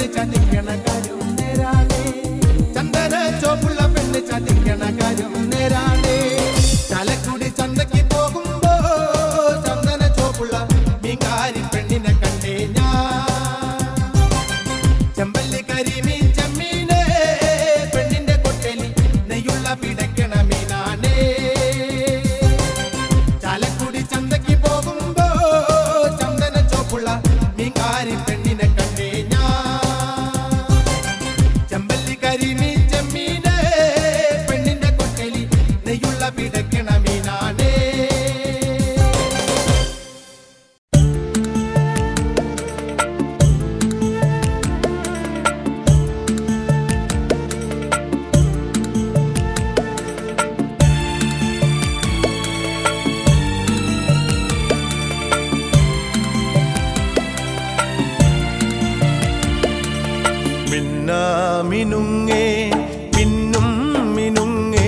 പെണ്ണ് ചതിക്കണ കാര്യം നേരാണേ ചന്ദന ചോപ്പുള്ള പെണ്ണ് ചതിക്കണ കാര്യം നേരാണേ ചാലക്കുടി ചന്തയ്ക്ക് പോകുമ്പോ ചന്ദന ചോപ്പുള്ള മീൻകാരി പെണ്ണിനെ കണ്ടേ ഞാൻ ചെമ്പല്ലി കരിമീൻ ചെമ്മീനെ പെണ്ണിന്റെ കൊട്ടലി നെയ്യുള്ള പിടയ്ക്കണ മീനാണേ ചാലക്കുടി ചന്തയ്ക്ക് പോകുമ്പോ ചന്ദന ചോപ്പുള്ള മീൻകാരി പെണ്ണിനെ കണ്ടേ ഞാൻ ചെമ്പല്ലി കരിമീൻ ചെമ്മീനെ പെണ്ണിന്റെ കൊട്ടലി നെയ്യുള്ള പിടയ്ക്കണ മീനാണേ മിന്നാമിനുങ്ങേ മിന്നും മിനുങ്ങേ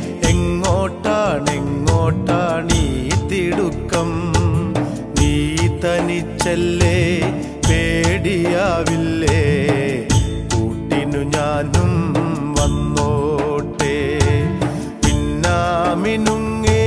എങ്ങോട്ടാണെങ്ങോട്ടാണീ തിടുക്കം നീ തനിച്ചല്ലേ പേടിയാവില്ലേ കൂട്ടിനു ഞാനും വന്നോട്ടെ മിന്നാമിനുങ്ങേ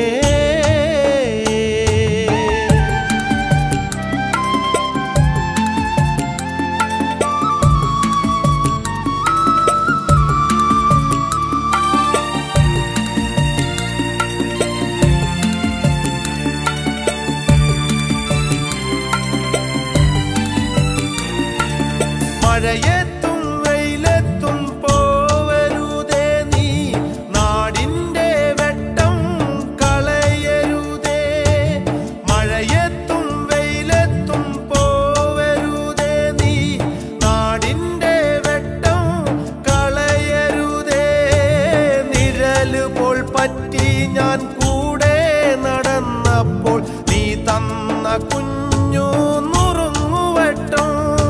മഴയെത്തും വെയിലെത്തും പോവരുതേ നീ നാടിന്റെ വെട്ടം കളയരുതേ മഴയെത്തും വെയിലെത്തും പോവരുതേ നീ നാടിന്റെ വെട്ടം കളയരുതേ നിഴല് പോൽ പറ്റി ഞാൻ കൂടെ നടന്നപ്പോൾ നീ തന്ന കുഞ്ഞു നുറുങ്ങുവട്ടം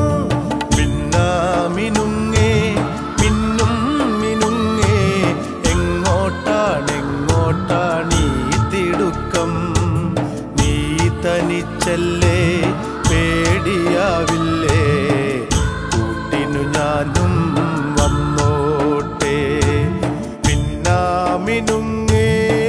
മിന്നാമിനുങ്ങേ മിന്നും മിനുങ്ങേ എങ്ങോട്ടാണെങ്ങോട്ടാണീ തിടുക്കം നീ തനിച്ചല്ലേ പേടിയാവില്ലേ കൂട്ടിനു ഞാനും വന്നോട്ടെ മിന്നാമിനുങ്ങേ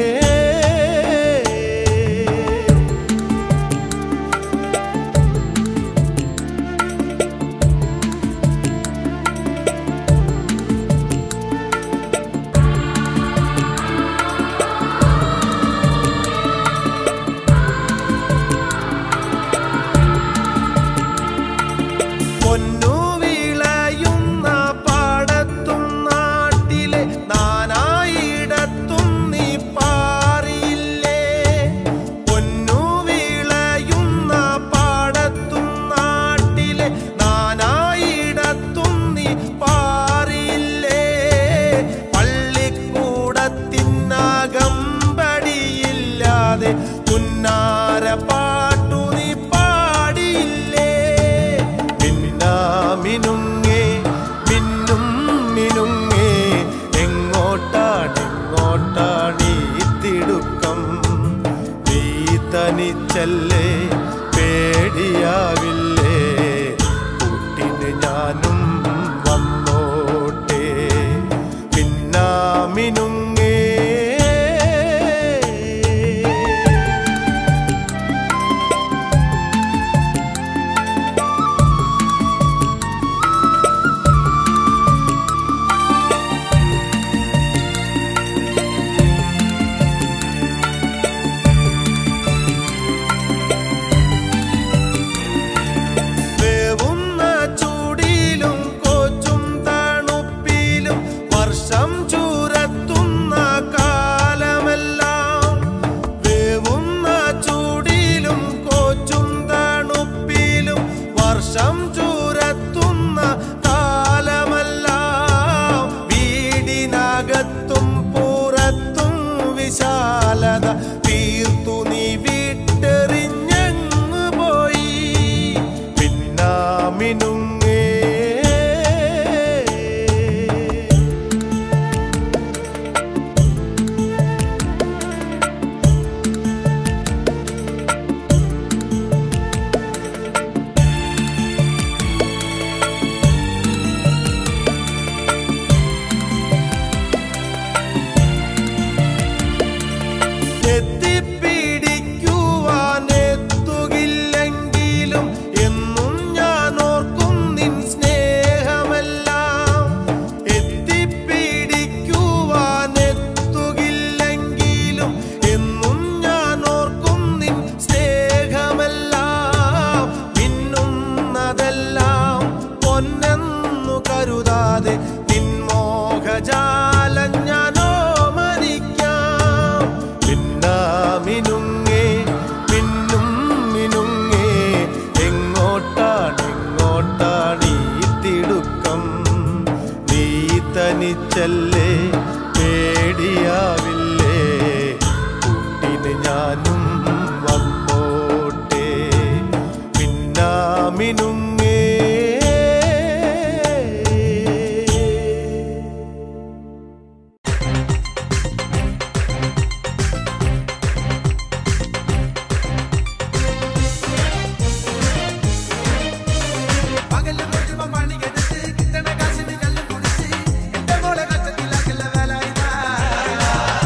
പൊന്നു വിളയുന്ന പാടത്തും നാട്ടിലെ നാനായിടത്തും നീ പാറിയില്ലേ പൊന്നു വിളയുന്ന പാടത്തും നാട്ടിലെ നാനായിടത്തും നീ പാറിയില്ലേ പള്ളിക്കൂടത്തിനകമ്പടിയില്ലാതെ പുന്നാര പാട്ടു നീ പാടിയില്ലേ മിന്നാമിനുങ്ങേ മിന്നും മിനുങ്ങേ എങ്ങോട്ടാണെങ്ങോട്ടാണീ തിടുക്കം നീ തനിച്ചല്ലേ പേടിയാവില്ലേ കൂട്ടിന് ഞാനും വന്നോട്ടെ പിന്നാമിനുങ്ങേ തനിച്ചല്ലേ പേടിയാവില്ലേ കൂട്ടിന് ഞാനും വന്നോട്ടെ മിന്നാമിനുങ്ങേ പകല് മുഴുവൻ പണിയെടുത്ത് കിട്ടണ കാശിന് കല്ല് കുടിച്ച് എന്റെ മോളെ കഷ്ടത്തിലാക്കല്ല വേല ഇതാ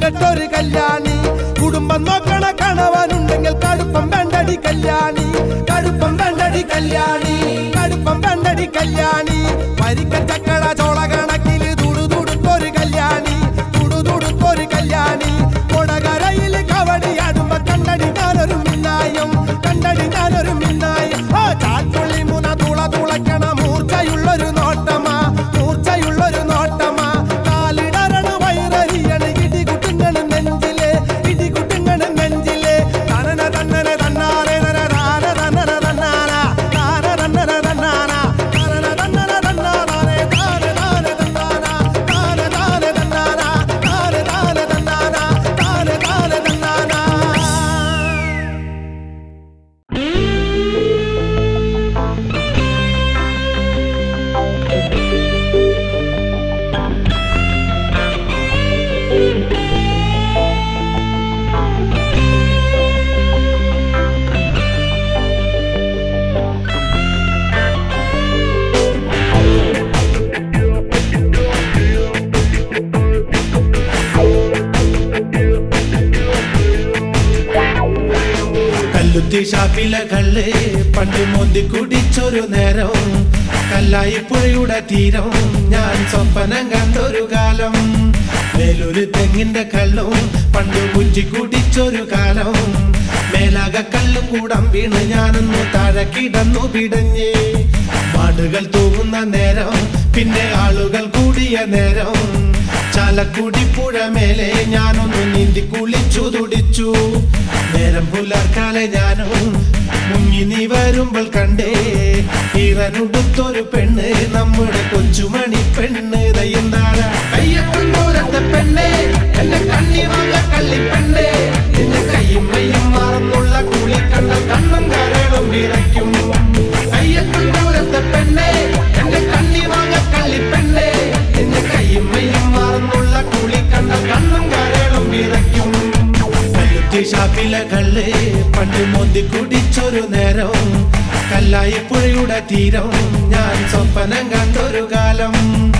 കണ്ടിട്ടൊരു കല്യാണി കുടുംബം നോക്കണ കണവനുണ്ടെങ്കിൽ കടുപ്പം വേണ്ടടി കല്യാണി കടുപ്പം വേണ്ടടി കല്യാണി കടുപ്പം വേണ്ടടി കല്യാണി വരിക്ക ചക്കട ചോള കണക്കില് തുടുതുടുത്തൊരു കല്യാണി തുടുതുടുത്തൊരു കല്യാണി കൊടകരയിൽ കവടിയാടുമ്പോ കണ്ടടി ഞാനൊരു മിന്നായം കണ്ടടി ഞാനൊരു മിന്നായം ആ ചാറ്റുള്ളി മുന തുള തുളക്കണ മൂർച്ചയുള്ളൊരു നോട്ടമാ മൂർച്ചയുള്ളൊരു നോട്ടമാ കാലിടരണ വയറിയണ് ഇടികുട്ടുങ്ങണ് നെഞ്ചിലെ ഇടികുട്ടുങ്ങണ് നെഞ്ചിലെ തനന തന്നന തന്നാരെ നന താന തന്നന തന്നാന താന തന്നന തന്നാന തനന തന്നന തന്നാനാരെ താന താന തന്നാന താന താന തന്നാന താന താന തന്നാന താന താന തന്നാന കല്ലുത്തി ഷാപ്പിലെ കള്ള് പണ്ട് മോന്തി കുടിച്ചൊരു നേരം കല്ലായി പുഴയുടെ തീരം ഞാൻ സ്വപ്നം കണ്ടൊരു കാലം വേലൊരു തെങ്ങിന്റെ കള്ളും പണ്ട് മുഞ്ചി കുടിച്ചൊരു കാലം മേലാക കല്ലും കൂടം വീണ് ഞാനൊന്നു താഴെ കിടന്നു പിടഞ്ഞ് മാടുകൾ തൂങ്ങുന്ന നേരം പിന്നെ ആളുകൾ കൂടിയ നേരം ചാലക്കുടി പുഴ മേലെ ഞാനൊന്ന് നീന്തി കുളിച്ചു തുടിച്ചു നേരം പുലർക്കാലെ ഞാനും മുങ്ങി നീ വരുമ്പോൾ കണ്ടേ ഈറനുടുത്തൊരു പെണ്ണ് നമ്മുടെ കൊച്ചുമണി പെണ്ണ് ദയ്യന്താഴ കയ്യത്തും ദൂരത്തെ പെണ്ണേ എന്റെ കണ്ണി വാങ്ങ കള്ളി പെണ്ണേ എന്റെ കയ്യും മയ്യും മറന്നുള്ള കുളി കണ്ട കണ്ണും കരളും വിറയ്ക്കും കയ്യത്തും ദൂരത്തെ പെണ്ണേ എന്റെ കണ്ണി വാങ്ങ കള്ളി പെണ്ണേ എന്റെ കയ്യും മയ്യും മറന്നുള്ള കുളി കണ്ട കണ്ണും കരളും വിറയ്ക്കും കല്ലുത്തി ഷാപ്പിലെ കള്ള് പണ്ട് മോന്തി കുടിച്ചൊരു നേരം കല്ലായി പുഴയുടെ തീരം ഞാൻ സ്വപ്നം കണ്ടൊരു കാലം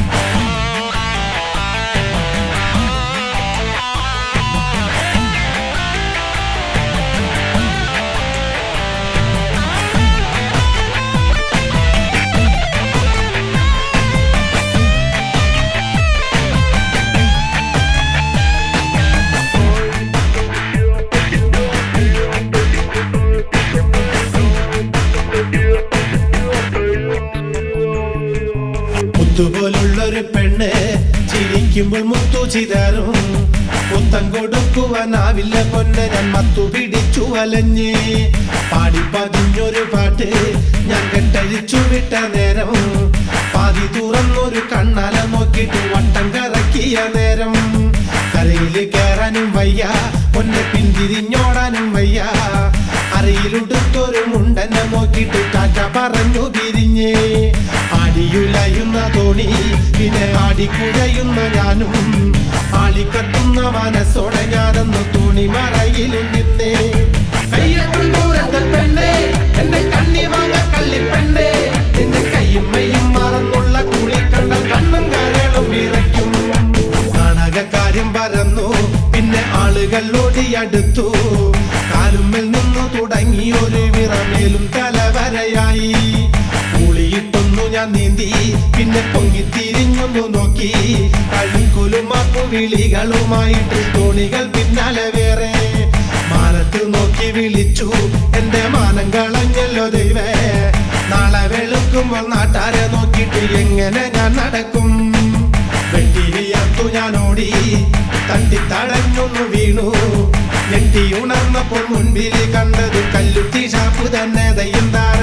മുത്തുപോലുള്ളൊരു പെണ്ണ് ചിരിക്കുമ്പോൾ മുത്തു ചിതറും പുത്തം കൊടുക്കുവാനാവില്ല പൊന്നെ ഞാൻ മത്തു പിടിച്ചു വലഞ്ഞ് പാടിപ്പതിഞ്ഞൊരു പാട്ട് ഞാൻ കെട്ടഴിച്ചു വിട്ട നേരം പാതി തുറന്നൊരു കണ്ണാല നോക്കിയിട്ട് വട്ടം കറക്കിയ നേരം കരയിൽ കയറാനും വയ്യ പൊന്നെ പിന്തിരിഞ്ഞോടാനും വയ്യ അറിയിലുടുത്തൊരു മുണ്ടനെ നോക്കിയിട്ട് ടാറ്റ പറഞ്ഞു പിരിഞ്ഞ് ആടിയുലയുന്ന തോണി പിന്നെ ആടിക്കുഴയുന്ന ഞാനും ആളിക്കത്തുന്ന മനസ്സോടെ ഞാനൊന്ന് തുണി മറയിലും നിന്നേ കയ്യത്തും ദൂരത്തെ പെണ്ണേ എന്റെ കണ്ണി വാങ്ങ കള്ളി പെണ്ണേ നിന്റെ കയ്യും മയ്യും മറന്നുള്ള കുളി കണ്ട കണ്ണും കരളും വിറയ്ക്കും നാടകക്കാര്യം പരന്നു പിന്നെ ആളുകൾ ഓടിയടുത്തു കാലുമ്മൽ നിന്നു തുടങ്ങി ഒരു വിറമേലും തലവരയായി കുളിയിട്ടൊന്നു ഞാൻ നീന്തി പിന്നെ പൊങ്ങി തിരിഞ്ഞൊന്നു നോക്കി കഴുകുലുമാക്കു വിളികളുമായിട്ട് തോണികൾ പിന്നാലെ വേറെ മാനത്ത് നോക്കി വിളിച്ചു എന്റെ മാനം കളഞ്ഞല്ലോ ദൈവേ നാളെ വെളുക്കുമ്പോൾ നാട്ടാരെ നോക്കിയിട്ട് എങ്ങനെ ഞാൻ നടക്കും വെട്ടിരിയത്തു ഞാൻ ഓടി തട്ടി തടഞ്ഞൊന്നു വീണു ഞെട്ടി ഉണർന്നപ്പോൾ മുൻപിൽ കണ്ടത് കല്ലുത്തി ഷാപ്പ് തന്നെ ദയ്യം താര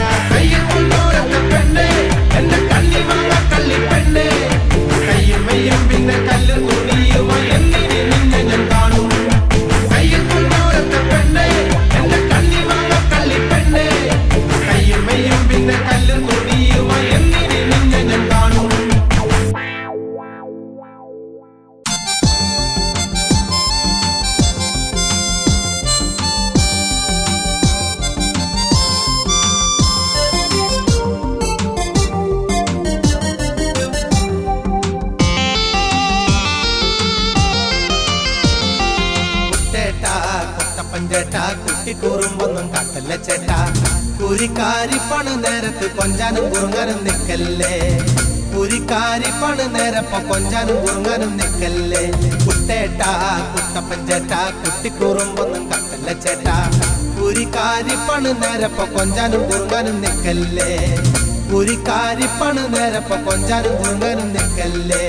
പെണ്ണേ എന്റെ കണ്ണി വാങ്ങ കള്ളി പെണ്ണേ കയ്യും മെയ്യും പിന്നെ കല്ലും തുണിയുമായി എന്നിനി നിന്നെ ഞാൻ കാണും കയ്യിൽ കൊണ്ടോരത്തെ പെണ്ണേ എന്റെ കണ്ണി വാങ്ങ കള്ളി പെണ്ണേ കയ്യും മെയ്യും പിന്നെ കല്ലും തുണിയുമായി എന്നിനി നിന്നെ ഞാൻ കാണും ും കുട്ടപ്പൻ ചേട്ടാ കുട്ടിക്കൂറുമ്പൊന്നും കാട്ടല്ല ചേട്ടാ കുരിക്കാരിപ്പണ് നേരത്ത് കൊഞ്ചാനും കുറുങ്ങാനും നിക്കല്ലേ കുരിക്കാരിപ്പണ് നേരപ്പ കൊഞ്ചാനും കുറുങ്ങാനും നിക്കല്ലേ കുട്ടേട്ടാ കുട്ടപ്പൻ ചേട്ടാ കുട്ടിക്കൂറുമ്പൊന്നും കാട്ടല്ല ചേട്ടാ കുരിക്കാരിപ്പണ് നേരപ്പ കൊഞ്ചാനും കുറുങ്ങാനും നിക്കല്ലേ കുരിക്കാരിപ്പണ് നേരപ്പ കൊഞ്ചാനും കുറുങ്ങാനും നിക്കല്ലേ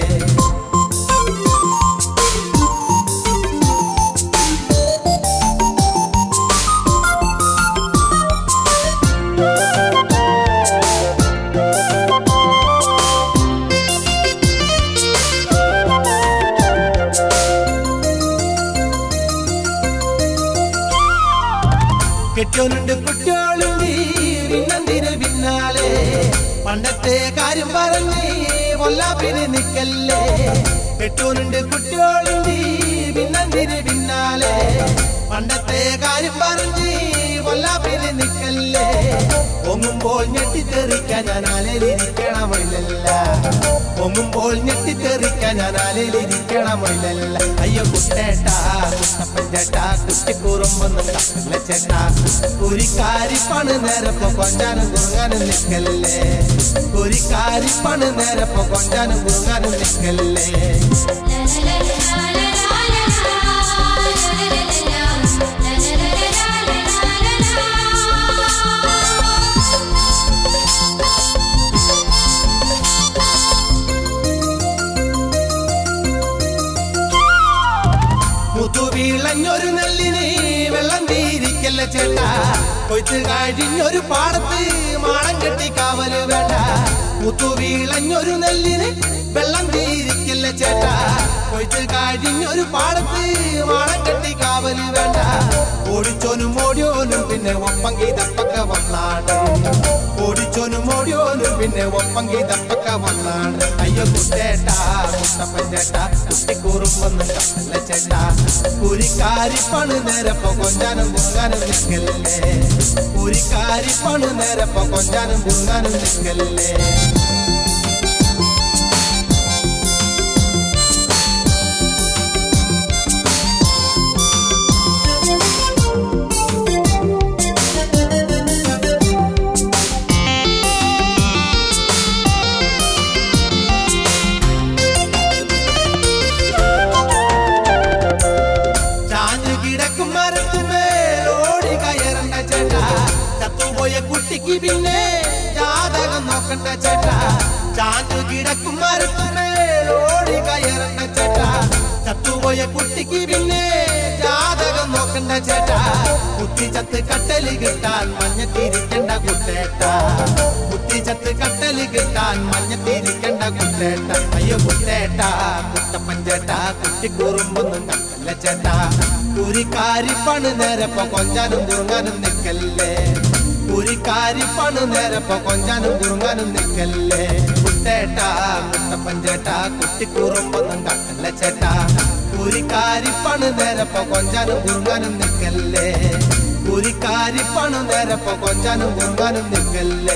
കെട്ടിയോനുണ്ട് കുട്ടിയോളുണ്ട് പിന്നെന്തിന് പിന്നാലെ പണ്ടത്തെ കാര്യം പറഞ്ഞ് കൊല്ലാപ്പിന് നിക്കല്ലേ കെട്ടിയോനുണ്ട് കുട്ടിയോളുണ്ട് പിന്നെന്തിന് പിന്നാലെ പണ്ടത്തെ കാര്യം പറഞ്ഞ് കൊല്ലാപ്പിന് നിക്കല്ലേ പൊങ്ങുമ്പോൾ ഞെട്ടിത്തെറിക്കാൻ ഞാൻ അലയിലിരിക്കണമില്ലല്ല പൊങ്ങുമ്പോൾ ഞെട്ടിത്തെറിക്കാൻ ഞാൻ അലയിലിരിക്കണമില്ലല്ല അയ്യോ കുട്ടേട്ടാ കുട്ടപ്പൻ ചേട്ടാ കുട്ടിക്കൂറുമ്പൊന്നും കാട്ടില്ല ചേട്ടാ കുരിക്കാരിപ്പണ് നേരപ്പോ കൊഞ്ചാനും കുറുങ്ങാനും നിക്കല്ലേ കുരിക്കാരിപ്പണ് നേരപ്പോ കൊഞ്ചാനും കുറുങ്ങാനും നിക്കല്ലേ മുതുവീളഞ്ഞൊരു നെല്ലിന് വെള്ളം തീരിക്കല്ല ചേട്ടാ കൊയ്ത്ത് കഴിഞ്ഞൊരു പാടത്ത് മാളം കെട്ടി കാവല് വേണ്ട മുതുവീളഞ്ഞൊരു നെല്ലിന് വെള്ളം തീരിക്കല്ല ചേട്ടാ കൊയ്ത്ത് കഴിഞ്ഞൊരു പാടത്ത് മാളം കെട്ടി കാവല് വേണ്ട ഓടിച്ചോനും ഓടിയോനും പിന്നെ ഒപ്പം ഗീതപ്പൊക്കെ വന്നാണ് ഓടിച്ചോനും ഓടിയോനും പിന്നെ ഒപ്പം ഗീതപ്പൊക്കെ വന്നാണ് അയ്യോ കുട്ടേട്ടാ കുട്ടപ്പൻ ചേട്ടാ കുട്ടിക്കൂറുമ്പൊന്നും കത്തല്ല ചേട്ടാ കുരിക്കാരിപ്പണ് നേരപ്പോ കൊഞ്ചാനും കുറുങ്ങാനും നിൽക്കല്ലേ കുരിക്കാരിപ്പണ് നേരപ്പോ കൊഞ്ചാനും കുറുങ്ങാനും നിൽക്കല്ലേ ചാഞ്ഞു കിടക്കും മരത്തുമേൽ ഓടി കയറണ്ട ചേട്ടാ ചത്തുപോയ കുട്ടിക്ക് പിന്നെ ജാതകം നോക്കണ്ട ചേട്ടാ ചാഞ്ഞു കിടക്കും മരത്തുമേൽ ഓടി കയറണ്ട ചേട്ടാ ചത്തുപോയ കുട്ടിക്ക് പിന്നെ ജാതകം നോക്കണ്ട ചേട്ടാ കുത്തി ചത്ത് കട്ടല് കിട്ടാൻ മഞ്ഞത്തിരിക്കണ്ട കുട്ടേട്ടാ കുത്തി ചത്ത് കട്ടല് കിട്ടാൻ മഞ്ഞത്തിരിക്കണ്ട കുട്ടേട്ട അയ്യോ കുട്ടേട്ടാ കുട്ടപ്പൻ ചേട്ടാ കുട്ടിക്കൂറുമ്പൊന്നും കട്ടല്ല ചേട്ടാ കുരിക്കാരിപ്പണ് നേരപ്പോ കൊഞ്ചാനും കുറുങ്ങാനും നിക്കല്ലേ കുരിക്കാരിപ്പണ് നേരപ്പോ കൊഞ്ചാനും കുറുങ്ങാനും നിക്കല്ലേ കുട്ടേട്ടാ കുട്ടപ്പൻ ചേട്ടാ കുട്ടിക്കൂറുമ്പൊന്നും കട്ടല്ല ചേട്ടാ കുരിക്കാരിപ്പണ് നേരപ്പോ കൊഞ്ചാനും കുറുങ്ങാനും നിക്കല്ലേ കുരിക്കാരിപ്പണ് നേരപ്പോ കൊഞ്ചാനും കുറുങ്ങാനും നിക്കല്ലേ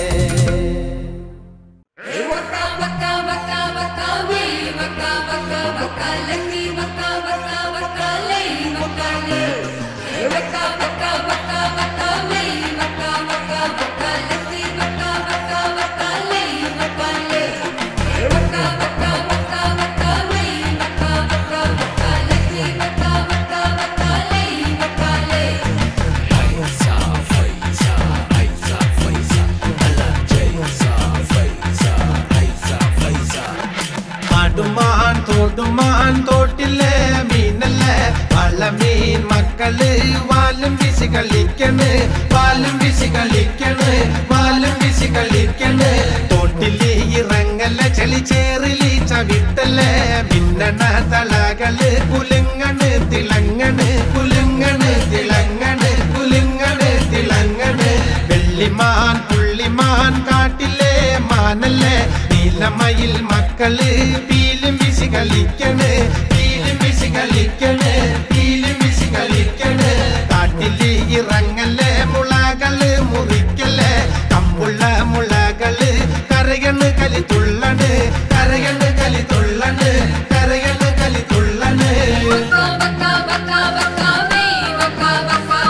ആടുമാൻ തോടുമാൻ തോട്ടിലെ മീനല്ലേ വള്ളമീൻ മക്കള് വാലും വീശി കളിക്കണ് വാലും വീശി കളിക്കണ് വാലും വീശി കളിക്കണ് തോട്ടില് ഇറങ്ങല ചെളി ചേറിലി ചവിട്ടല്ലേ മിന്നണ തളകള് കുലുങ്ങണ് തിളങ്ങണ് കുലുങ്ങണ് തിളങ്ങണ് കുലുങ്ങണ് തിളങ്ങണ് വെള്ളിമാൻ പുള്ളിമാൻ കാട്ടിലെ മാനല്ലേ നീലമയിൽ മക്കള് പീലും വിശി കളിക്കണ് പീലും വിശി കളിക്കണ് പീലും വിശി കളിക്കണ് കാട്ടില് ഇറങ്ങല്ലേ മുളകള് മുറിക്കല്ലേ കമ്പുള്ള മുളകള് കരയണ് കലി തുള്ളണ് കരയണ് കലി തുള്ളണ് കരയണ് കലി തുള്ളണ് Baka baka baka baka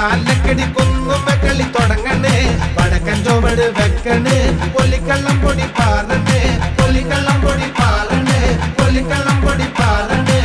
പാലക്കടി കുന്നുമ്മ കളി തുടങ്ങണേ വടക്കൻ ചുവട് വെക്കണ് പൊലിക്കള്ളം പൊടി പാറണ് പൊലിക്കള്ളം പൊടി പാറണ് പൊലിക്കള്ളം പൊടി പാറണ്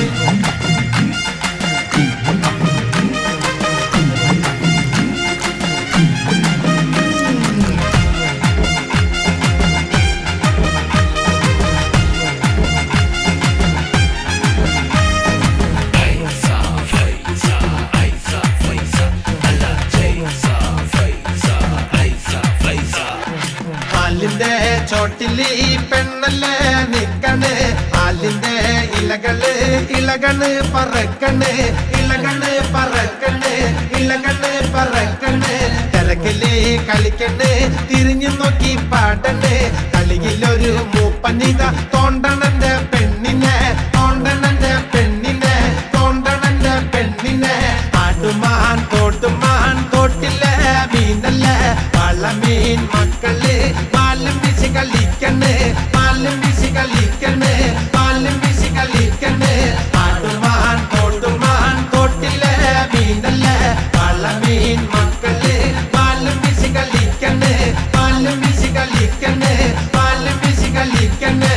ആലിന്റെ ചോട്ടില് ഈ പെണ്ണല്ലേ നിക്കണ് ആലിന്റെ ഇലകള് ഇലകണ് പറക്കണ് ഇലകണ് പറക്കണ് ഇലകണ് പറക്കണ് തിരക്കില് കളിക്കണ് തിരിഞ്ഞു നോക്കി പാടണ് കളിയിലൊരു മൂപ്പനിത തോണ്ടണന്റെ പെണ്ണിനെ തോണ്ടണന്റെ പെണ്ണിനെ തോണ്ടണന്റെ പെണ്ണിനെ ആട്ടുമാൻ തോട്ടുമാൻ തോട്ടിലെ മീനല്ലേ വളമീൻ മക്കള് പാലും വീശി കളിക്കണ് പാലും വീശി കളിക്കണ് പാലും വീശി കളിക്കണ് ആട്ടുമാൻ തോട്ടുമാൻ തോട്ടിലെ മീനല്ലേ വളമീൻ മക്കള് പാലും വീശി കളിക്കണ് പാലും വീശി കളിക്കണ് പാലും വീശി കളിക്കണ്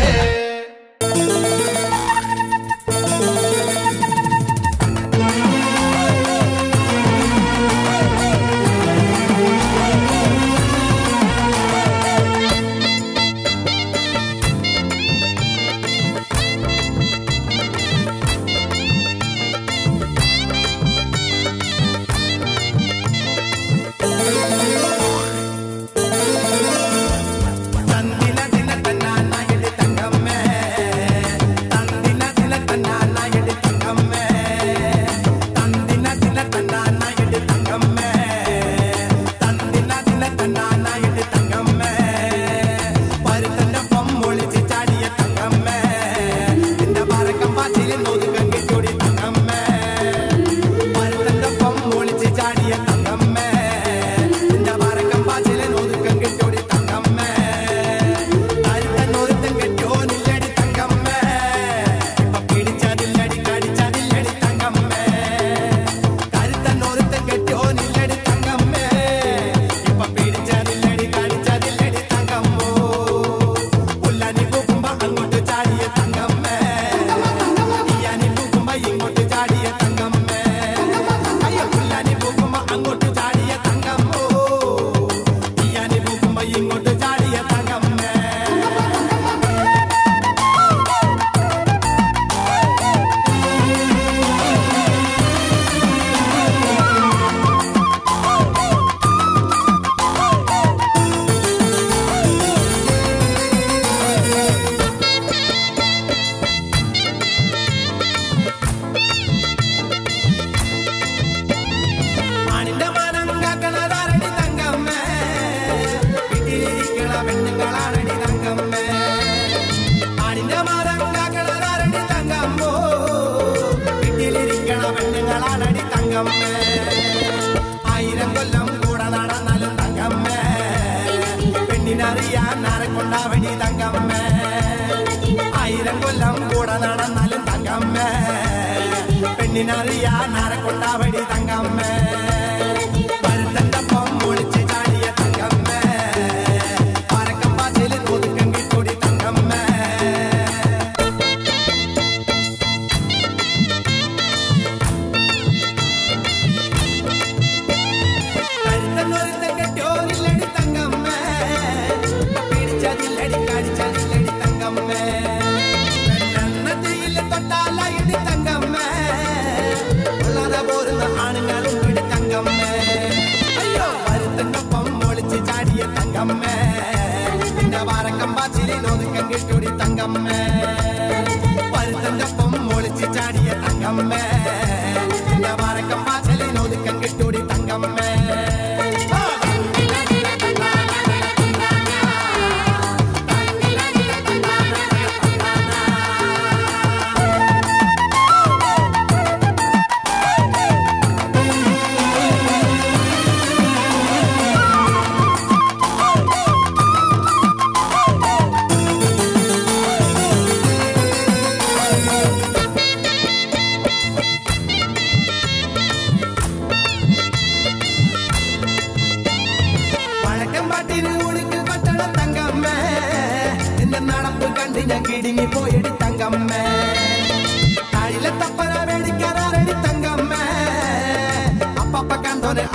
തന്ദിന ദിന തന്നാന എടി തങ്കമ്മേ തന്ദിന ദിന തന്നാന എടി തങ്കമ്മേ തന്ദിന ദിന തന്നാന എടി തങ്കമ്മേ തന്ദിന ദിന തന്നാന എടി തങ്കമ്മേ പരുത്തന്റെ പൊമ്മൊളിച്ച് ചാടിയ തങ്കമ്മേ നിന്റെ മറക്കം പാച്ചിൽ നോതുക്കം കെട്ടോടി തങ്കമ്മേ പരുത്തന്റെ പൊമ്മൊളിച്ച് ചാടിയ തങ്കമ്മേ നിന്റെ മറക്കം പാച്ചിൽ നോതുക്കം കെട്ടോടി തങ്കമ്മേ കരുത്തന്നൊരുത്തൻ കെട്ടോനില്ലടി തങ്കമ്മേ ഇപ്പൊ പിടിച്ചതില്ലടി കടിച്ചതില്ലടി തങ്കമ്മേ കരുത്തന്നൊരുത്തൻ കെട്ടോനില്ലടി തങ്കമ്മേ ഇപ്പൊ പിടിച്ചതില്ലടി കടിച്ചതില്ലടി തങ്കമ്മോ പുല്ലാനി പൂക്കുമ്പോ അങ്ങോട്ട് ചാടിയ തങ്കമ്മേ ഇയാനി പൂക്കുമ്പോ ഇങ്ങോട്ട് ചാടിയ തങ്കമ്മേ അയ്യോ പുല്ലാനി പൂക്കുമ്പോ അങ്ങോട്ട് ചാടിയ തങ്കമ്മോ ഇയാനി പൂക്കുമ്പോ ഇങ്ങോട്ട് ചാടിയ തങ്കമ്മേ ആണിന്റെ മാനം കാക്കണതാരടി തങ്കമ്മേ വീട്ടിലിരിക്കണ പെണ്ണുങ്ങളാണടി തങ്കമ്മേ ആണിന്റെ മാനം കാക്കണതാരടി തങ്കമ്മോ വീട്ടിലിരിക്കണ പെണ്ണുങ്ങളാണടി തങ്കമ്മേ ആയിരം കൊല്ലം കൂടെ നടന്നാലും തങ്കമ്മേ പെണ്ണിനറിയാൻ ആരെ കൊണ്ടാവണി തങ്കമ്മേ ആയിരം കൊല്ലം കൂടെ നടന്നാലും തങ്കമ്മേ പെണ്ണിനറിയാൻ ആരെ കൊണ്ടാവടി തങ്കമ്മേ പരുത്തന്റെ പൊമ്മൊളിച്ച് ചാടിയ തങ്കമ്മേ പരക്കം പാച്ചിൽ ഒതുക്കം കിട്ടൂടി തങ്കമ്മേ കരുത്തന്നൊരുത്തൻ കെട്ടിയോനില്ലടി തങ്കമ്മേ പിടിച്ചതില്ലടി കടിച്ചതില്ലടി തങ്കമ്മേ പെണ്ണെണ്ണത്തിയിൽ തൊട്ടാലടി തങ്കമ്മേ ഉള്ളത പോരുന്ന ആണുങ്ങളും പിടി തങ്കമ്മേ അയ്യോ വരുത്തന്നൊപ്പം ഒളിച്ച് ചാടിയ തങ്കമ്മേ പിന്നെ വാരക്കം പാച്ചിലിൽ ഒതുക്കം കിട്ടൂടി തങ്കമ്മേ വരുത്തന്നൊപ്പം ഒളിച്ച് ചാടിയ തങ്കമ്മേ പിന്നെ വാരക്കം പാച്ചിലിൽ ഒതുക്കം കിട്ടൂടി തങ്കമ്മേ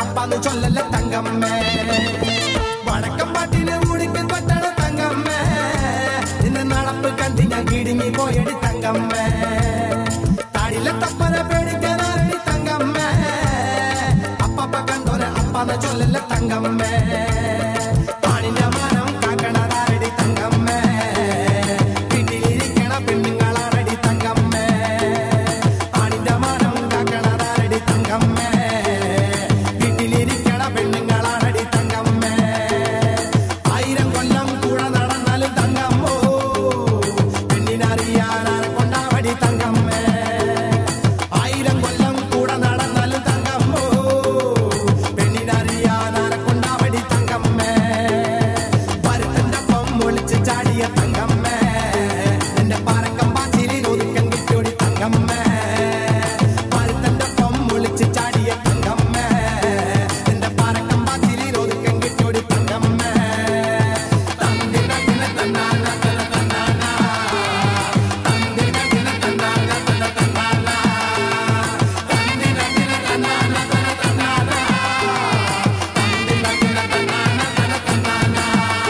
അപ്പാന്ന് ചൊല്ലല്ല തങ്കമ്മേ വടക്കം പാട്ടിന് മുടിക്കൻ പറ്റണ തങ്കമ്മേ നിന്നെ നടപ്പ് കണ്ടി ഞാൻ കിടുങ്ങി പോയടി തങ്കമ്മേ താടിലെ തപ്പന പേടിക്കാനാരടി തങ്കമ്മേ അപ്പപ്പ കണ്ടോര അപ്പാന്ന് ചൊല്ലല്ല തങ്കമ്മേ പാണിന്റെ മാനം കാക്കണതാരടി തങ്കമ്മേ വീട്ടിലിരിക്കണ പെണ്ണുങ്ങളാണടി തങ്കമ്മേ ആണിന്റെ മാനം കാക്കണതാരടി തങ്കമ്മേ വീട്ടിലിരിക്കണ പെണ്ണുങ്ങളാണടി തങ്കമ്മേ ആയിരം കൊല്ലം കൂടെ നടന്നാലും തങ്കമ്മോ പെണ്ണിനറിയാനാരെ കൊണ്ടാവടി തങ്കമ്മേ ആയിരം കൊല്ലം കൂടെ നടന്നാലും തങ്കമ്മോ പെണ്ണിനറിയാനാരെ കൊണ്ടാവടി തങ്കമ്മേ പരുത്തന്റെ ഒപ്പം ഒളിച്ച് ചാടിയ തങ്കമ്മേ എന്റെ പാറക്കം പാച്ചിലിൽ ഒതുക്കം കിട്ടിയോടി തങ്കമ്മേ പരുത്തന്റെ ഒപ്പം ഒളിച്ച് ചാടിയ തങ്കമ്മേ എന്റെ പാറക്കം പാച്ചിലിൽ ഒതുക്കം കിട്ടിയോടി തങ്കമ്മേ തന്തിന തിന തന്നാന തന തന്നാന തന്തിന തിന തന്നാന തന തന്നാന തന്തിന തിന തന്നാന തന തന്നാന തന്തിന തിന തന്നാന തന തന്നാന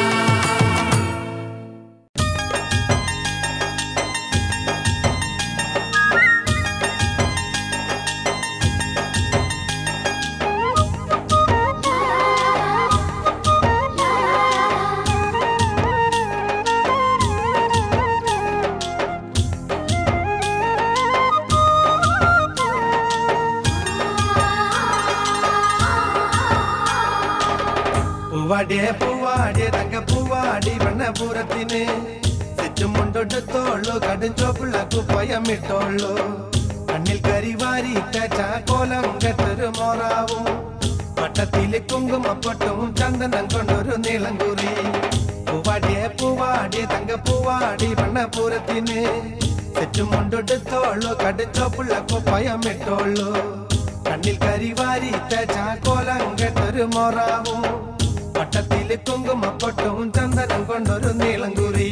പൂവാടിയെ പൂവാടിയെ തങ്ക പൂവാടി വണ്ണപൂരത്തിന് ചുറ്റും മുണ്ടൊടുത്തോളൂ കടും ചോപ്പുള്ള കുപ്പയമിട്ടോളൂ കണ്ണിൽ കരിവാരി ചാക്കോലം കെട്ടൊരു മോറാവും വട്ടത്തില് കുങ്കുമപ്പൊട്ടും ചന്ദനം കൊണ്ടൊരു നീളം കുറി പൂവാടിയെ പൂവാടിയെ തങ്ക പൂവാടി വണ്ണപൂരത്തിന് ചുറ്റും മുണ്ടൊടുത്തോളൂ കടും ചോപ്പുള്ള കുപ്പയമിട്ടോളൂ കണ്ണിൽ കരിവാരി ചാക്കോലം കെട്ടൊരു മോറാവും വട്ടത്തില് കുങ്കുമപ്പൊട്ടും ചന്ദനം കൊണ്ടൊരു നീളം കുറി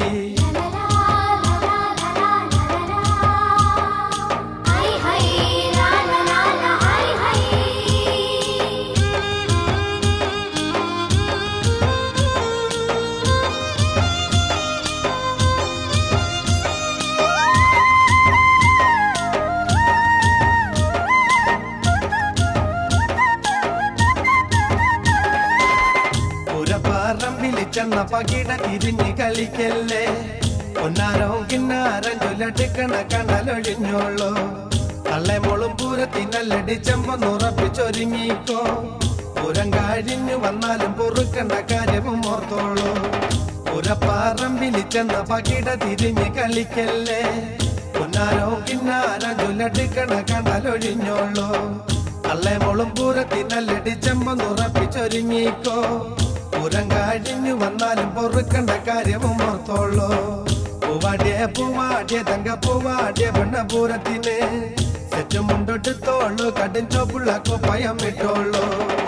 ഹൈ ഹൈ ലാ ലാ ലാ ലാ ഹൈ ഹൈ പുരപ്പാറമ്പിൽ ചെന്ന പകിട തിരിഞ്ഞ് കളിക്കല്ലേ പൊന്നാരോ കിന്നാരം ചൊല്ലട്ടിക്കണ കണ്ടലൊഴിഞ്ഞോളൂ തള്ളെമോളും പൂരത്തിനല്ലടി ചെമ്പൊന്നുറപ്പിച്ചൊരുങ്ങിക്കോ പുരം കഴിഞ്ഞു വന്നാലും പൊറുക്കണ്ട കാര്യവും ഓർത്തോളൂ പുരപ്പാറമ്പിൽ ചെന്ന പകിട തിരിഞ്ഞ് കളിക്കല്ലേ പൊന്നാരോ കിന്നാരം ചൊല്ലട്ടിക്കണ കണ്ടലൊഴിഞ്ഞോളൂ തള്ളെമോളും പൂരത്തിനല്ലടി ചെമ്പൊന്നുറപ്പിച്ചൊരുങ്ങിക്കോ പൂരം കഴിഞ്ഞു വന്നാലും പൊറുക്കണ്ട കാര്യവും ഓർത്തോളൂ പൂവാടിയ പൂവാടിയ തങ്ക പൂവാടിയ പെണ്ണപൂരത്തിന് സെറ്റും മുണ്ടൊടുത്തോളൂ കടും ചോപ്പുള്ള കൊപ്പയം ഇട്ടോളൂ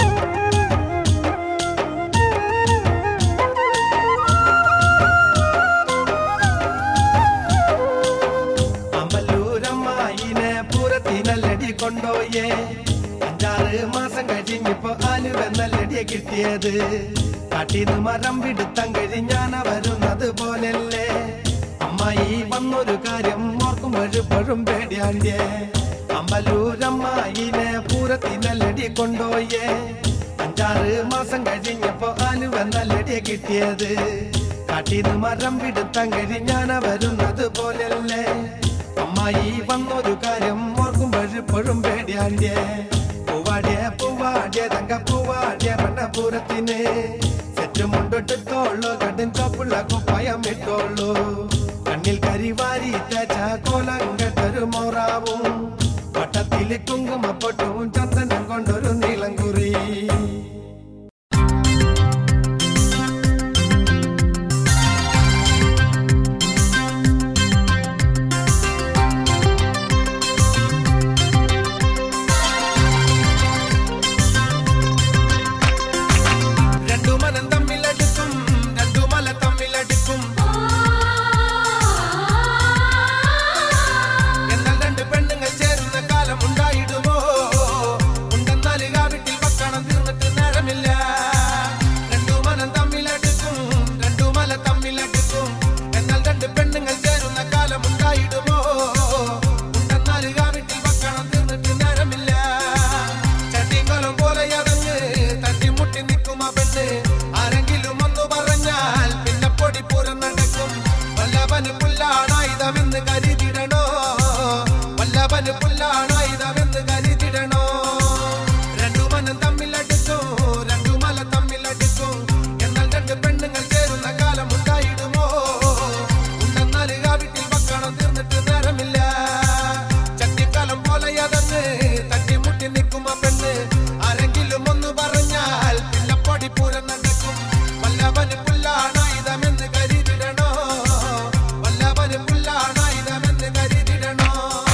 അമ്പലൂരമ്മായിനെ പൂരത്തിനല്ലടി കൊണ്ടോയേ അഞ്ചാറ് മാസം കഴിഞ്ഞിപ്പോ ആലുവെന്നല്ലടിയെ കിട്ടിയത് കാട്ടീന്ന് മരം പിടുത്തം കഴിഞ്ഞാന വരുന്നത് പോലല്ലേ അമ്മായി വന്നൊരു കാര്യം ഓർക്കുമ്പോഴും പേടിയാണ്ടിയേ അമ്പലൂരമ്മായിനെ പൂരത്തിനല്ലടി കൊണ്ടോയേ അഞ്ചാറ് മാസം കഴിഞ്ഞപ്പോ ആലുവെന്നല്ലടിയെ കിട്ടിയത് കാട്ടീന്ന് മരം പിടുത്തം കഴിഞ്ഞാന വരുന്നത് പോലല്ലേ അമ്മായി വന്നൊരു കാര്യം ഓർക്കുമ്പോഴും പേടിയാണ്ടിയേ പൂവാടിയ പൂവാടിയ തങ്ക പൂവാടിയ പെണ്ണപൂരത്തിന് സെറ്റും മുണ്ടൊട്ടിത്തോളൂ കടും ചോപ്പുള്ള കുപ്പയം ഇട്ടോളൂ കണ്ണിൽ കരിവാരി ചാക്കോലം കെട്ടൊരു മോറാവും വട്ടത്തില് കുങ്കുമപ്പൊട്ടും ചന്ദനം കൊണ്ടൊരു നീളം കുറി രണ്ടു മനം തമ്മിലടുക്കും രണ്ടു പോലെയതങ്ങ് തട്ടിമുട്ടി നിൽക്കും ആ പെണ്ണ് ആരെങ്കിലും ഒന്ന് പറഞ്ഞാൽ പിന്നെ പൊടി പൂരം നടക്കും വല്ലഭന് പുല്ലാണായുധമെന്ന് കരുതിടണോ വല്ലഭന് പുല്ലാണായുധമെന്ന് കരുതിടണോ രണ്ടു മനം തമ്മിലടിക്കും രണ്ടു മല തമ്മിലടിക്കും എന്നാൽ രണ്ട് പെണ്ണുങ്ങൾ ചേരുന്ന കാലം ഉണ്ടായിടുമോ ഉണ്ടെന്നാൽ ആ വീട്ടിൽ ഭക്ഷണം തീർന്നിട്ട് നേരമില്ല ചട്ടിക്കാലം പോലെ അതങ്ങ് തട്ടിമുട്ടി നിൽക്കും ആ പെണ്ണ് ആരെങ്കിലും ഒന്ന് പറഞ്ഞാൽ പിന്നെ പൊടി പൂരം നടക്കും വല്ലഭന് പുല്ലാണായുധമെന്ന് കരുതിടണോ വല്ലഭന് പുല്ലാണായുധമെന്ന് കരുതിടണോ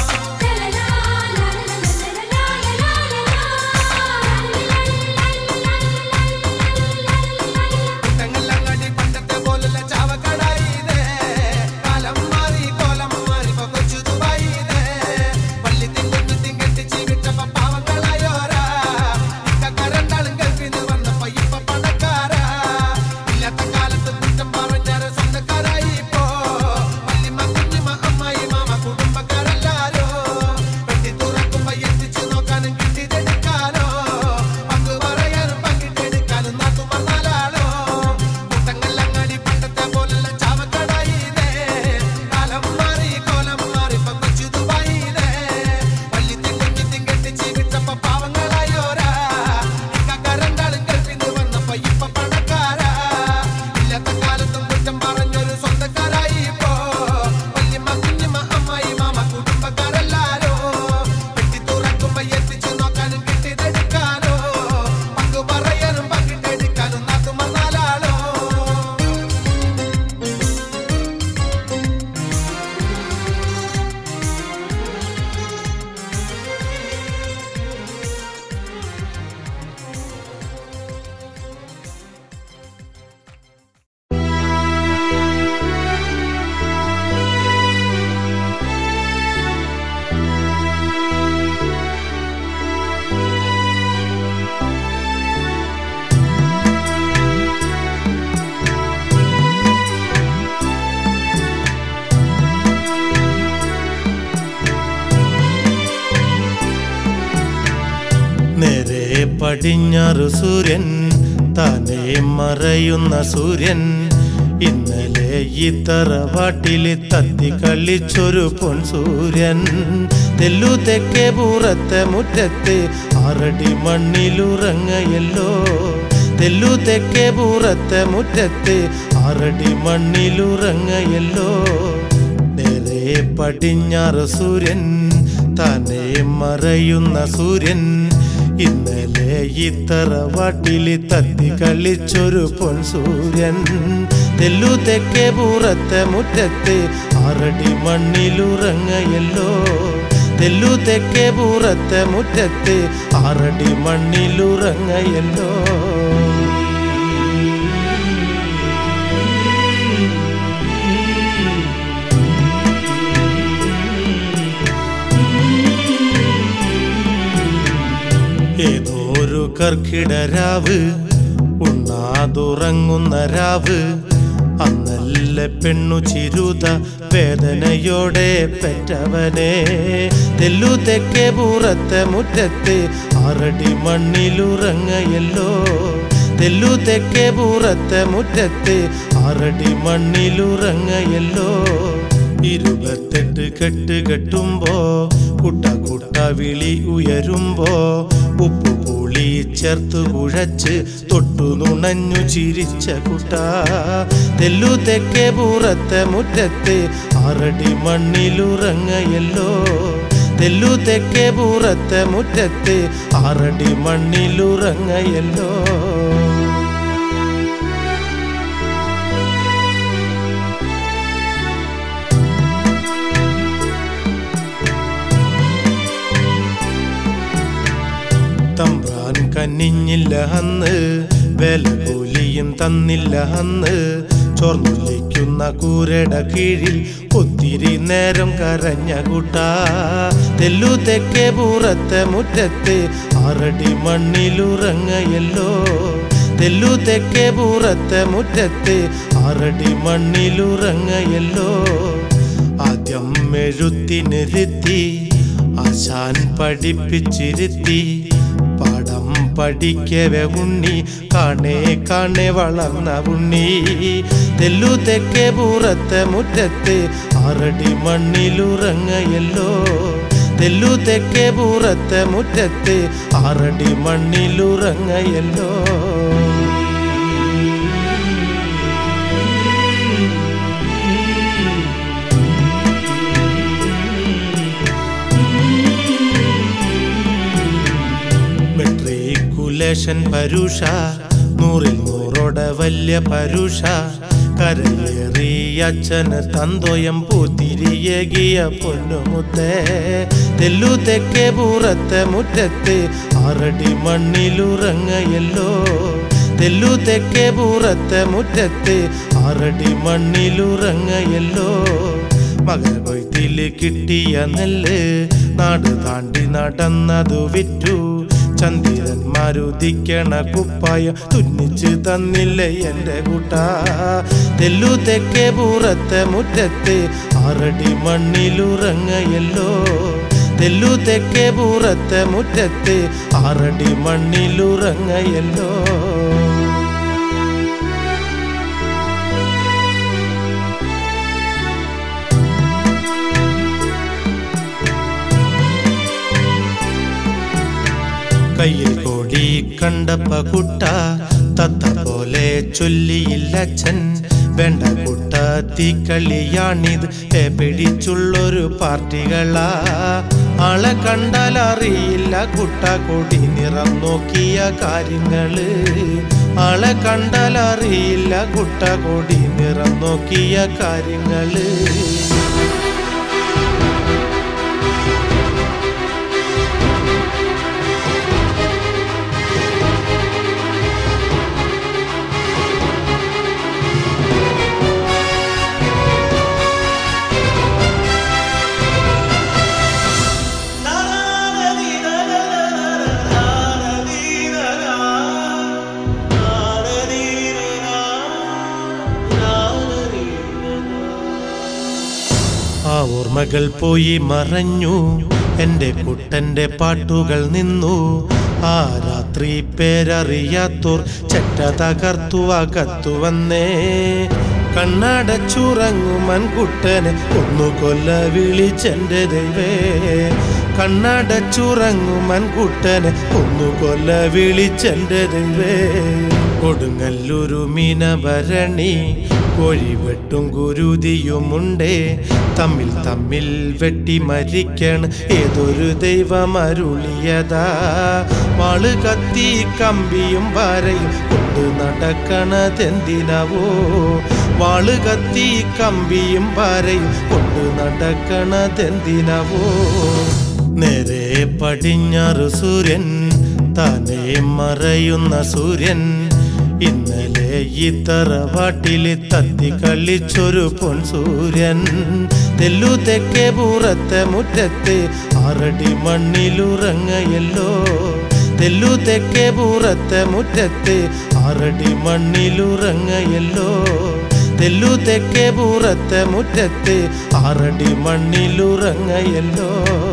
തങ്ങളങ്ങാടി പണ്ടത്തെ പോലുള്ള ചാവക്കടായിതേ കാലം മാറി കോലം മാറി ഇപ്പൊ കൊച്ചു ദുബായിതേ പള്ളി തിങ്കുന്നു തിങ്കട്ടിച്ച് വിട്ടപ്പ പാവങ്ങളായോരാ ഇക്കരണ്ടാളും ഗൾഫിന്ന് വന്നപ്പോ ഇപ്പൊ പണക്കാരാ ഇല്ലാത്ത കാലത്ത് കുറ്റം പറഞ്ഞാറ് സ്വന്തക്കാരായി ഇപ്പോ വല്യമ്മ കുഞ്ഞിമ്മ അമ്മായി മാമ കുടുംബക്കാരെല്ലാരോ പെട്ടി തുറക്കുമ്പോ എത്തിച്ചു നോക്കാനും കിട്ടിയതെടുക്കാനോ പങ്ക് പറയാനും പങ്കിട്ടെടുക്കാനും നാത്തു പറഞ്ഞാലാളോ കൂട്ടങ്ങളങ്ങാടി പണ്ടത്തെ പോലുള്ള ചാവക്കടായിതേ കാലം മാറി കോലം മാറി ഇപ്പൊ കൊച്ചു ദുബായിതേ പള്ളി തിങ്കി തിങ്കട്ടിച്ച് വിട്ടപ്പോ പാവങ്ങളായോരാ ഇക്കരണ്ടാളും ഗൾഫിന്ന് വന്നപ്പോ ഇപ്പൊ പണക്കാരാ ഇല്ലാത്ത കാലത്തും കുറ്റം പറഞ്ഞൊരു സ്വന്തക്കാരായി ഇപ്പോ വല്യമ്മ കുഞ്ഞമ്മ അമ്മായി മാമ കുടുംബക്കാരെല്ലാരോ പെട്ടി തുറക്കുമ്പോ എത്തിച്ചു നോക്കാനും കിട്ടിയതെടുക്കാനോ പങ്ക് പറയാനും പങ്കിട്ടെടുക്കാനും നാത്തു മന്നാലാളോ നേരെ പടിഞ്ഞാറ് സൂര്യൻ താനേ മറയുന്ന സൂര്യൻ ഇന്നലെ ഈ തറവാട്ടിൽ തത്തി കളിച്ചൊരു പൊൻ സൂര്യൻ തെല്ലു തെക്കേ പൂറത്തെ മുറ്റത്ത് ആറടി മണ്ണിലുറങ്ങയല്ലോ തെല്ലു തെക്കേ പൂറത്തെ മുറ്റത്ത് ആറടി മണ്ണിലുറങ്ങയല്ലോ നേരെ പടിഞ്ഞാറ് സൂര്യൻ തന്നെ മറയുന്ന സൂര്യൻ ഇന്നലെ ഈ തറവാട്ടിൽ തത്തി കളിച്ചൊരു പൊൻ സൂര്യൻ തെല്ലു തെക്കേ പൂറത്തെ മുറ്റത്ത് ആറടി മണ്ണിലുറങ്ങയല്ലോ തെല്ലു തെക്കേ പൂറത്തെ മുറ്റത്ത് ആറടി മണ്ണിലുറങ്ങയല്ലോ ഏതോ ഒരു കർക്കിടരാവ് ഉണ്ണാതുറങ്ങുന്ന രാവ് അന്നല്ല പെണ്ണു ചിരുത വേദനയോടെ പെറ്റവനെ തെല്ലു തെക്കേ പൂറത്തെ മുറ്റത്ത് ആറടി മണ്ണിലുറങ്ങയല്ലോ തെല്ലു തെക്കേ പൂറത്തെ മുറ്റത്ത് ആറടി മണ്ണിലുറങ്ങയല്ലോ ഇരുപത്തെട്ട് കെട്ട് കെട്ടുമ്പോ കുട്ട കുട്ട വിളി ഉയരുമ്പോ ഉപ്പു പുളി ചേർത്ത് കുഴച്ച് തൊട്ടു നുണഞ്ഞു ചിരിച്ച കുട്ട തെല്ലു തെക്കേ പൂറത്തെ മുറ്റത്ത് ആറടി മണ്ണിലുറങ്ങയല്ലോ തെല്ലു തെക്കേ പൂറത്തെ മുറ്റത്ത് ആറടി മണ്ണിലുറങ്ങയല്ലോ തമ്പ്രാൻ കന്നിഞ്ഞില്ല അന്ന് വില കൂലിയും തന്നില്ല അന്ന് ചോർന്നൊലിക്കുന്ന കൂരട കീഴിൽ ഒത്തിരി നേരം കരഞ്ഞ കൂട്ട തെല്ലു തെക്കേ പൂറത്തെ മുറ്റത്ത് ആറടി മണ്ണിലുറങ്ങയല്ലോ തെല്ലു തെക്കേ പൂറത്തെ മുറ്റത്ത് ആറടി മണ്ണിലുറങ്ങയല്ലോ ആദ്യം എഴുത്തിനിരുത്തി ആശാൻ പഠിപ്പിച്ചിരുത്തി പാഠം പഠിക്കവെ ഉണ്ണി കാണേ കാണേ വളർന്ന ഉണ്ണി തെല്ലു തെക്കേ പൂറത്തെ മുറ്റത്ത് ആറടി മണ്ണിലുറങ്ങയല്ലോ തെല്ലു തെക്കേ പൂറത്തെ മുറ്റത്ത് ആറടി മണ്ണിലുറങ്ങയല്ലോ മെട്രിക്കുലേഷൻ പരുഷ നൂറിൽ നൂറോടെ വലിയ പരുഷ കരയേറി അച്ഛന് തന്തോയം പൂത്തിരിയകിയ പൊന്നുമുത്തേ തെല്ലു തെക്കേ പൂറത്തെ മുറ്റത്ത് ആറടി മണ്ണിലുറങ്ങയല്ലോ തെല്ലു തെക്കേ പൂറത്തെ മുറ്റത്ത് ആറടി മണ്ണിലുറങ്ങയല്ലോ മകര കൊയ്ത്തില് കിട്ടിയ നെല്ല് നാട് താണ്ടി നടന്നതു വിറ്റു ചന്ദ്രന്മാരുദിക്കണ കുപ്പായ തുന്നിച്ച് തന്നില്ലേ എന്റെ കൂട്ട തെല്ലു തെക്കേ പൂറത്തെ മുറ്റത്ത് ആറടി മണ്ണിലുറങ്ങയല്ലോ തെല്ലു തെക്കേ പൂറത്തെ മുറ്റത്ത് ആറടി മണ്ണിലുറങ്ങയല്ലോ കയ്യിൽ കോടി കണ്ടപ്പ കുട്ട തത്ത പോലെ ചൊല്ലിയില്ലച്ഛൻ വേണ്ട കുട്ട തീക്കളിയാണിത് ഏ പിടിച്ചുള്ളൊരു പാർട്ടികളാ ആളെ കണ്ടാൽ അറിയില്ല കുട്ട കൊടി നിറം നോക്കിയ കാര്യങ്ങള് ആളെ കണ്ടാൽ അറിയില്ല കുട്ട കൊടി നിറം നോക്കിയ കാര്യങ്ങള് ആ ഓർമ്മകൾ പോയി മറഞ്ഞു എന്റെ കുട്ടന്റെ പാട്ടുകൾ നിന്നു ആ രാത്രി പേരറിയാത്തോർ ചെറ്റ തകർത്തു അകത്തു വന്നേ കണ്ണടച്ചുറങ്ങുമൻ കുട്ടനെ ഒന്നു കൊല്ല വിളിച്ചെന്റെ ദൈവേ കണ്ണടച്ചുറങ്ങുമൻ കുട്ടനെ ഒന്നു കൊല്ല വിളിച്ചെന്റെ ദൈവേ കൊടുങ്ങല്ലൊരു മീനഭരണി കോഴിവെട്ടും കുരുതിയുമുണ്ടേ തമ്മിൽ തമ്മിൽ വെട്ടി മരിക്കണ് ഏതൊരു ദൈവമരുളിയതാ വാള് കത്തി കമ്പിയും പാരയും കൊണ്ടു നടക്കണതെന്തിനവോ വാള് കത്തി കമ്പിയും പാരയും കൊണ്ടു നടക്കണതെന്തിനവോ നേരെ പടിഞ്ഞാറ് സൂര്യൻ താനേ മറയുന്ന സൂര്യൻ ഇന്നലെ ഈ തറവാട്ടില് തത്തി കളിച്ചൊരു പൊൻ സൂര്യൻ തെല്ലു തെക്കേ പൂറത്തെ മുറ്റത്ത് ആറടി മണ്ണിലുറങ്ങയല്ലോ തെല്ലു തെക്കേ പൂറത്തെ മുറ്റത്ത് ആറടി മണ്ണിലുറങ്ങയല്ലോ തെല്ലു തെക്കേ പൂറത്തെ മുറ്റത്ത് ആറടി മണ്ണിലുറങ്ങയല്ലോ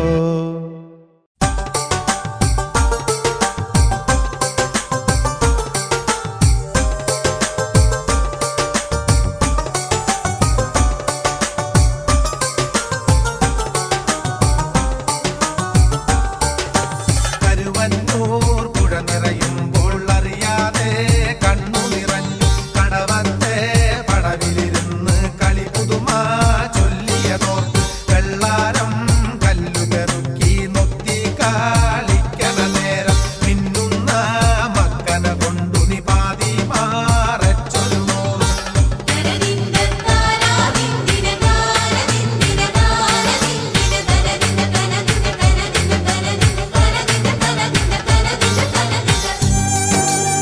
കരുവന്നൂർ പുഴ നിറയുമ്പോൾ അറിയാതെ കണ്ണു നിറഞ്ഞു കടവത്തെ പടവിലിരുന്ന് കളി പുതുമ ചൊല്ലിയതോർത്ത് വെള്ളാരം കല്ലുകറുക്കി നൊത്തി കളിക്കണ നേരം മിന്നുന്ന മക്കന കൊണ്ടു നീ പാതി മാറച്ചൊരു മോറും തരദിന്ദ താരാദിന്ദിന താരദിന്ദിന താരദിന്ദിന തരദിന്ദ തനദിന്ദ തനദിന്ദ തനദിന്ദ തനദിന്ദ തനദിന്ദ തനദിന്ദ തനദിന്ദ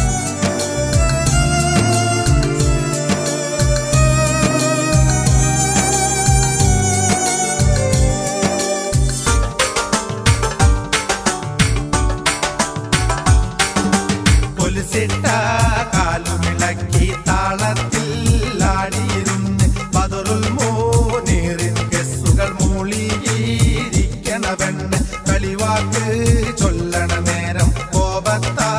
പൊലിസിട്ട കാലുമിളക്കി താളത്തിൽ ആടിയിരുന്ന് ബദറുൽ മോനീറിൻ ഗസ്സുകൾ മൂളിയിരിക്കണ പെണ്ണ് കളിവാക്ക് ചൊല്ലണ നേരം കോപത്താ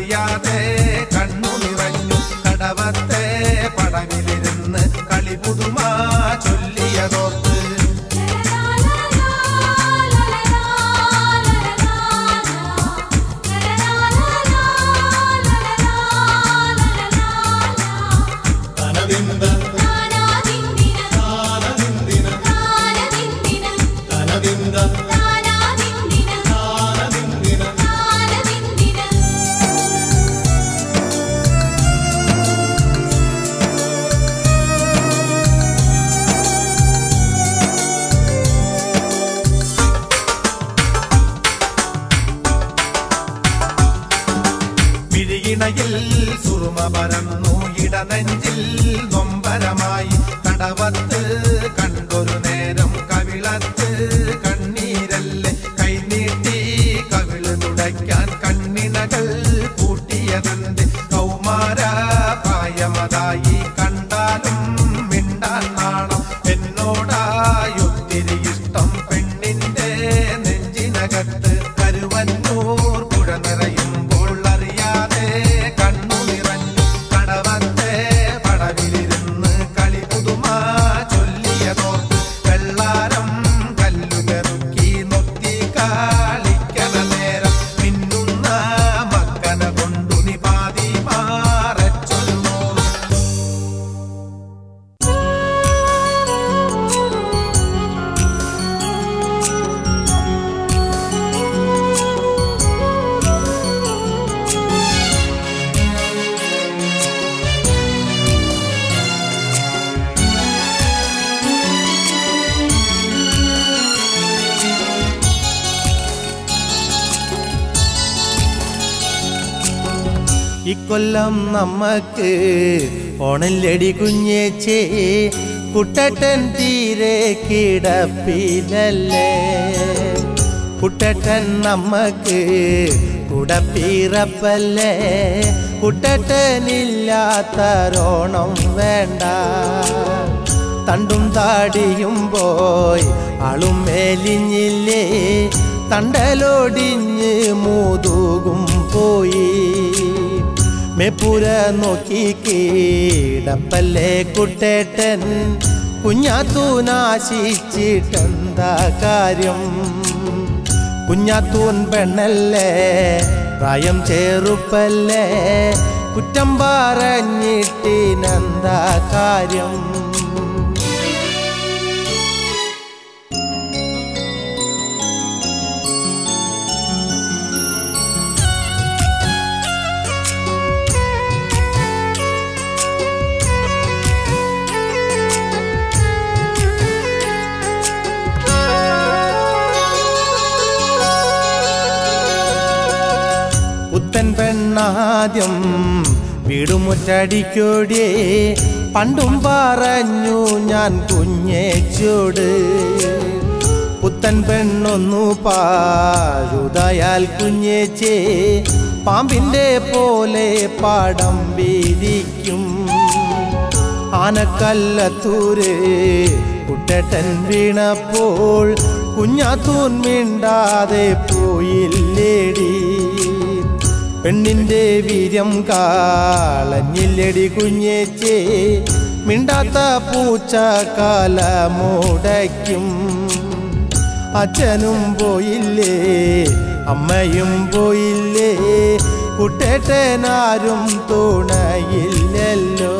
അറിയാതെ കണ്ണു നിറഞ്ഞു കടവത്തെ പടവിലിരുന്ന് കളി പുതുമ ചൊല്ലിയതോർത്ത് മിഴിയിണയിൽ സുറുമ പരന്നു ഇടനെഞ്ചിൽ നൊമ്പരമായി കടവത്ത് കണ്ടൊരു നേരം കവിളത്ത് കണ്ണീരല്ലേ കൈനീട്ടി കവിള് തുടയ്ക്കാൻ കണ്ണിണകൾ കൂട്ടിയതെന്ത് കൗമാര പ്രായമതായി കണ്ടാലും മിണ്ടാൻ നാണം എന്നോടായി ഒത്തിരി ഇഷ്ടം പെണ്ണിന്റെ നെഞ്ചിനകത്ത് കരുവന്നൂർ പുഴ നിറയുമ്പോൾ അറിയാതെ കണ്ണു നിറഞ്ഞു കടവത്തെ പടവിലിരുന്ന് കളി പുതുമ ചൊല്ലിയതോർത്ത് വെള്ളാരം കല്ലു പെറുക്കി നൊത്തി കളിക്കണ നേരം മിന്നുന്ന മക്കന കൊണ്ടു നിപാതി മാറച്ചൊരു നോറും ഇക്കൊല്ലം നമ്മക്ക് ഓണല്ലടി കുഞ്ഞേച്ചേ കുട്ടട്ടൻ തീരെ കിടപ്പിലല്ലേ കുട്ടട്ടൻ നമ്മക്ക് കുടപ്പീറപ്പല്ലേ കുട്ടട്ടനില്ലാത്തരോണം വേണ്ട തണ്ടും താടിയും പോയി ആളും മേലിഞ്ഞില്ലേ തണ്ടലൊടിഞ്ഞ് മൂതുകും പോയി മെപ്പുര നോക്കി കീടപ്പല്ലേ കുട്ടേട്ടൻ കുഞ്ഞാത്തൂനാശിച്ചിട്ടെന്താ കാര്യം കുഞ്ഞാത്തൂൻ പെണ്ണല്ലേ പ്രായം ചേറുപ്പല്ലേ കുറ്റം പറഞ്ഞിട്ടിനെന്താ കാര്യം പുത്തൻ പെണ്ണാദ്യം വീടുമുറ്റടിക്കോടിയേ പണ്ടും പറഞ്ഞു ഞാൻ കുഞ്ഞേച്ചോട് പുത്തൻ പെണ്ണൊന്നു പാഴുതായാൽ കുഞ്ഞേച്ചേ പാമ്പിന്റെ പോലെ പാടം വീതിക്കും ആനക്കല്ലത്തൂര് കുട്ടട്ടൻ വീണപ്പോൾ കുഞ്ഞാത്തൂൻ മിണ്ടാതെ പോയില്ലേടി പെണ്ണിന്റെ വീര്യം കാളഞ്ഞില്ലടി കുഞ്ഞേച്ചേ മിണ്ടാത്ത പൂച്ച കാല മുടയ്ക്കും അച്ഛനും പോയില്ലേ അമ്മയും പോയില്ലേ കുട്ടേട്ടനാരും തുണയില്ലല്ലോ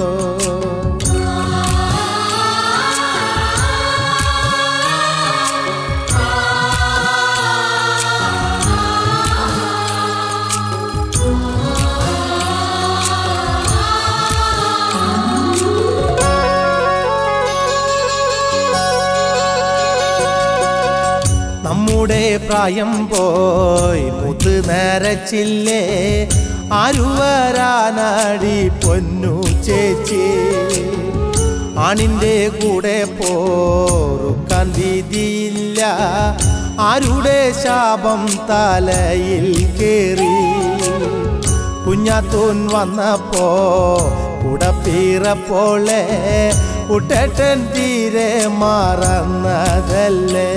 നമ്മുടെ പ്രായം പോയി മുത്ത് നരച്ചില്ലേ ആരു വരാനാടി പൊന്നു ചേച്ചി ആണിന്റെ കൂടെ പോറുക്കാൻ വിധിയില്ല ആരുടെ ശാപം തലയിൽ കേറി കുഞ്ഞാത്തൂൻ വന്നപ്പോ കുടപ്പീറപ്പോളെ കുട്ടേട്ടൻ തീരെ മറന്നതല്ലേ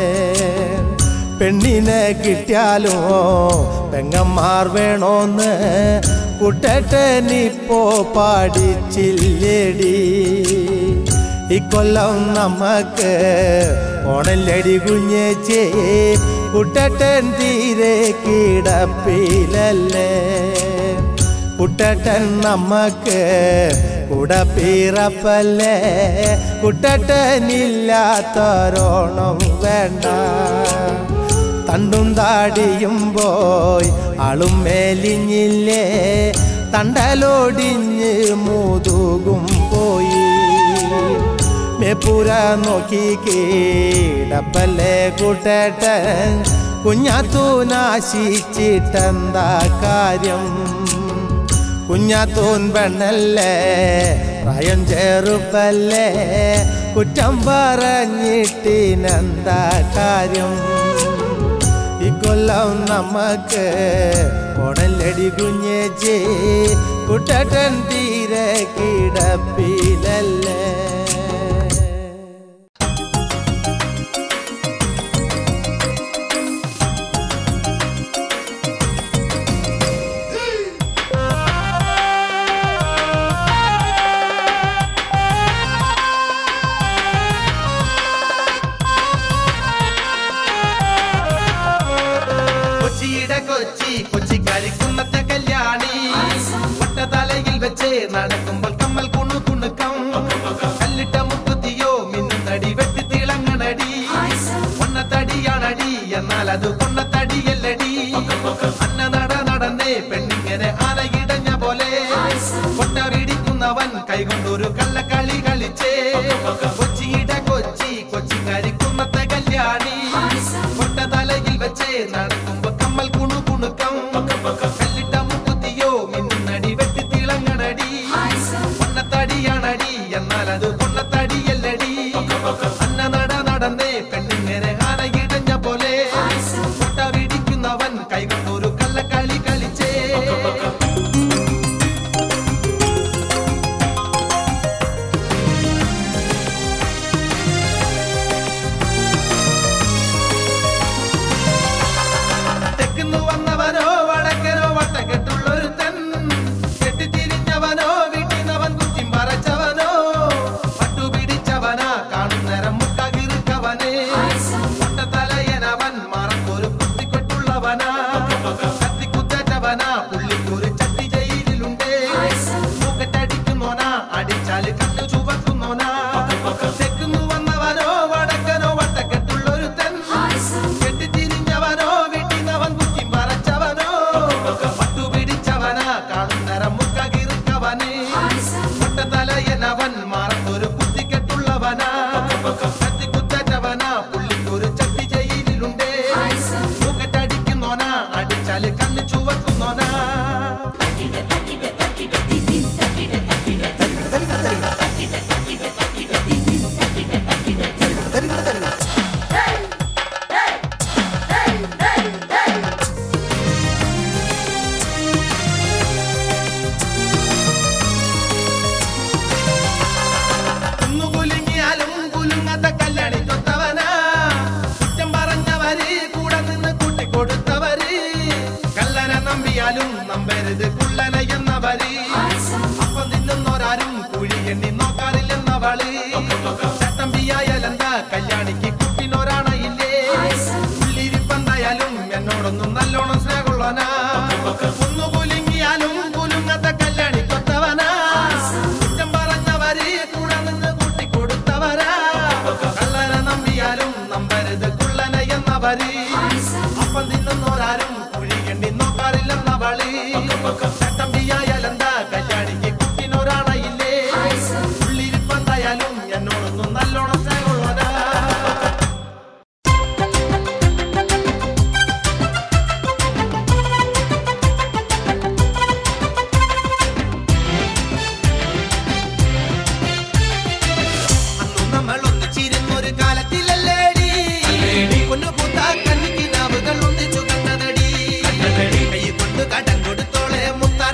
പെണ്ണിനെ കിട്ടിയാലോ പെങ്ങന്മാർ വേണോന്ന് കുട്ടട്ടനിപ്പോ പാടിച്ചില്ലേടി ഇക്കൊല്ലം നമുക്ക് ഓണല്ലടി കുഞ്ഞേച്ചേ കുട്ടട്ടൻ തീരെ കിടപ്പിലല്ലേ കുട്ടട്ടൻ നമുക്ക് കൂടെ പിറപ്പല്ലേ കുട്ടട്ടനില്ലാത്തോരോണം വേണ്ട തണ്ടും താടിയും പോയി ആളും മേലിഞ്ഞില്ലേ തണ്ടലോടിഞ്ഞ് മുതുകും പോയി മേപ്പുര നോക്കി കീടപ്പല്ലേ കൂട്ടേട്ടൻ കുഞ്ഞാത്തു നാശിച്ചിട്ടെന്താ കാര്യം കുഞ്ഞാത്തൂൻ പെണ്ണല്ലേ പ്രായം ചെറുപ്പല്ലേ കുറ്റം പറഞ്ഞിട്ടിനെന്താ കാര്യം ഇക്കൊല്ലം നമുക്ക് ഓണല്ലടി കുഞ്ഞേച്ചി കുട്ടട്ടൻ തീരെ കിടപ്പിലല്ലേ കൊച്ചിയുടെ കൊച്ചി കൊച്ചിക്കാരി കുന്നത്തെ കല്യാണി പട്ടതലയിൽ വെച്ച് നടക്കുമ്പോൾ കമ്മൽ കുണു കുണുക്കം കല്ലിട്ട മുക്കുത്തിയോ മിന്നുന്നടി വെട്ടി തിളങ്ങണടി പൊണ്ണത്തടിയാണടി എന്നാൽ അത് പൊണ്ണത്തടിയല്ലടി അന്ന നട നടന്നേ പെണ്ണിങ്ങനെ ആനയിടഞ്ഞ പോലെ കൊട്ട പിടിക്കുന്നവൻ കൈകൊണ്ടൊരു കള്ളക്കളി കളിച്ചേ കൊച്ചിയുടെ കൊച്ചി കൊച്ചിക്കാരി കുന്നത്തെ കല്യാണി കൊട്ട തലയിൽ വെച്ച് നടക്കുമ്പോ കമ്മൽ കുണു കുണുക്കം കല്ലിട്ട മുക്കുത്തിയോ മിന്നുന്നടി വെട്ടി തിളങ്ങണടി പൊണ്ണത്തടിയാണടി എന്നാൽ അത് പൊണ്ണത്തടിയല്ലടി അന്ന നട നടന്നേ പെണ്ണിങ്ങനെ ആനയിടഞ്ഞ പോലെ കൊട്ട പിടിക്കുന്നവൻ കൈകൊണ്ടൊരു കള്ളക്കളി കളിച്ചേ തെക്കുന്നു വന്നവനോ വടക്കനോ വട്ടക്കെട്ടുള്ളൊരുത്തൻ കെട്ടിത്തിരിഞ്ഞവനോ വീട്ടിനവൻ കുറ്റിം പറച്ചവനോ പട്ടുപിടിച്ചവനാ കാണുന്നേരം മുക്കകിറുക്കവനെ തലയനവൻ മറക്കൊരു കുത്തിക്കൊട്ടുള്ളവനാ കത്തിക്കുത്തറ്റവനാ പുള്ളിക്കൊരു ചട്ടി ജയിലിലുണ്ടേ മൂക്കറ്റടിക്കുന്നോനാ അടിച്ചാല് കണ്ണു ചുവക്കുന്നോനാ തെക്കുന്നു വന്നവനോ വടക്കനോ വട്ടക്കെട്ടുള്ളൊരുത്തൻ കെട്ടിത്തിരിഞ്ഞവനോ വീട്ടിനവൻ കുറ്റിം പറച്ചവനോ പട്ടുപിടിച്ചവനാ കാണുന്നേരം മുക്കകിറുക്കവനെ തലയനവൻ മറന്നൊരു കുത്തിക്കെട്ടുള്ളവനാ കത്തിക്കുത്തറ്റവനാ പുള്ളിക്കൊരു ചട്ടി ജയിലിലുണ്ടേ മൂക്കറ്റടിക്കുന്നോനാ അടിച്ചാല് കണ്ണ് ചുവക്കുന്നോനാ കുന്നുകുലുങ്ങിയാലും കുലുങ്ങാത്ത കല്യാണി തൊത്തവനാ കുറ്റം പറഞ്ഞവര് കൂടെ നിന്ന് കൂട്ടിക്കൊടുത്തവര് കല്ലന നമ്പിയാലും നമ്പരുത് കുള്ളന എന്നവര് അപ്പം തിന്നുന്നോരാരും കുഴി എണ്ണി നോക്കാറില്ലെന്നവള് ചട്ടമ്പിയായാലെന്താ കല്യാണിക്ക് കുട്ടിനൊരാണയില്ലേ ഉള്ളിരിപ്പന്തായാലും എന്നോടൊന്നും നല്ലോണം സ്നേഹമുള്ളവനാ കുന്നുകുലുങ്ങിയാലും കുലുങ്ങാത്ത കല്യാണി തൊത്തവനാ കുറ്റം പറഞ്ഞവര് കൂടെ നിന്ന് കൂട്ടിക്കൊടുത്തവരാ കള്ളന നമ്പിയാലും നമ്പരുത് കുള്ളന എന്നവര് അപ്പം തിന്നുന്നോരാരും കുഴി എണ്ണി നോക്കാറില്ലെന്നവള് ചട്ടമ്പിയായാലെന്താ കല്യാണിക്ക് കുട്ടിനൊരാണയില്ലേ ഉള്ളിരിപ്പന്തായാലും എന്നോടൊന്നും നല്ലോണം സ്നേഹമുള്ളവനാ അന്നു നമ്മൾ ഒന്നിച്ചിരുന്നൊരു കാലത്തിലല്ലേടി പൊന്നു പൂത്താ കണ്ണിക്കിനാവുകൾ ഒന്നിച്ചു കണ്ടതടി കൈ കൊണ്ട് കടം കൊടുത്തോളെ മുത്ത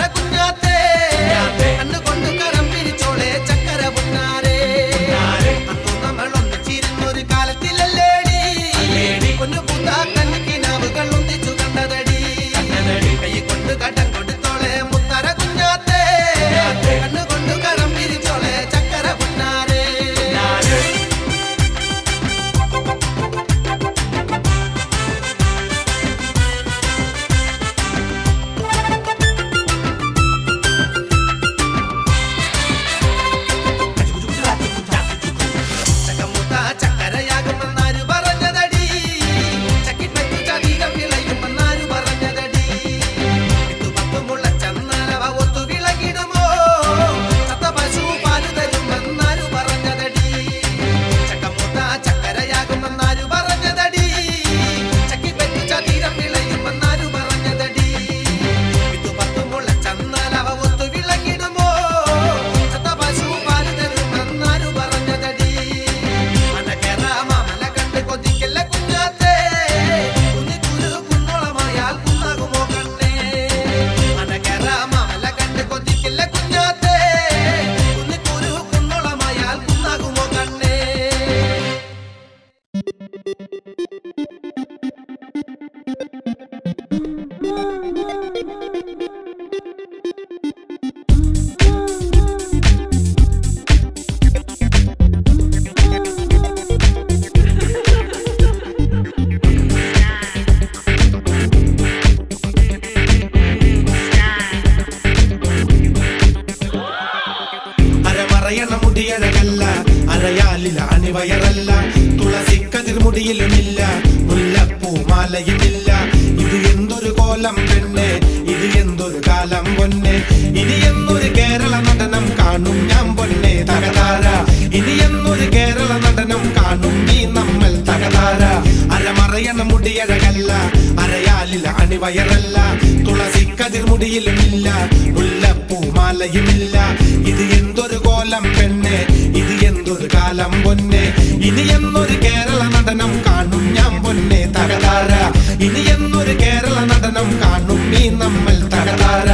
മുടിയഴകല്ല അരയാലില അണിവയറല്ല തുളസിക്കതിർ മുടിയിലുമില്ല മുല്ലപ്പൂ മാലയുമില്ല ഇത് എന്തൊരു കോലം പെണ്ണെ ഇത് എന്തൊരു കാലം പൊന്നെ ഇനി എന്നൊരു കേരള നടനം കാണും ഞാൻ പൊന്നെ തകതാര ഇനി എന്നൊരു കേരള നടനം കാണും നീ നമ്മൾ തകതാര അരമറയണ മുടിയഴകല്ല അരയാലില അണിവയറല്ല തുളസിക്കതിർ മുടിയിലുമില്ല മുല്ലപ്പൂ മാലയുമില്ല ഇത് എന്തൊരു കോലം പെണ്ണെ ഇത് എന്തൊരു കാലം പൊന്നെ ഇനി എന്നൊരു കേരള നടനം കാണും ഞാൻ പൊന്നെ തകതാര ഇനി എന്നൊരു കേരള നടനം കാണും നീ നമ്മൾ തകതാര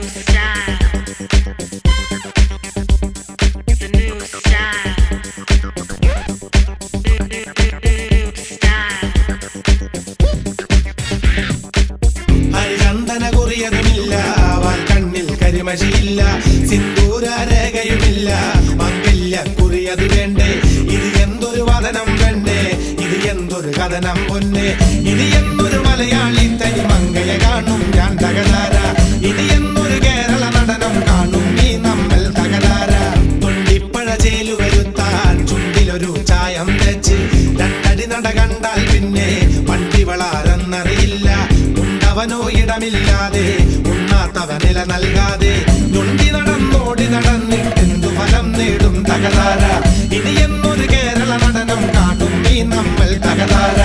ഹരിചന്ദന കുറിയതുമില്ല വാൽ കണ്ണിൽ കരിമഷിയില്ല സിന്ദൂര രേഖയുമില്ല മംഗല്യ കുറിയത് വേണ്ടേ ഇത് എന്തൊരു വദനം വേണ്ടേ ഇത് എന്തൊരു കഥനം പൊന്നെ ഇത് എന്നൊരു മലയാളി തനി മങ്കയെ കാണും ഞാൻ തകതാര ഇത് എന്നൊരു കേരള നടനം കാണും നീ നമ്മൾ തകതാര തൊണ്ടിപ്പഴ ചേലു വരുത്താൻ ചുണ്ടിലൊരു ചായം തെച്ച് രണ്ടടി നട കണ്ടാൽ പിന്നെ വണ്ടി വളാരെന്നറിയില്ല ഉണ്ടവനോ ഇടമില്ലാതെ ഉണ്ണാത്തവ നില നൽകാതെ ഞൊണ്ടി നടന്നോടി നടന്നിട്ടെന്തു ഫലം നേടും തകതാര ഇനി എന്നൊരു കേരള നടനം കാണും നീ നമ്മൾ തകതാര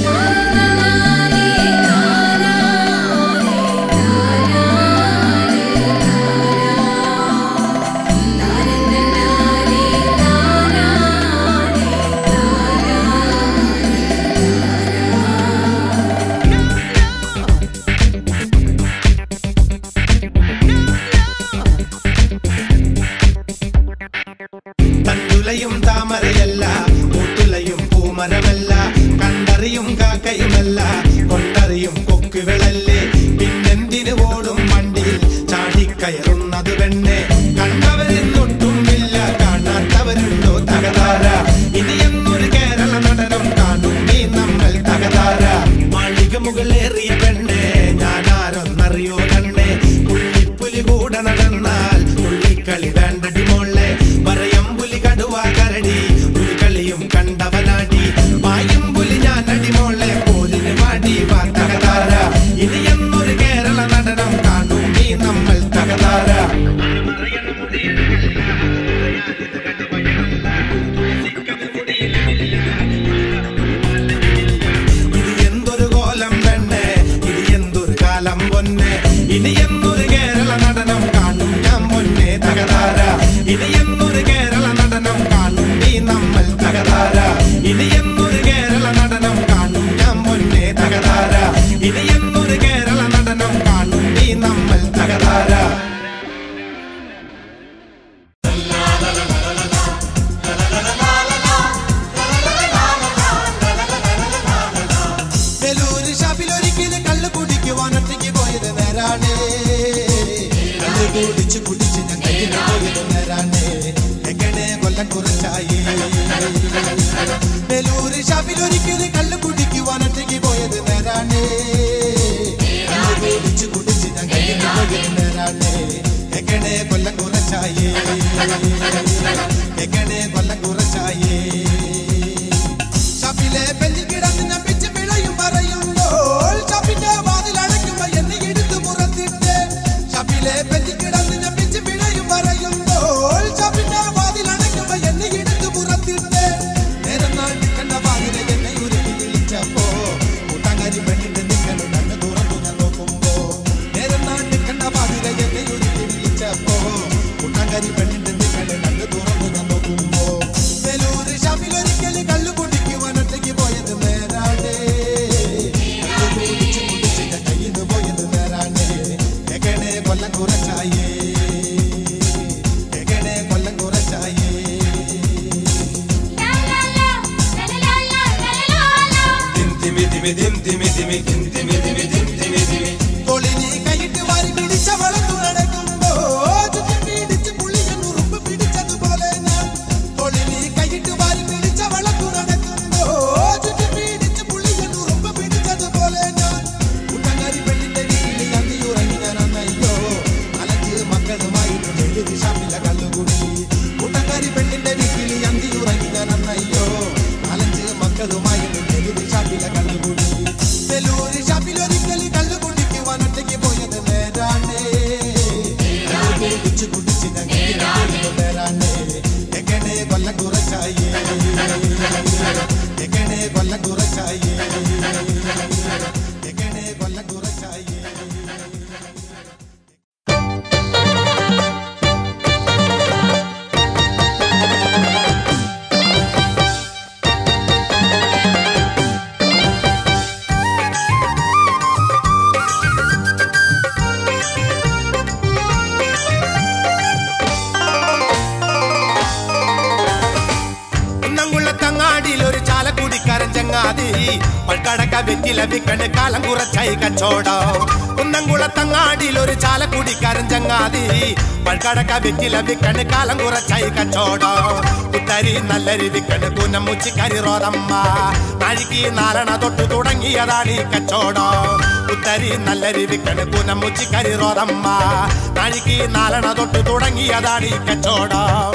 തണ്ടുലയും താമരയല്ല പൂത്തുലയും പൂമരമല്ല കണ്ടറിയും കാക്കയുമല്ല കൊണ്ടറിയും കൊക്കുകളല്ലേ പിന്നെന്തിന് ഓടും വണ്ടിയിൽ ചാടിക്കയറുന്നത് പെണ്ണെ കണ്ടവരെന്നൊട്ടുമില്ല കാണാത്തവരുണ്ടോ തകതാര ഇനി എന്നൊരു കേരള നടനം കാണും നീ നമ്മൾ തകതാര മാളിക മുകളേറിയ പെണ്ണെ ഞാനാരൊന്നറിയോ കണ്ണെ പുള്ളിപ്പുലി കൂടെ നടന്നാൽ പുള്ളിക്കളി വേണ്ടടി മോളെ പറയം പുലി കടുവ കരടി പുലികളിയും കണ്ടവനാടി പായും പുലി ഞാൻ അടിമോളെ പോലിന് വാടി വാ തകതാര ഇനി എന്നൊരു കേരള നടനം കാണും നീ നമ്മൾ തകതാര ഇത് എന്തൊരു കോലം പെണ്ണെ ഇത് എന്തൊരു കാലം പൊന്നെ ഇനി എന്നൊരു കേരള നടനം കാണും ഞാൻ പൊന്നെ തകതാര ഇനി എന്നൊരു കേരള നടനം കാണും നീ നമ്മൾ തകതാര ഇനി എന്നൊരു കേരള നടനം കാണും ഞാൻ പൊന്നെ തകതാര ഇനി എന്നൊരു കേരള നടനം കാണും നീ നമ്മൾ തകതാര വെലൂര് ഷാപ്പിലൊരിക്കല് കള്ള് കുടിക്കുവാൻ ഒറ്റയ്ക്ക് പോയത് നേരാണ് കള്ള് കുടിച്ച് കുടിച്ച് ഞാൻ കയ്യിൽ പോയത് നേരാണ് എങ്ങനെ കൊല്ലം കുറച്ചായി വെലൂര് ഷാപ്പിലൊരിക്കല് കള്ള് കുടിക്കുവാൻ ഒറ്റയ്ക്ക് പോയത് നേരാണ് കള്ള് കുടിച്ച് കുടിച്ച് ഞാൻ കയ്യിൽ പോയത് നേരാണ് എങ്ങനെ കൊല്ലം കുറച്ചായി എങ്ങനെ കൊല്ലം കുറച്ചായി ഷാപ്പിലെ ബെഞ്ചിൽ കിടന്ന് ഞാൻ പിച്ച് പിഴയും പറയുമ്പോൾ ഷാപ്പിന്റെ വാതിൽ അടയ്ക്കുമ്പോ എന്നെ എടുത്ത് പുറത്തിട്ട് ഷാപ്പിലെ ബെഞ്ചിൽ കിടന്ന് ഞാൻ പിച്ച് പിഴയും പറയുമ്പോൾ ഷാപ്പിന്റെ വാതിൽ അടയ്ക്കുമ്പോ എന്നെ എടുത്ത് പുറത്തിട്ട് നേരം നാൾ നിൽക്കേണ്ട വാതിലെ എന്നെ ഉരുട്ടി വിളിച്ചപ്പോ കൂട്ടാങ്കാരി പെണ്ണിന്റെ നിൽക്കണം കണ്ണ് തുറന്നു ഞാൻ നോക്കുമ്പോ നേരം നാൾ നിൽക്കേണ്ട വാതിലെ എന്നെ ഉരുട്ടി വിളിച്ചപ്പോ കൂട്ടാങ്കാരി പെണ്ണിന്റെ നിൽക്കണം കണ്ണ് തുറന്നു ഞാൻ നോക്കുമ്പോ വെലൂര് ഷാപ്പിലൊരിക്കല് കള്ളു കുടിക്കുവാൻ ഒറ്റയ്ക്ക് പോയത് നേരാണ് കള്ളു കുടിച്ച് കുടിച്ച് ഞാൻ കയ്യിന്ന് പോയത് നേരാണ് എങ്ങനെ കൊല്ലം കുറച്ചായേ എങ്ങനെ കൊല്ലം കുറച്ചായേ കൊളിനി കൈയിട്ട് വാരി പിടിച്ചവളത്തു നടക്കുമ്പോ ചുറ്റി പിടിച്ച് പുള്ളിയെ നുറുമ്പ് പിടിച്ചതുപോലെ ഞാൻ കൊളിനി കൈയിട്ട് വാരി പിടിച്ചവളത്തു നടക്കുമ്പോ ചുറ്റി പിടിച്ച് പുള്ളിയെ നുറുമ്പ് പിടിച്ചതുപോലെ ഞാൻ കൂട്ടങ്കാരി പെണ്ണിന്റെ വീട്ടിൽ അന്തി ഉറങ്ങി ഞാൻ അന്നയ്യോ അലഞ്ച് മക്കളുമായിട്ട് എഴുതി ഷാപ്പിലെ കല്ലുകുടി കൂട്ടങ്കാരി പെണ്ണിന്റെ കുടിച്ച് കുടിച്ച് ഞങ്ങൾ വരാനേ എങ്ങനെ കൊല്ലം കുറച്ചായേ എങ്ങനെ കൊല്ലം കുറച്ചായേ എങ്ങനെ കൊല്ലം കുറച്ചായേ കുന്നംകുള്ളത്തങ്ങാടിയിൽ ഒരു ചാലക്കുടിക്കാരൻ ചങ്ങാതി പൾക്കടക്ക വെറ്റില വിക്കണ് കാലം കുറച്ചായി കച്ചോടം കുന്നംകുളത്തങ്ങാടിയിൽ ഒരു ചാലക്കുടിക്കാരൻ ചങ്ങാതി പൾക്കടക്ക വെറ്റില വിക്കണ് കാലം കുറച്ചായി കച്ചോടം കുത്തരി നല്ലരി വിക്കണ് കുന്നം മുച്ചിക്കരി റോതമ്മ നാഴിക്ക് നാലണ തൊട്ട് തുടങ്ങിയതാണ് ഈ കച്ചോടം കുത്തരി നല്ലരി വിക്കണ് കുന്നം മുച്ചിക്കരി റോതമ്മ നാഴിക്ക് നാലണ തൊട്ട് തുടങ്ങിയതാണ് ഈ കച്ചോടം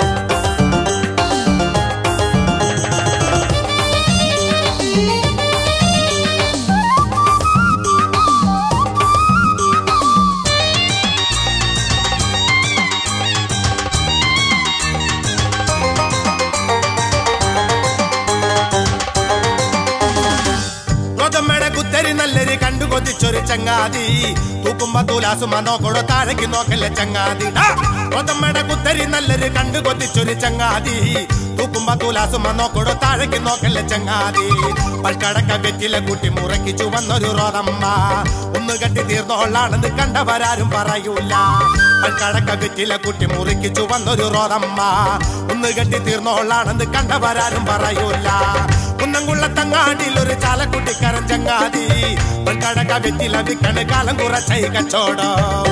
ഗോതമ്മയുടെ കുത്തരി നല്ലരി കണ്ടു കൊതിച്ചൊരു ചങ്ങാതി തൂക്കുമ്പോ തൂലാസുമ നോക്കോടോ താഴേക്ക് നോക്കല്ലേ ചങ്ങാതി ആ! ഗോതമ്മയുടെ കുത്തരി നല്ലരി കണ്ടു കൊതിച്ചൊരു ചങ്ങാതി തൂക്കുമ്പോ തൂലാസുമ നോക്കോടോ താഴേക്ക് നോക്കല്ലേ ചങ്ങാതി പൽക്കടക്ക വെറ്റില കൂട്ടി മുറക്കി ചുവന്നൊരു റോതമ്മ ഒന്ന് കെട്ടി തീർന്നോളാണെന്ന് കണ്ടവരാരും പറയൂല പൽക്കടക്ക വെറ്റില കൂട്ടി മുറുക്കി ചുവന്നൊരു റോതമ്മ ഒന്ന് കെട്ടി തീർന്നോളാണെന്ന് കണ്ടവരാരും പറയൂല കുന്നംകുള്ളത്തങ്ങാടിയിൽ ഒരു ചാലക്കുട്ടിക്കാരൻ ചങ്ങാതി കടക വെറ്റില വിക്കണ് കാലം കുറച്ചൈ കച്ചോടം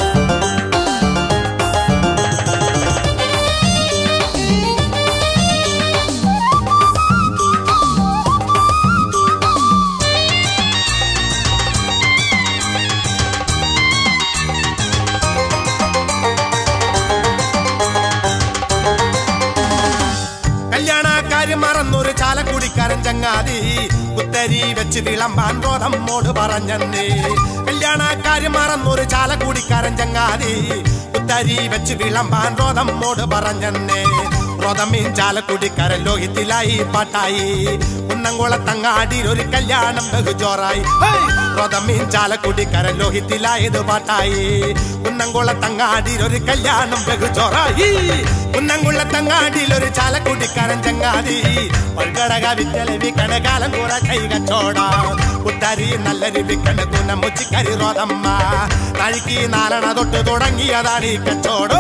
കല്യാണക്കാരി മറന്നൊരു ചാലക്കുടിക്കാരൻ ചങ്ങാതി കുത്തരി വെച്ച് വിളമ്പാൻ റോതമ്മോട് പറഞ്ഞെന്നേ കല്യാണക്കാരി മറന്നൊരു ചാലക്കുടിക്കാരൻ ചങ്ങാതി കുത്തരി വെച്ച് വിളമ്പാൻ റോതമ്മോട് പറഞ്ഞെന്നേ റോതമ്മീൻ ചാലക്കുടിക്കാരൻ ലോഹിത്തിലായി പാട്ടായി കുന്നംകുളത്തങ്ങാടിയിൽ ഒരു കല്യാണം ബഹുജോറായി റോതമ്മീൻ ചാലക്കുടിക്കാരൻ ലോഹിത്തിലായത് പാട്ടായി കുന്നംകുളത്തങ്ങാടിയിൽ ഒരു കല്യാണം ബഹുജോറായി കുന്നംകുള്ളത്തങ്ങാടിയിൽ ഒരു ചാലക്കുടിക്കാരൻ ചങ്ങാതി പൾകടക വിറ്റല വിക്കണ കാലം കൂറ കൈ കച്ചോട കുത്തരി നല്ലൊരു വിക്കണ കുന്ന മുച്ചിക്കരി റോതമ്മ തഴിക്ക് നാലണ തൊട്ട് തുടങ്ങിയതാണ് ഈ കച്ചോടോ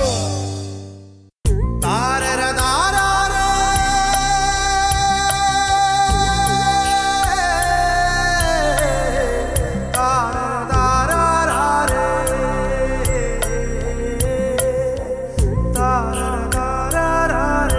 താരര താരാരേ. താരര താരാരാരേ. താരര താരാരാരേ.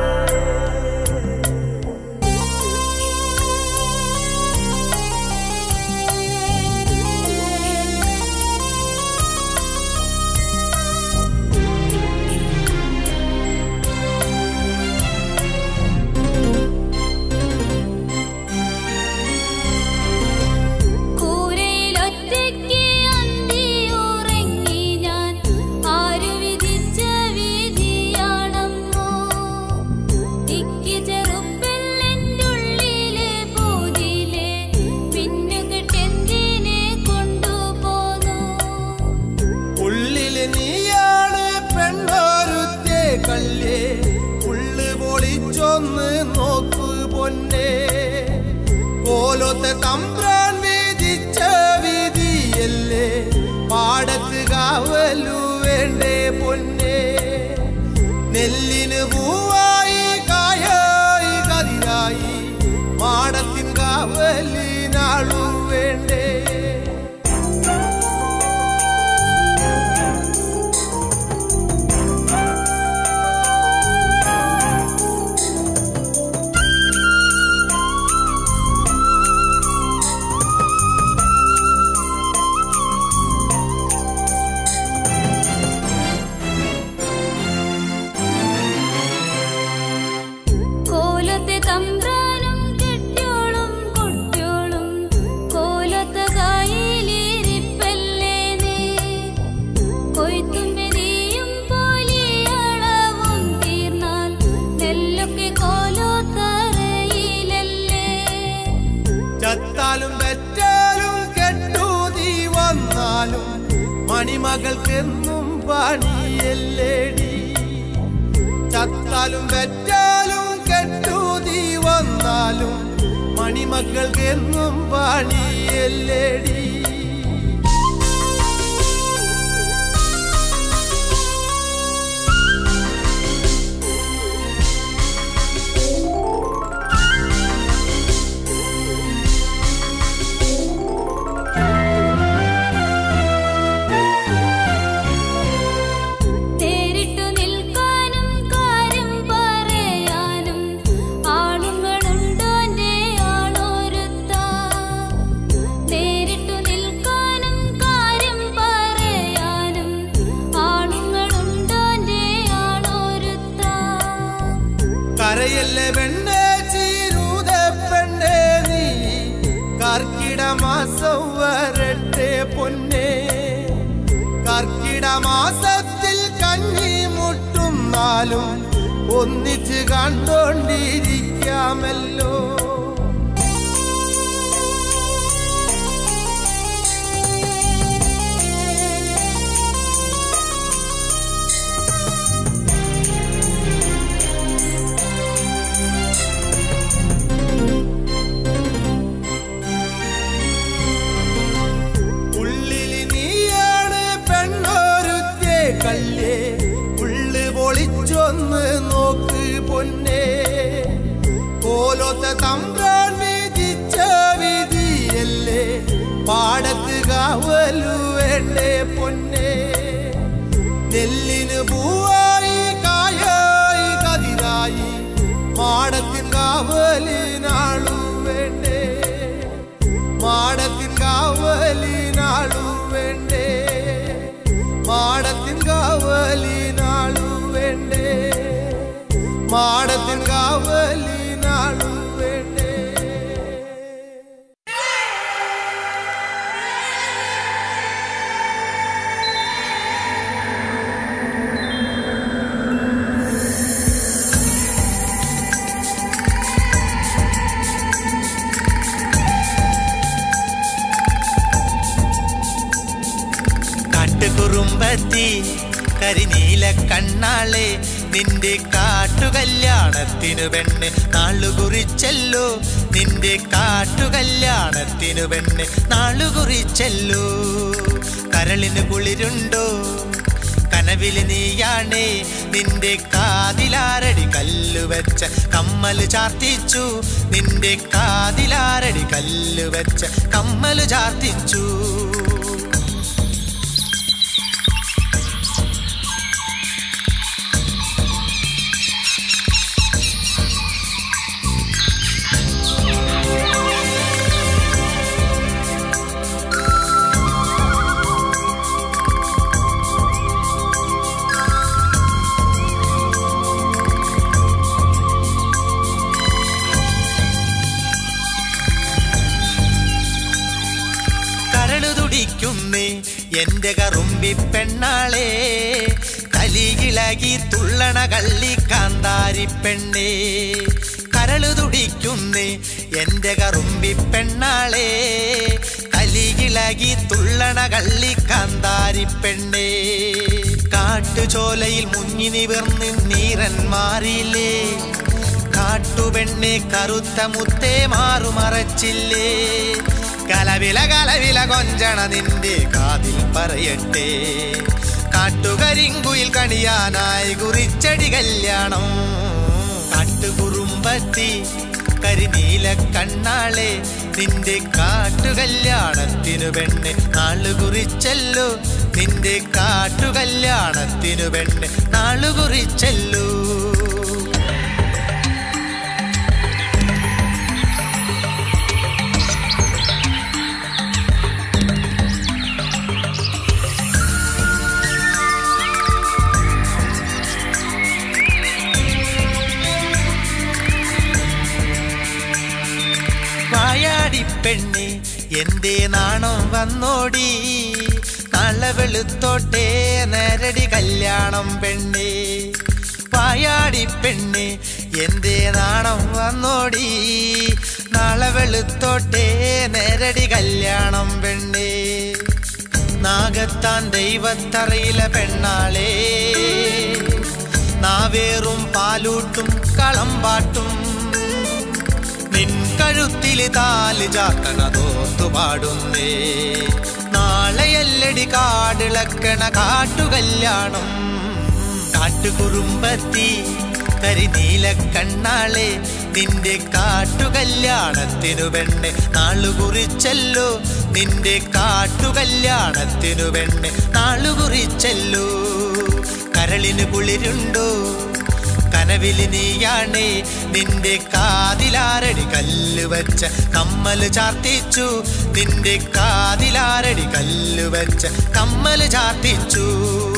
കൂരയിലൊറ്റയ്ക്ക് അന്തിയുറങ്ങി ഞാൻ ആരു വിധിച്ച വിധിയാണമ്മോ ഇക്ക് ചെറുപ്പില്ലെൻ്റെ ഉള്ളിലെ പൂതിയിലെ മിന്നുകെട്ടെന്തിനെ കൊണ്ടുപോന്നു ഉള്ളില് നീയാണ് പെണ്ണോരുത്തേ കല്ലേ ഉള്ളു പൊളിച്ചൊന്ന് നോക്കു പൊന്നെ കോലത്തെ തമ്പ്രാൻ വിധിച്ച വിധിയല്ലേ പാടത്ത് കാവലു വേണ്ടേ പൊന്നെ നെല്ലിന് പൂവായി കായായി കതിരായി മാടത്തിൻ കാവലിനാളു വേണ്ടേ മണിമകൾക്കെന്നും പണിയല്ലേടി ചത്താലും വെറ്റാലും കെട്ടുതീ വന്നാലും മണിമക്കൾക്കെന്നും പണിയല്ലേടി നേരിട്ടു നിൽക്കാനും കാര്യം പറയാനും ആളുകളുണ്ടോന്റെ ആളൊരുത്താൻ നേരിട്ടു നിൽക്കാനും കാര്യം പറയാനും ആളുകളുണ്ടോന്റെ ആളൊരുത്താൻ കരയല്ലേ പെണ്ണേ ചീരൂത പെണ്ണേ നീ കർക്കിട മാസം വരട്ടെ പൊന്നേ കർക്കിട മാസത്തിൽ കഞ്ഞി മുട്ടുന്നാലും ഒന്നിച്ച് കണ്ടോണ്ടിരിക്കാമല്ലോ ഉള്ളില് നീയാണ് പെണ്ണോരുത്തേ കല്ലേ ഉള്ളു പൊളിച്ചൊന്ന് നോക്ക് പൊന്നേ കോലത്തെ തമ്പ്രാൻ വിധിച്ച വിധിയല്ലേ പാടത്ത് കാവലു വേണ്ടേ പൊന്നേ നെല്ലിന് പൂവായി കായായി കതിരായി മാടത്തിൻ കാവലിനാളു വേണ്ടേ മാടത്തിൻ കാവലിനാളു വേണ്ടേ മാടത്തിൻ കാവലിനാളു വേണ്ടേ മാടത്തിൻ കാവലിനാളു വേണ്ടേ കാട്ടുകുറുമ്പത്തി കരിനീല കണ്ണാളെ നിന്റെ കാട്ടുകല്യാണത്തിനു പെണ്ണ് നാളുകുറിച്ചല്ലോ നിന്റെ കാട്ടുകല്യാണത്തിനു പെണ്ണ് നാളുകുറിച്ചല്ലോ കരളിന് കുളിരുണ്ടോ കനവില് നീയാണേ നിന്റെ കാതിലാരടി കല്ല് വെച്ച കമ്മല് ചാർത്തിച്ചു നിന്റെ കാതിലാരടി കല്ല് വെച്ച കമ്മല് ചാർത്തിച്ചു കരളു തുടിക്കുന്നേ എന്റെ കറുമ്പി പെണ്ണാളെ കലിയിളകി തുള്ളണ കള്ളി കാന്താരി പെണ്ണേ കരളു തുടിക്കുന്നേ എന്റെ കറുമ്പി പെണ്ണാളെ കലിയിളകി തുള്ളണ കള്ളി കാന്താരി പെണ്ണേ കാട്ടുചോലയിൽ മുങ്ങി നിവർന്ന് നീരൻ മാറിയില്ലേ കാട്ടുപെണ്ണെ കറുത്ത മുത്തേ മാറുമറച്ചില്ലേ കലവില കലവില കൊഞ്ചണ നിന്റെ കാതിൽ പറയട്ടെ കാട്ടുകരിങ്കുയിൽ കണിയാനായി കുറിച്ചടി കല്യാണം കാട്ടുകുറുമ്പത്തി കരിനീല കണ്ണാളെ നിന്റെ കാട്ടുകല്യാണത്തിനു പെണ്ണ് നാളു കുറിച്ചല്ലോ നിന്റെ കാട്ടുകല്യാണത്തിനു പെണ്ണ് നാളു കുറിച്ചല്ലോ വായാടി പെണ്ണെ എന്റെ നാണം വന്നോടി നാളെ വെളുത്തോട്ടെ നേരടി കല്യാണം പെണ്ണെ വായാടി പെണ്ണെ എന്റെ നാണം വന്നോടി നാളെ വെളുത്തോട്ടെ നേരടി കല്യാണം പെണ്ണെ നാഗത്താൻ ദൈവത്തറയിലെ പെണ്ണാളേ നാവേറും പാലൂട്ടും കളമ്പാട്ടും നിൻ കഴുത്തില് താല് ചാത്തണതോർത്തു പാടുന്നേ നാളെയല്ലടി കാടിളക്കണ കാട്ടുകല്യാണം കാട്ടുകുറുമ്പത്തി കരിനീല കണ്ണാളെ നിന്റെ കാട്ടുകല്യാണത്തിനു പെണ്ണെ നാളു കുറിച്ചല്ലോ നിന്റെ കാട്ടുകല്യാണത്തിനു പെണ്ണെ നാളു കുറിച്ചല്ലോ കരളിന് കുളിരുണ്ടോ കനവില് നീയാണേ നിന്റെ കാതിലാരടി കല്ല് വെച്ച കമ്മല് ചാർത്തിച്ചു നിന്റെ കാതിലാരടി കല്ല് വെച്ച കമ്മല് ചാർത്തിച്ചു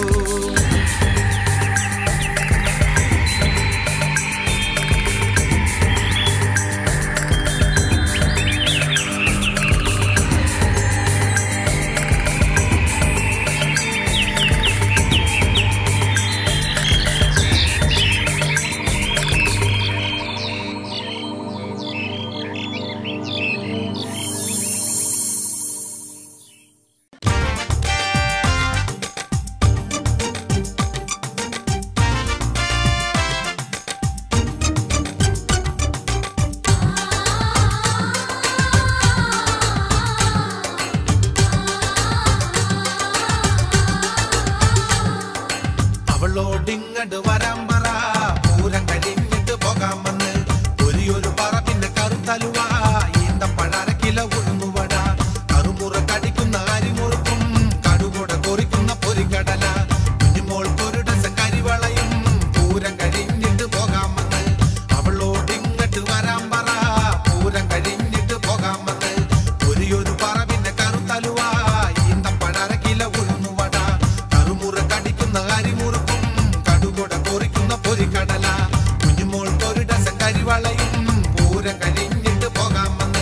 അവളോടിങ്ങട് വരാൻ പറ പൂരം കഴിഞ്ഞിട്ട് പോകാമെന്ന് ഒരു ഒരു പറ പിന്നെ കറുത്തലുവ ഈന്തപ്പഴ അര കിലോ ഉഴുന്നുവട കറുമുറ കടിക്കുന്ന അരിമുറുക്കും കടുകൊട കൊറിക്കുന്ന പൊരിക്കടല കുഞ്ഞുമോൾക്കൊരു ഡസൻ കരിവളയും പൂരം കഴിഞ്ഞിട്ട് പോകാമെന്ന് അവളോടിങ്ങട്ട് വരാൻ പറ പൂരം കഴിഞ്ഞിട്ട് പോകാമെന്ന് ഒരു ഒരു പറ പിന്നെ കറുത്തലുവ ഈന്തപ്പഴ അര കിലോ ഉഴുന്നുവട കറുമുറ കടിക്കുന്ന അരിമുറുക്കും കടുകൊട കൊറിക്കുന്ന പൊരിക്കടല കുഞ്ഞുമോൾക്കൊരു ഡസൻ കരിവളയും പൂരം കഴിഞ്ഞിട്ട് പോകാമെന്ന്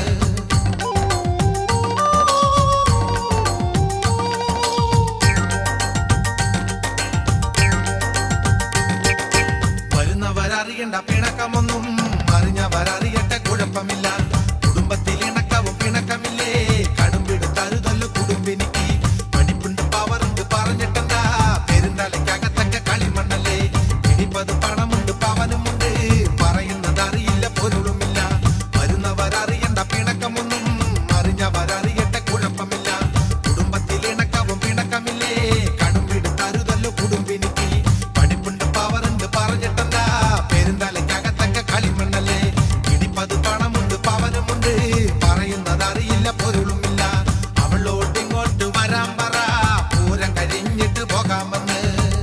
വരുന്നവരറിയണ്ട പിണക്കമൊന്നും അറിഞ്ഞവരറിയട്ടെ കുഴപ്പമില്ല കുടുംബത്തിൽ ഇണക്കവും പിണക്കമില്ലേ കടുംപിടുത്തരുതല്ലോ കുടുംബിനിക്ക് പഠിപ്പുണ്ട് പവറുണ്ട് പറഞ്ഞിട്ടെന്താ പെരുന്തലയ്ക്കകത്തൊക്കെ കളിമണ്ണല്ലേ പിടിപ്പത് പണമുണ്ട് പവനുമുണ്ട് പറയുന്നത് അറിയില്ല പൊരുളുമില്ല വരുന്നവരറിയണ്ട പിണക്കമൊന്നും അറിഞ്ഞവരറിയട്ടെ കുഴപ്പമില്ല കുടുംബത്തിൽ ഇണക്കവും പിണക്കമില്ലേ കടുംപിടുത്തരുതല്ലോ കുടുംബിനിക്ക് പഠിപ്പുണ്ട് പവറുണ്ട് പറഞ്ഞിട്ടെന്താ പെരുന്തലയ്ക്കകത്തൊക്കെ കളിമണ്ണല്ലേ പിടിപ്പത് പണമുണ്ട് പവനുമുണ്ട് പറയുന്നത് അറിയില്ല പൊരുളുമില്ല അവളോട്ടിങ്ങോട്ട് വരാൻ പറ പൂരം കഴിഞ്ഞിട്ട് പോകാമെന്ന്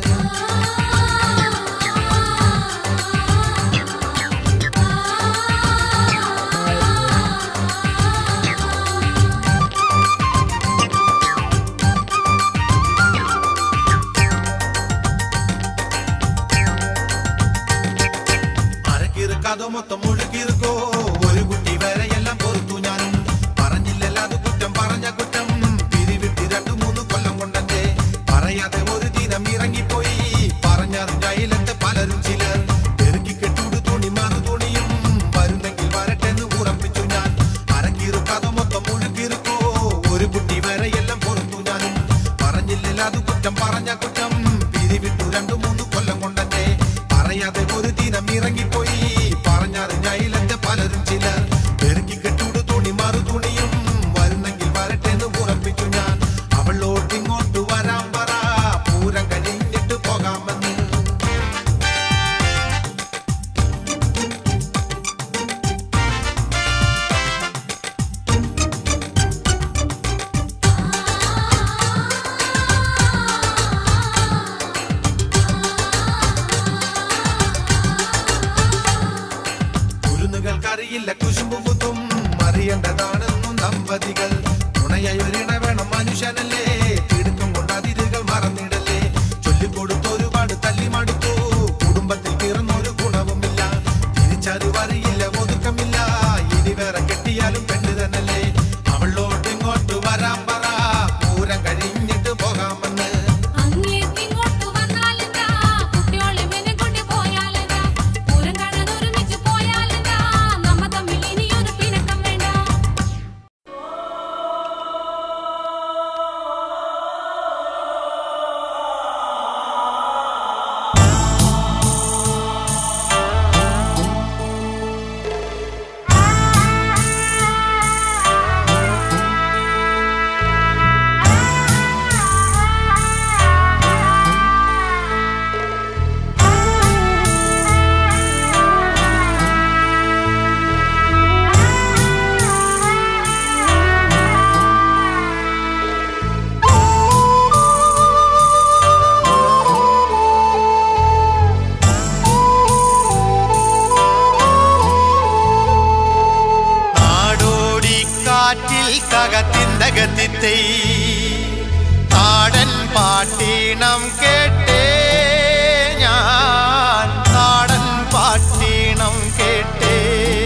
അരക്കിറുക്കാതോ മൊത്തം മുഴുകിറുക്കോ ഒരു കുട്ടി വരെ എല്ലാം പൊറുത്തു ഞാനും പറഞ്ഞില്ലല്ലോ അത് കുറ്റം പറഞ്ഞ കുറ്റം പിരിവിട്ട് രണ്ടു മൂന്ന് കൊല്ലം കൊണ്ടെന്റെ പറയാതെ ഒരു ദിനം ഇറങ്ങിപ്പോയി പറഞ്ഞറിഞ്ഞയിലത്തെ പലരും ചിലർ പെരുക്കി കെട്ടൂട് തുണി മറു തുണിയും വരുന്നെങ്കിൽ വരട്ടെന്ന് ഉറപ്പിച്ചു ഞാൻ അരക്കിറുക്കാതോ മൊത്തം മുഴുകിറുക്കോ ഒരു കുട്ടി വരെ എല്ലാം പൊറുത്തു ഞാനും പറഞ്ഞില്ലല്ലോ അത് കുറ്റം പറഞ്ഞ കുറ്റം പിരിവിട്ടു രണ്ടു മൂന്ന് കൊല്ലം കൊണ്ടെന്റെ പറയാതെ ഒരു ദിനം ഇറങ്ങിപ്പോയി പറഞ്ഞറിഞ്ഞയിലെന്റെ പലരും ചിലർ പെരുക്കി കെട്ടൂട് തുണി മറു തുണിയും വരുന്നെങ്കിൽ വരട്ടെന്ന് ഉറപ്പിച്ചു ഞാൻ അവളോട്ടിങ്ങോട്ട് വരാൻ പറ പൂരം കഴിഞ്ഞിട്ട് പോകാമെന്ന് കുരുന്നുകൾക്കറിയില്ല കുശുമ്പുമുത്തും അറിയേണ്ടതാണെന്നും ദമ്പതികൾ തുണയായി ഒരിണ വേണം മനുഷ്യനല്ലേ തിടുക്കം കൊണ്ട് അതിരുകൾ മറന്നിടല്ലേ ചൊല്ലിക്കൊടുത്ത് ഒരുപാട് തല്ലി മടുത്തു കുടുംബത്തിൽ പിറന്നൊരു ഗുണവുമില്ല തിരിച്ചറിവറിയില്ല ഒതുക്കമില്ല ഇനി വേറെ കെട്ടിയാലും പെണ്ണ് തന്നല്ലേ അവളോട്ട് ഇങ്ങോട്ട് വരാൻ പറ പൂരം കഴിഞ്ഞിട്ട് പോകാമെന്ന് അങ്ങേക്കിങ്ങോട്ട് വന്നാലെന്താ കുട്ടിയോളെ മെനെ കൊണ്ട് പോയാലെന്താ പൂരം കാണാൻ ഒരുമിച്ച് പോയാലെന്താ നമ്മ തമ്മിൽ ഇനിയൊരു പിണക്കം വേണ്ട തകത്തിന്തകത്തിത്തൈ നാടൻ പാട്ടീണം കേട്ടേ ഞാൻ നാടൻ പാട്ടീണം കേട്ടേ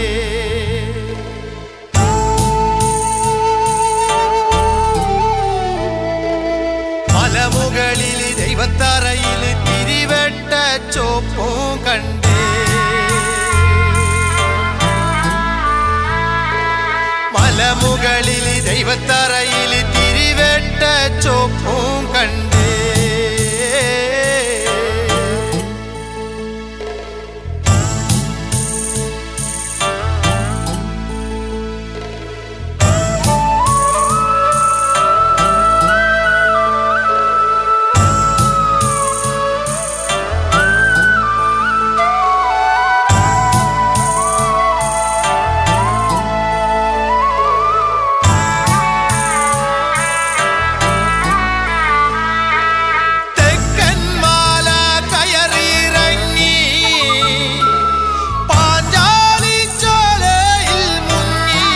മലമുകളിൽ ദൈവത്തറയിൽ തിരിവെട്ട ചോപ്പും കണ്ടേ മലമുകളിൽ ദൈവത്തറയിൽ തിരിവെട്ട ചോപ്പും കണ്ടേ തെക്കൻമാല കയറിയിറങ്ങി പാഞ്ചാലിച്ചോലയിൽ മുങ്ങി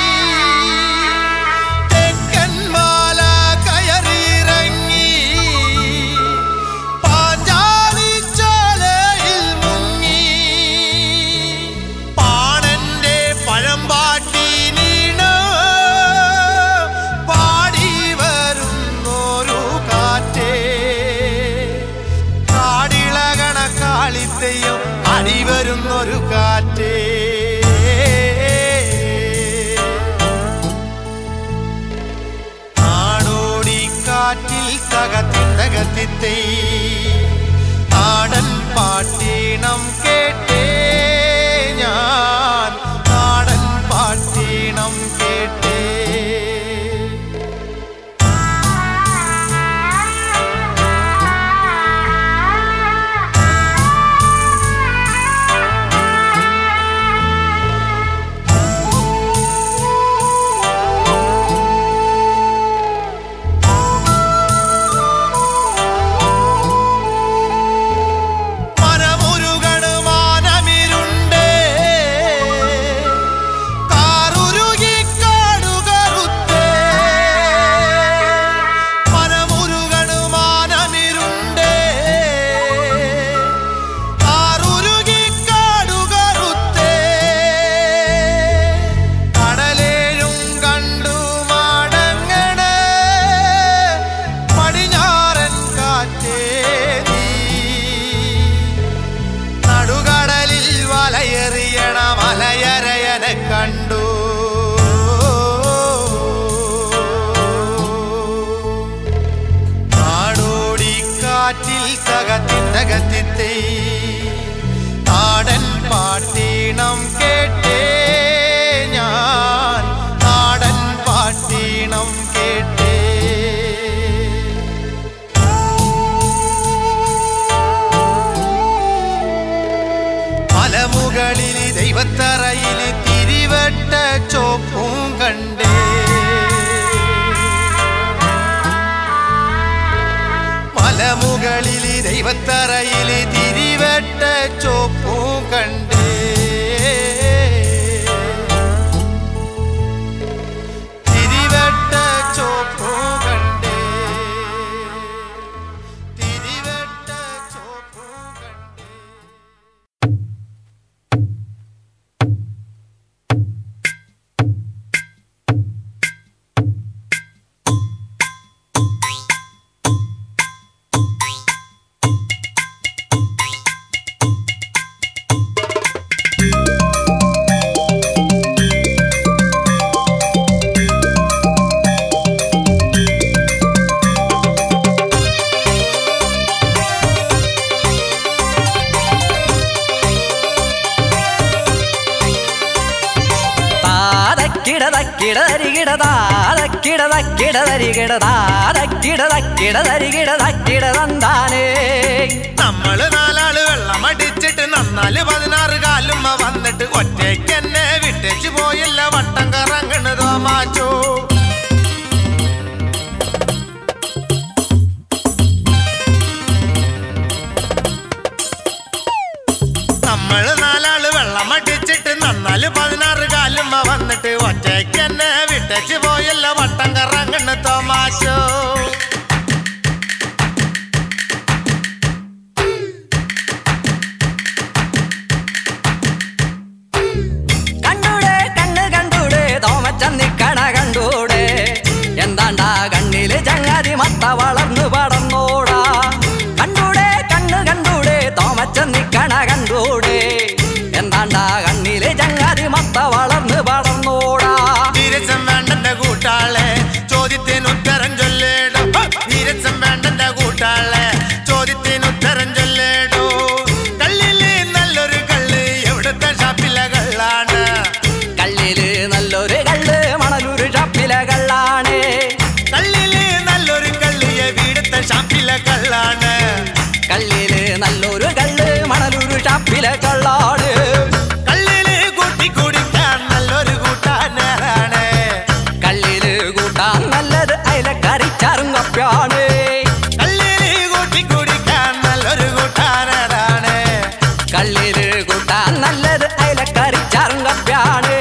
തെക്കൻമാല കയറിയിറങ്ങി പാഞ്ചാലിച്ചോലയിൽ മുങ്ങി പാണന്റെ പഴമ്പാട്ടി നീണ പാടി വരുന്നൊരു കാറ്റേ കാടിളകണ കാളിത്തെയും അടി വരുന്നൊരു കാറ്റേ നാടോടി കാറ്റിൽ തകത്തിന്തകത്തിത്തൈ നാടൻ പാട്ടീണം കേട്ടേ ഞാൻ നാടൻ പാട്ടീണം കേട്ടേ മനമുരുകണ് മാനമിരുണ്ടേ കാറുരുകി കാടുകറുത്തേ മനമുരുകണ് മാനമിരുണ്ടേ കാറുരുകി കാടുകറുത്തേ കടലേഴും കണ്ടു മടങ്ങണേ പടിഞ്ഞാറൻ കാറ്റേ നീ നടുകടലിൽ വലയെറിയണ മലയരയനെ കണ്ടു നാടോടി കാറ്റിൽ തകത്തിന്തകത്തിത്തൈ നാടൻ പാട്ടീണം കേട്ടേ ഞാൻ നാടൻ പാട്ടീണം കേട്ടേ മലമുകളിൽ ദൈവത്തറയിൽ തിരിവെട്ട ചോപ്പും കണ്ടേ മലമുകളിൽ ദൈവത്തറയിൽ തിരിവെട്ട ചോപ്പും കണ്ടേ തിരിവെട്ട ചോപ്പും കണ്ടേ തിരിവെട്ട ചോപ്പും കണ്ടേ താരക്കിടതക്കിടതരികിടതാരക്കിടതക്കിടതരികിടതാരക്കിടതന്താനേ നമ്മള് നാലാള് വെള്ളം അടിച്ചിട്ട് നന്നാല് പതിനാറ് കാലുമ്മ വന്നിട്ട് ഒറ്റയ്ക്ക് എന്നെ വിട്ടേച്ച് പോയില്ല വട്ടം കറങ്ങണതോ മാച്ചോ നമ്മള് നാലാള് വെള്ളം അടിച്ചിട്ട് നന്നാല് പതിനാറ് കാലുമ്മ വന്നിട്ട് ഒറ്റയ്ക്ക് എന്നെ വിട്ടേച്ച് പോയില്ല വട്ടം കറങ്ങണ തമാശോ കണ്ടൂടെ കണ്ണ് കണ്ടൂടെ തോമച്ചന്നിക്കണ കണ്ടൂടെ എന്താണ്ടാ കണ്ണില് ചങ്ങാതി മത്ത വളർന്നു പടന്നോടാ കണ്ടൂടെ കണ്ണ് കണ്ടൂടെ തോമച്ചന്നിക്കണ കണ്ടൂടെ എന്താണ്ടാ കണ്ണില് ചങ്ങാതി മത്ത വളർന്നു പടന്നോടാ വീരസം വേണ്ടെന്റെ കൂട്ടാളെ ചോദ്യത്തിന് ഉത്തരം ചൊല്ലേടോ വീരസം വേണ്ടെന്റെ കൂട്ടാളെ ചോദ്യത്തിന് ഉത്തരം ചൊല്ലേടോ കള്ളില് നല്ലൊരു കള്ള് എവിടുത്തെ ഷാപ്പിലെ കള്ളാണ് കള്ളില് നല്ലൊരു കള്ള് മണലൂര് ഷാപ്പിലെ കള്ളാണ് കള്ളില് നല്ലൊരു കള്ളിയെ വീടത്തെ ഷാപ്പിലെ കള്ളാണ് കള്ളില് നല്ലൊരു കള്ള് മണലൂര് ഷാപ്പിലെ കള്ളാണ് കള്ളില് കൂട്ടി കുടിക്കാൻ നല്ലൊരു കൂട്ടാനാണ് കള്ളില് കൂട്ടാൻ നല്ലത് അയലക്കറിച്ചാറും കപ്പ്യാണ് കള്ളില് കൂട്ടി കുടിക്കാൻ നല്ലൊരു കൂട്ടാനാണ് കള്ളില് കൂട്ടാൻ നല്ലത് അയലക്കറിച്ചാറും കപ്പ്യാണ്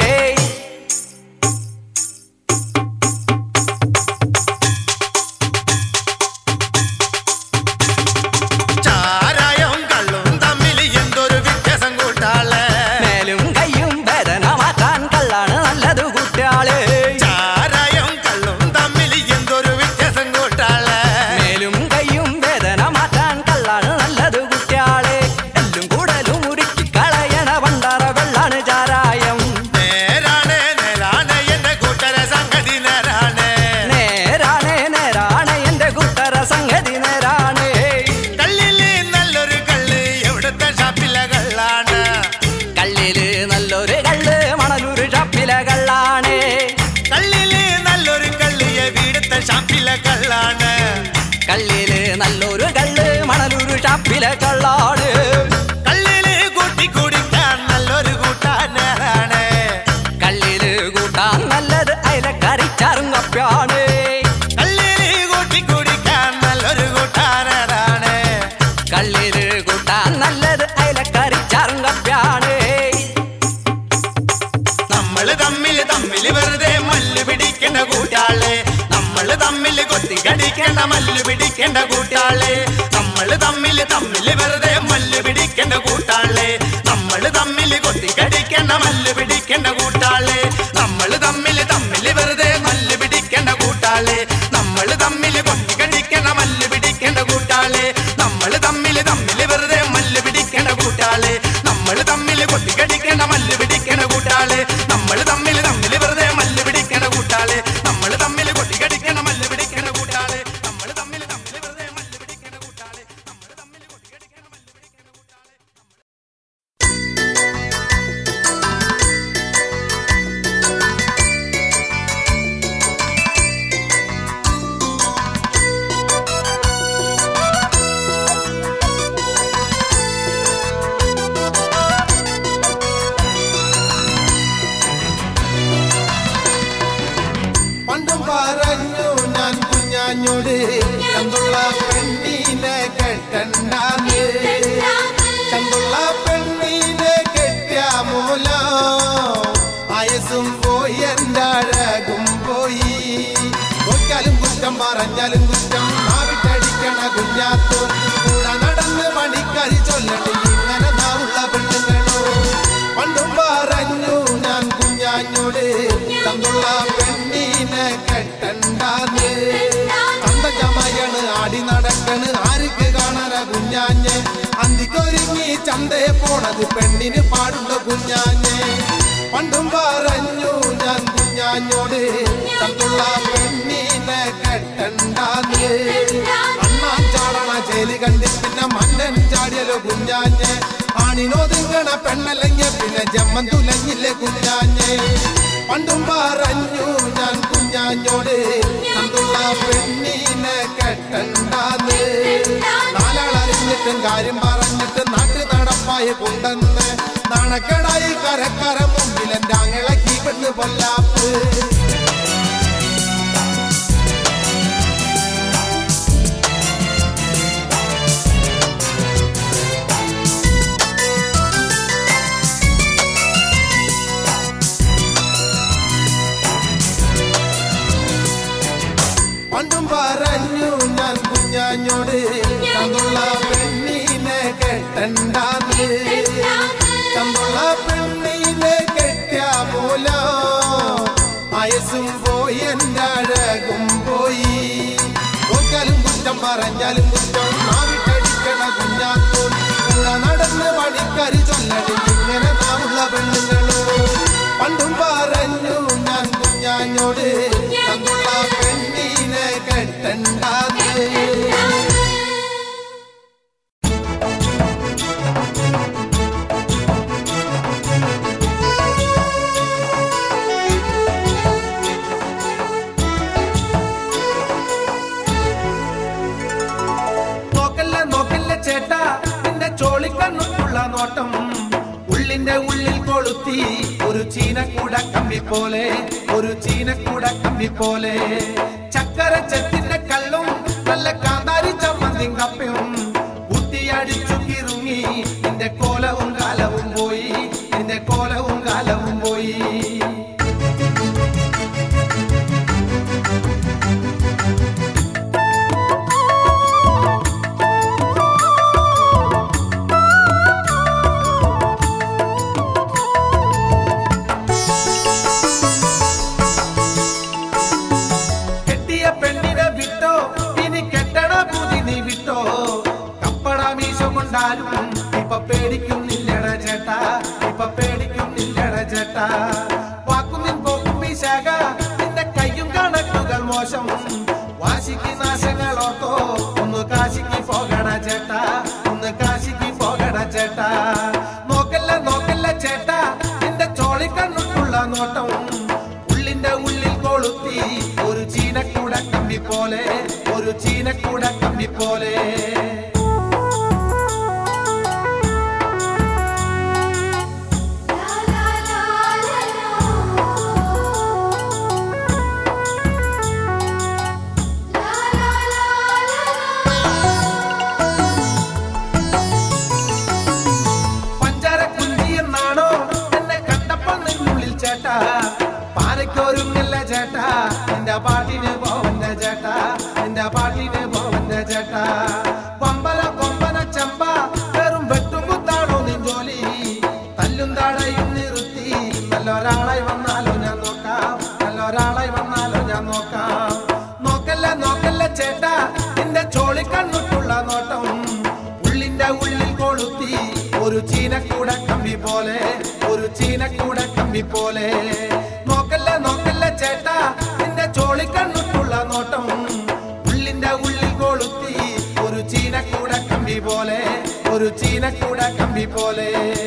ചാരായം കള്ളും തമ്മിൽ എന്തൊരു വ്യത്യാസം കൂട്ടാളെ മേലും കയ്യും വേദന മാറ്റാൻ കള്ളാണ് നല്ലത് കുട്ടിയാള് ചാരായം കള്ളും തമ്മിൽ എന്തൊരു വ്യത്യാസം കൂട്ടാളെ മേലും കയ്യും വേദന മാറ്റാൻ കള്ളാണ് നല്ലത് കുട്ടിയാള് എല്ലും കൂടലും ഉരുക്കി കളയണ പണ്ടാറ വെള്ളാണ് ചാരായം നേരാണ് നേരാണ് എന്റെ കൂട്ടര സംഗതി നേരാണ് നേരാണ് നേരാണ് എന്റെ കൂട്ടര സംഗതി നേരാണ് കള്ളില് നല്ലൊരു കള്ള് എവിടുത്തെ ഷാപ്പിലെ കള്ളാണ് കള്ളില് നല്ലൊരു കള്ള് മണലൂര് ഷാപ്പിലെ കള്ളാണ് കള്ളില് നല്ലൊരു കള്ളിയെ വീടത്തെ ഷാപ്പിലെ കള്ളാണ് കള്ളില് നല്ലൊരു കള്ള് മണലൂര് ഷാപ്പിലെ കള്ളാണ് കള്ളില് കൂട്ടി കുടിക്കാൻ നല്ലൊരു കൂട്ടാനാണ് കള്ളില് കൂട്ടാൻ നല്ലത് അയലക്കറിച്ചാറും കപ്പ്യാണ് കള്ളില് കൂട്ടി കുടിക്കാൻ നല്ലൊരു കൂട്ടാനാണ് കള്ളില് കൂട്ടാൻ നല്ലത് അയലക്കറിച്ചാറും കപ്പ്യാണ് നമ്മള് തമ്മില് തമ്മില് വെറുതെ മല്ല് പിടിക്കേണ്ട കൂട്ടാളെ നമ്മള് തമ്മില് കൊത്തി കടിക്കേണ്ട മല്ല് പിടിക്കേണ്ട കൂട്ടാളെ നമ്മള് തമ്മില് തമ്മില് വെറുതെ മല്ല് പിടിക്കേണ്ട കൂട്ടാളെ നമ്മള് തമ്മില് കൊത്തി കടിക്കേണ്ട മല്ല് പിടിക്കേണ്ട കൂട്ടാളെ നമ്മള് തമ്മില് തമ്മില് വെറുതെ മല്ല് പിടിക്കേണ്ട കൂട്ടാളെ നമ്മള് തമ്മില് കൊത്തി കടിക്കേണ്ട മല്ല് പിടിക്കേണ്ട കൂട്ടാളെ നമ്മള് തമ്മില് തമ്മില് വെറുതെ മല്ല് പിടിക്കേണ്ട കൂട്ടാളെ നമ്മള് തമ്മില് കൊത്തി കടിക്കേണ്ട മല്ല് പിടിക്കേണ്ട കൂട്ടാളെ നമ്മള് തമ്മില് തമ്മില് വെറുതെ മല്ല് പിടിക്കേണ്ട കൂട്ടാളെ നമ്മള് തമ്മില് കൊത്തി കടിക്കേണ്ട മല്ല് പിടിക്കേണ്ട കൂട്ടാളെ നമ്മള് തമ്മില് തമ്മില് വെറുതെ മല്ല് പിടിക്കേണ്ട കൂട്ടാളെ നമ്മള് തമ്മില് കൊത്തി കടിക്കേണ്ട മല്ല് പിടിക്കേണ്ട കൂട്ടാളെ പണ്ടും പറഞ്ഞു ഞാൻ കുഞ്ഞാഞ്ഞോട് ചന്തുള്ള പെണ്ണീനെ കെട്ടണ്ടാന്ന് ചന്തുള്ള പെണ്ണീനെ കെട്ടിയ മൂല ആയസും പോയി എൻ്റെ അഴകും പോയി നോക്കിയാലും കുറ്റം പറഞ്ഞാലും കുറ്റം നാവിട്ടടിക്കണ കുഞ്ഞാത്തോ കൂടെ നടന്ന് പണിക്കാരി ചൊല്ലണി ഇങ്ങനെ നാവുള്ള പെണ്ണുങ്ങളോ പണ്ടും പറഞ്ഞു ഞാൻ കുഞ്ഞാഞ്ഞോട് തന്നുള്ള പെണ്ണീനെ കെട്ടണ്ടാന്ന് ചന്തജമയാണ് ആടി നടക്കണ് ആർക്ക് കാണാന കുഞ്ഞാഞ്ഞ് അന്തിക്കൊരുങ്ങി ചന്തയെ പോണത് പെണ്ണിന് പാടുള്ള കുഞ്ഞാഞ്ഞ് പണ്ടും പറഞ്ഞു ഞാൻ കുഞ്ഞാഞ്ഞോട് തന്നുള്ള പെണ്ണീനെ കെട്ടണ്ടാന്ന് അണ്ണാൻ ചാടണ ചേലി കണ്ടി പിന്നെ മന്നൻ ചാടിയല്ലോ കുഞ്ഞാഞ്ഞ് ആണിനോതിങ്ങണ പെണ്ണല്ലെങ്കിൽ പിന്നെ ജമ്മൻ തുലഞ്ഞില്ലേ കുഞ്ഞാഞ്ഞ് പണ്ടും പറഞ്ഞു ഞാൻ കുഞ്ഞാഞ്ഞോട് തന്നുള്ള പെണ്ണീനെ കെട്ടണ്ടാന്ന് നാലാളറിഞ്ഞിട്ടും കാര്യം പറഞ്ഞിട്ട് നാട്ടു നടപ്പായ കൊണ്ടെന്ന് നാണക്കേടായി കരക്കര മുമ്പിൽ എൻ്റെ അങ്ങളക്കി പെണ്ണ് പൊല്ലാപ്പ് കെട്ടണ്ടാന്ന് ചമ്പള പെണ്ണിനെ കെട്ടിയ മൂലോ വയസ്സും പോയി എൻ്റെ അഴകും പോയി നോക്കാലും കുറ്റം പറഞ്ഞാലും കുറ്റം നാവിട്ടടിക്കണ കുഞ്ഞാത്തോൻ കൂടെ നടന്ന് പണിക്കരി ചൊല്ലടി ഇങ്ങനെ നാവുള്ള പെണ്ണുങ്ങളോ പണ്ടും പറഞ്ഞു ഞാൻ കുഞ്ഞാഞ്ഞോട് തന്നുള്ള പെണ്ണിനെ കെട്ടണ്ടാന്ന് നോക്കല്ല നോക്കല്ല ചേട്ടാ നിന്റെ ചോളിക്കണ്ണുള്ള നോട്ടം ഉള്ളിന്റെ ഉള്ളിൽ കൊളുത്തി ഒരു ചീനക്കൂട കമ്പി പോലെ ഒരു ചീനക്കൂട കമ്പി പോലെ ചക്കര ചെത്തിന്റെ കള്ളും നല്ല കാന്താരി ചമ്മന്തിയും കപ്പയും കുട്ടിയടിച്ചു കിറുങ്ങി നിന്റെ കോലവും കാലവും പോയി നിന്റെ കോലവും കാലവും പോയി കെട്ടിയ പെണ്ണിനെ വിട്ടോ ഇനി കെട്ടണ പൂതി നീ വിട്ടോ കപ്പട മീശ കൊണ്ടാലും ഇപ്പൊ പേടിക്കുന്നില്ലട ചേട്ടാ ഇപ്പൊ പേടിക്കുന്നില്ലട ചേട്ടാ വാക്കുന്നിൻ പോക്കും വീശാക നിന്റെ കയ്യും കണക്കുകൾ മോശം വാശിക്ക് നാശങ്ങൾ ഓർത്തോ ഒന്ന് കാശിക്ക് പോകണ ചേട്ടാ ഒന്ന് കാശിക്ക് പോകണ ചേട്ടാ നോക്കല്ല നോക്കല്ല ചേട്ടാ നിന്റെ ചോളിക്കണ്ണുള്ള നോട്ടം ഉള്ളിന്റെ ഉള്ളിൽ കൊളുത്തി ഒരു ചീനക്കൂട കമ്പി പോലെ ഒരു ചീനക്കൂട കമ്പി പോലെ പഞ്ചാര കുഞ്ചി എന്നാണോ എന്നെ കണ്ടപ്പോൾ നിന്നുള്ളിൽ ചേട്ടാ പാരയ്ക്കൊരുങ്ങല്ല ചേട്ടാ എന്റെ പാട്ടിന് പോവന്റെ ചേട്ടാ എന്റെ പാട്ടിന് പോവന്റെ ചേട്ടാ കൊമ്പന കൊമ്പന ചെമ്പ വെറും വെട്ടും കുത്താണോ നിൻ ജോലി തല്ലും താടയും നിർത്തി നല്ലൊരാളായി വന്നാലോ ഞാൻ നോക്കാം നല്ലൊരാളായി വന്നാലോ ഞാൻ നോക്കാം നോക്കല്ല നോക്കല്ല ചേട്ടാ നിന്റെ ചോളിക്കണ്ണുട്ടുള്ള നോട്ടം ഉള്ളിന്റെ ഉള്ളിൽ കൊളുത്തി ഒരു ചീനക്കൂട കമ്പി പോലെ ഒരു ചീനക്കൂട കമ്പി പോലെ നോക്കല്ല നോക്കല്ല ചേട്ടാ നിന്റെ ചോളിക്കണ്ണുട്ടുള്ള നോട്ടം ഉള്ളിന്റെ ഉള്ളിൽ കൊളുത്തി ഒരു ചീനക്കൂട കമ്പി പോലെ ഒരു ചീനക്കൂട കമ്പി പോലെ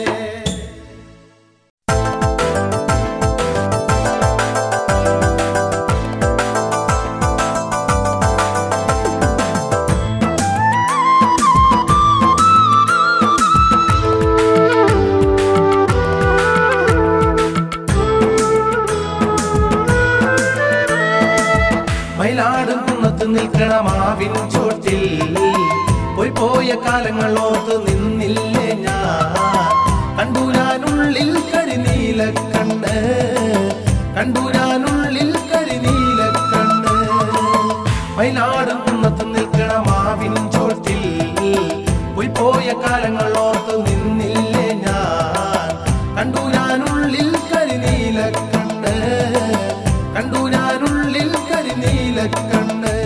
മയിലാടും കുന്നത്ത് നിൽക്കണ മാവിൻ ചോട്ടിൽ പോയി പോയ കാലങ്ങൾ ഓർത്ത് നിന്നില്ലേ ഞാൻ കണ്ടു ഞാനുള്ളിൽ കരിനീല കണ്ണ് കണ്ടു ഞാനുള്ളിൽ കരിനീല കണ്ണ് മയിലാടും കുന്നത്ത് നിൽക്കണ മാവിൻ ചോട്ടിൽ പോയി പോയ കാലങ്ങൾ ഓർത്ത് നിന്നില്ലേ ഞാൻ കണ്ടു ഞാനുള്ളിൽ കരിനീല കണ്ണ് കണ്ടു ഞാനുള്ളിൽ കരിനീല കണ്ണ്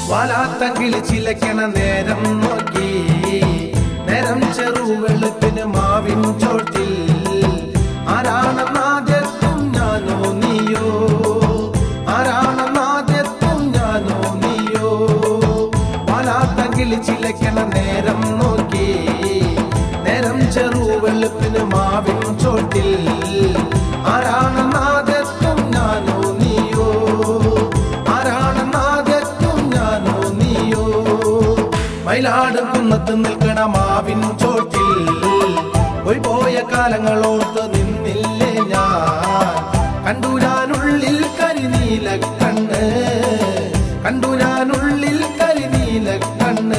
വാലാത്തങ്കിളി ചിലക്കണ നേരം നോക്കി നേരം ചെറുവെളുപ്പിന് മാവിൻ ചോട്ടിൽ ആരാണെന്നാദ്യത്തും ഞാനോ നീയോ ആരാണെന്നാദ്യത്തും ഞാനോ നീയോ വാലാത്തങ്കിളി ചിലക്കണ നേരം നോക്കി നേരം ചെറുവെളുപ്പിന് മാവിൻ ചോട്ടിൽ ആരാണെന്നാദ്യത്തും ഞാനോ നീയോ ആരാണെന്നാദ്യത്തും ഞാനോ നീയോ മയിലാട് കുന്നത്ത് നിൽക്കണ മാവിൻ ചോട്ടിൽ പോയി പോയ കാലങ്ങളോർത്ത് നിന്നില്ലേ ഞാൻ കണ്ടു ഞാനുള്ളിൽ കരിനീല കണ്ണ് കണ്ടു ഞാനുള്ളിൽ കരിനീല കണ്ണ്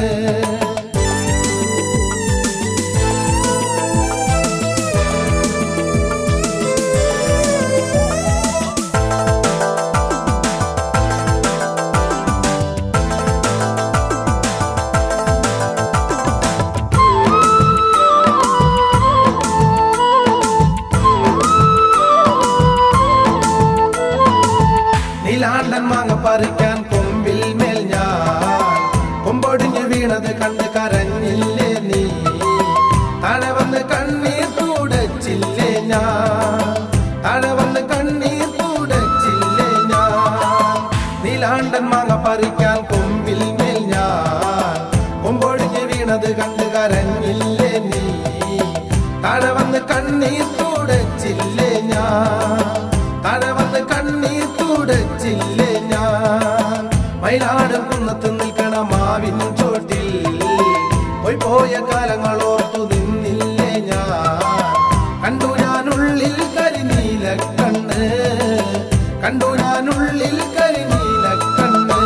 നീലാണ്ടൻ മാങ്ങ പറിക്കാൻ കൊമ്പിൽ മേൽ ഞാൻ കൊമ്പൊടിഞ്ഞ് വീണത് കണ്ട് കരഞ്ഞില്ലേ നീ താഴെ വന്ന് കണ്ണീർ തുടച്ചില്ലേ ഞാൻ താഴെ വന്ന് കണ്ണീർ തുടച്ചില്ലേ ഞാൻ നീലാണ്ടൻ മാങ്ങ പറിക്കാൻ കൊമ്പിൽ മേൽ ഞാൻ കൊമ്പൊടിഞ്ഞ് വീണത് കണ്ട് കരഞ്ഞില്ലേ നീ താഴെ വന്ന് കണ്ണീർ തുടച്ചില്ലേ ഞാൻ താഴെ വന്ന് കണ്ണീർ തുടച്ചില്ലേ ഞാൻ മയിലാടും കുന്നത്ത് നിൽക്കണ മാവിൻ ചോട്ടിൽ പോയി പോയ കാലങ്ങളോർത്തു നിന്നില്ലേ ഞാൻ കണ്ടു ഞാനുള്ളിൽ കരിനീല കണ്ണ് കണ്ടു ഞാനുള്ളിൽ കരിനീല കണ്ണ്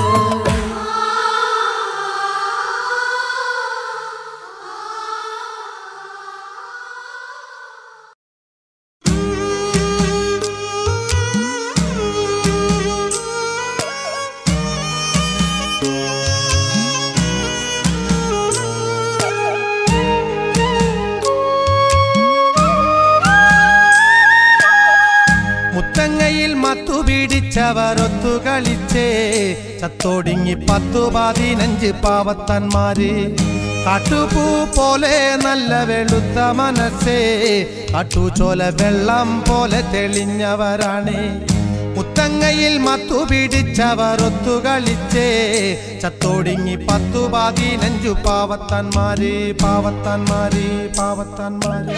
മുത്തങ്ങയിൽ മത്തു പിടിച്ചവർ ഒത്തു കളിച്ചേ ചത്തോടിങ്ങി പത്തു പതിനഞ്ച് പാവത്തന്മാര് കാട്ടുപൂ പോലെ നല്ല വെളുത്ത മനസ്സേ കാട്ടുചോല വെള്ളം പോലെ തെളിഞ്ഞവരാണ് മുത്തങ്ങയിൽ മത്തു പിടിച്ചവർ ഒത്തു കളിച്ചേ ചത്തോടിങ്ങി പത്തു പതിനഞ്ചു പാവത്തന്മാര് പാവത്തന്മാര് പാവത്തന്മാര്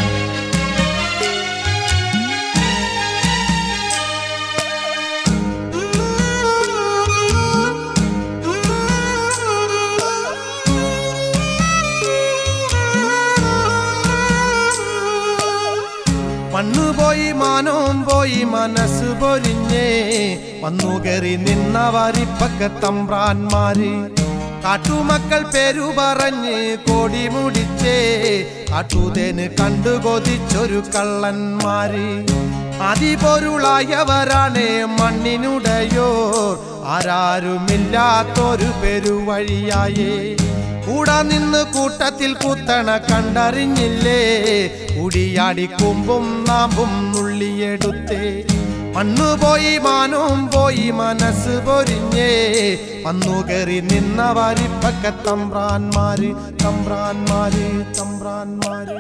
മണ്ണു പോയി മാനവും പോയി മനസ്സ് പൊരിഞ്ഞേ വന്നു കയറി നിന്നവരിപ്പക്കത്തമ്പ്രാന്മാര് കാട്ടുമക്കൾ പേരു പറഞ്ഞ് കോടി മുടിച്ചേ കാട്ടുതേന് കണ്ടു കൊതിച്ചൊരു കള്ളന്മാര് അതിപൊരുളായവരാണ് മണ്ണിനുടയോർ ആരാരുമില്ലാത്തൊരു പെരുവഴിയായേ കൂടാ നിന്ന് കൂട്ടത്തിൽ കുത്തണ കണ്ടറിഞ്ഞില്ലേ കുടിയാടി കുമ്പും നാമ്പും നുള്ളിയെടുത്തേ മണ്ണു പോയി മാനവും പോയി മനസ്സ് പൊരിഞ്ഞേ വന്നു കയറി നിന്നവരിപ്പക്ക തമ്പ്രാന്മാര് തമ്പ്രാന്മാര് തമ്പ്രാന്മാര്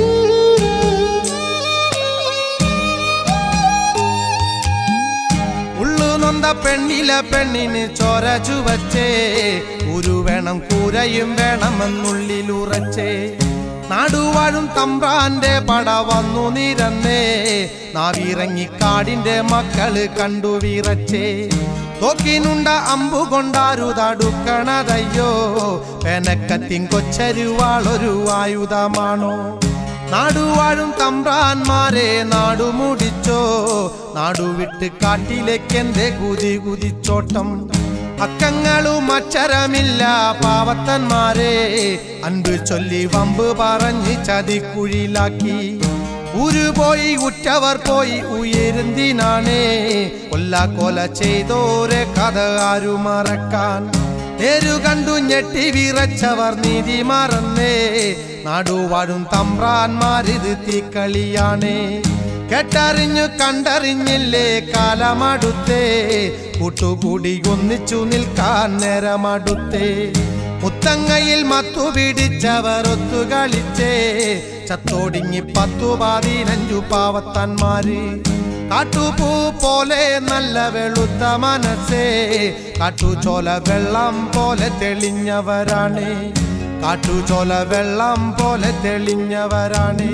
ഉള്ളു നൊന്ത പെണ്ണില പെണ്ണിന് ചോര ചുവച്ചേ ഒരു വേണം കൂരയും വേണമെന്നുള്ളിലുറച്ചേ നാടുവാഴും തമ്പ്രാന്റെ പട വന്നു നിരന്നേ നാവിറങ്ങി കാടിന്റെ മക്കള് കണ്ടു വിറച്ചേ തോക്കിനുണ്ട അമ്പു കൊണ്ടാരു തടുക്കണതയ്യോ പെനക്കത്തിൻ കൊച്ചരുവാളൊരു ആയുധമാണോ നാടുവാഴും തമ്പ്രാന്മാരെ നാടുമുടിച്ചോ നാടുവിട്ട് കാട്ടിലേക്കെന്റെ കുതി കുതിച്ചോട്ടം അക്കങ്ങളും അക്ഷരമില്ല പാവത്തന്മാരെ അൻപ് ചൊല്ലി വമ്പ് പറഞ്ഞ് ചതിക്കുഴിയിലാക്കി ഊരു പോയി ഉറ്റവർ പോയി ഉയരുന്തിനാണേ കൊല്ലാക്കൊല ചെയ്തോരെ കഥ ആരു മറക്കാൻ നേരു കണ്ടു ഞെട്ടി വിറച്ചവർ നീതി മറന്നേ നാടുവാഴും തമ്പ്രാന്മാരിത് തീക്കളിയാണേ കേട്ടറിഞ്ഞു കണ്ടറിഞ്ഞില്ലേ കാലമടുത്തേ കൂട്ടുകൂടി ഒന്നിച്ചു നിൽക്കാൻ നേരമടുത്തേ മുത്തങ്ങയിൽ മത്തു പിടിച്ചവർ ഒത്തുകളിച്ചേ ചത്തോടിങ്ങി പത്തു പതിനഞ്ചു പാവത്താന്മാര് കാട്ടുപൂ പോലെ നല്ല വെളുത്ത മനസ്സേ കാട്ടുചോല വെള്ളം പോലെ തെളിഞ്ഞവരാണ് കാട്ടുചോല വെള്ളം പോലെ തെളിഞ്ഞവരാണ്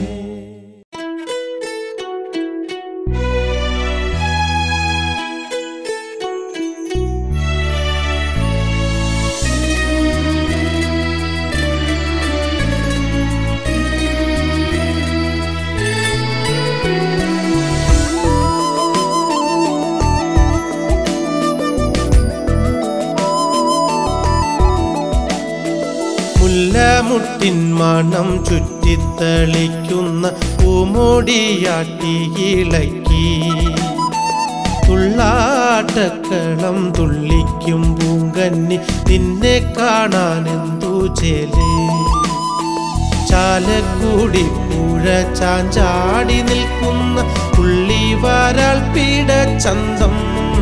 മുല്ലമുട്ടിൻ മണം ചുറ്റിത്തളിക്കുന്ന പൂമോടിയാട്ടി ഇളക്കി തുള്ളാട്ടക്കളം തുള്ളിക്കും പൂങ്കന്നി നിന്നെ കാണാനെന്തു ചേലേ ചാലക്കൂടി പുഴ ചാഞ്ചാടി നിൽക്കുന്ന പുള്ളി വരാൽ പീഡ ചന്തം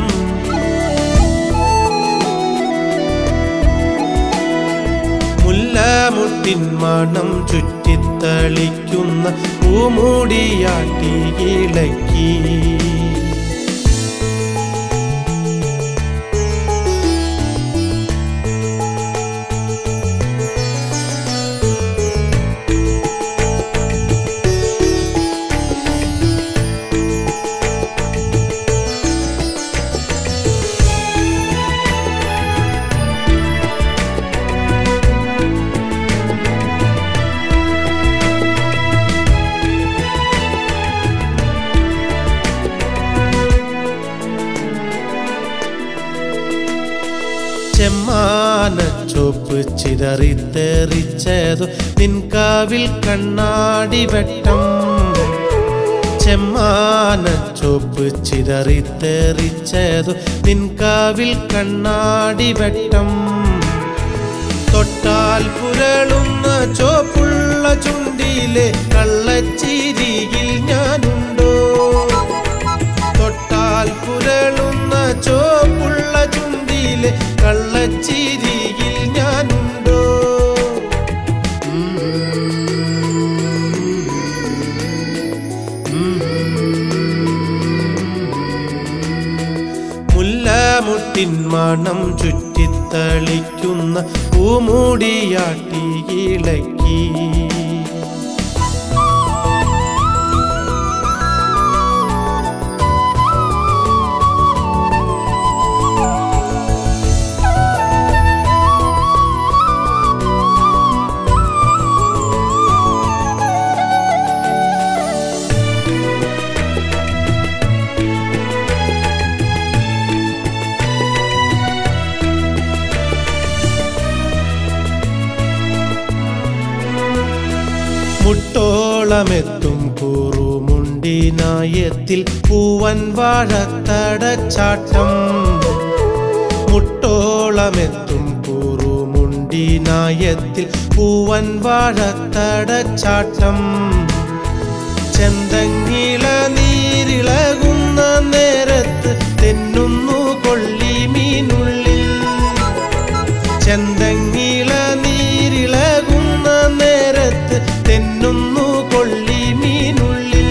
മുല്ലമുട്ടിൻ മണം ചുറ്റിത്തളിക്കുന്ന പൂമൂടിയാട്ടി ഇളക്കി ചെമ്മാനച്ചോപ്പ് ചിതറിത്തെറിച്ചതു നിൻകാവിൽ കണ്ണാടി വെട്ടം ചെമ്മാനച്ചോപ്പ് ചിതറിത്തെറിച്ചതു നിൻകാവിൽ കണ്ണാടി വെട്ടം തൊട്ടാൽ പുരളുന്ന ചോപ്പുള്ള ചുണ്ടിലെ കള്ളച്ചിരിയിൽ ഞാനുണ്ടോ തൊട്ടാൽ പുരളുന്ന ചോപ്പുള്ള ചുണ്ടിലെ കള്ളച്ചിരിയിൽ ഞാനുണ്ടോ മുല്ലമുട്ടിൻ മണം ചുറ്റിത്തളിക്കുന്ന പൂമൂടിയാട്ടി ഇളക്കി മുട്ടോളമെത്തും കൂറുമുണ്ടിനായത്തിൽ പൂവൻ വാഴത്തടച്ചാട്ടം മുട്ടോളമെത്തും കൂറുമുണ്ടിനായത്തിൽ പൂവൻ വാഴത്തടച്ചാട്ടം ചെന്തങ്ങിള നീരിളകുന്ന നേരത്ത് തെന്നുന്നു കൊള്ളി മീനുള്ളിൽ ചെന്തങ്ങിള നീരിളകുന്ന നേരത്ത് തെന്നുന്നു കൊള്ളി മീനുള്ളിൽ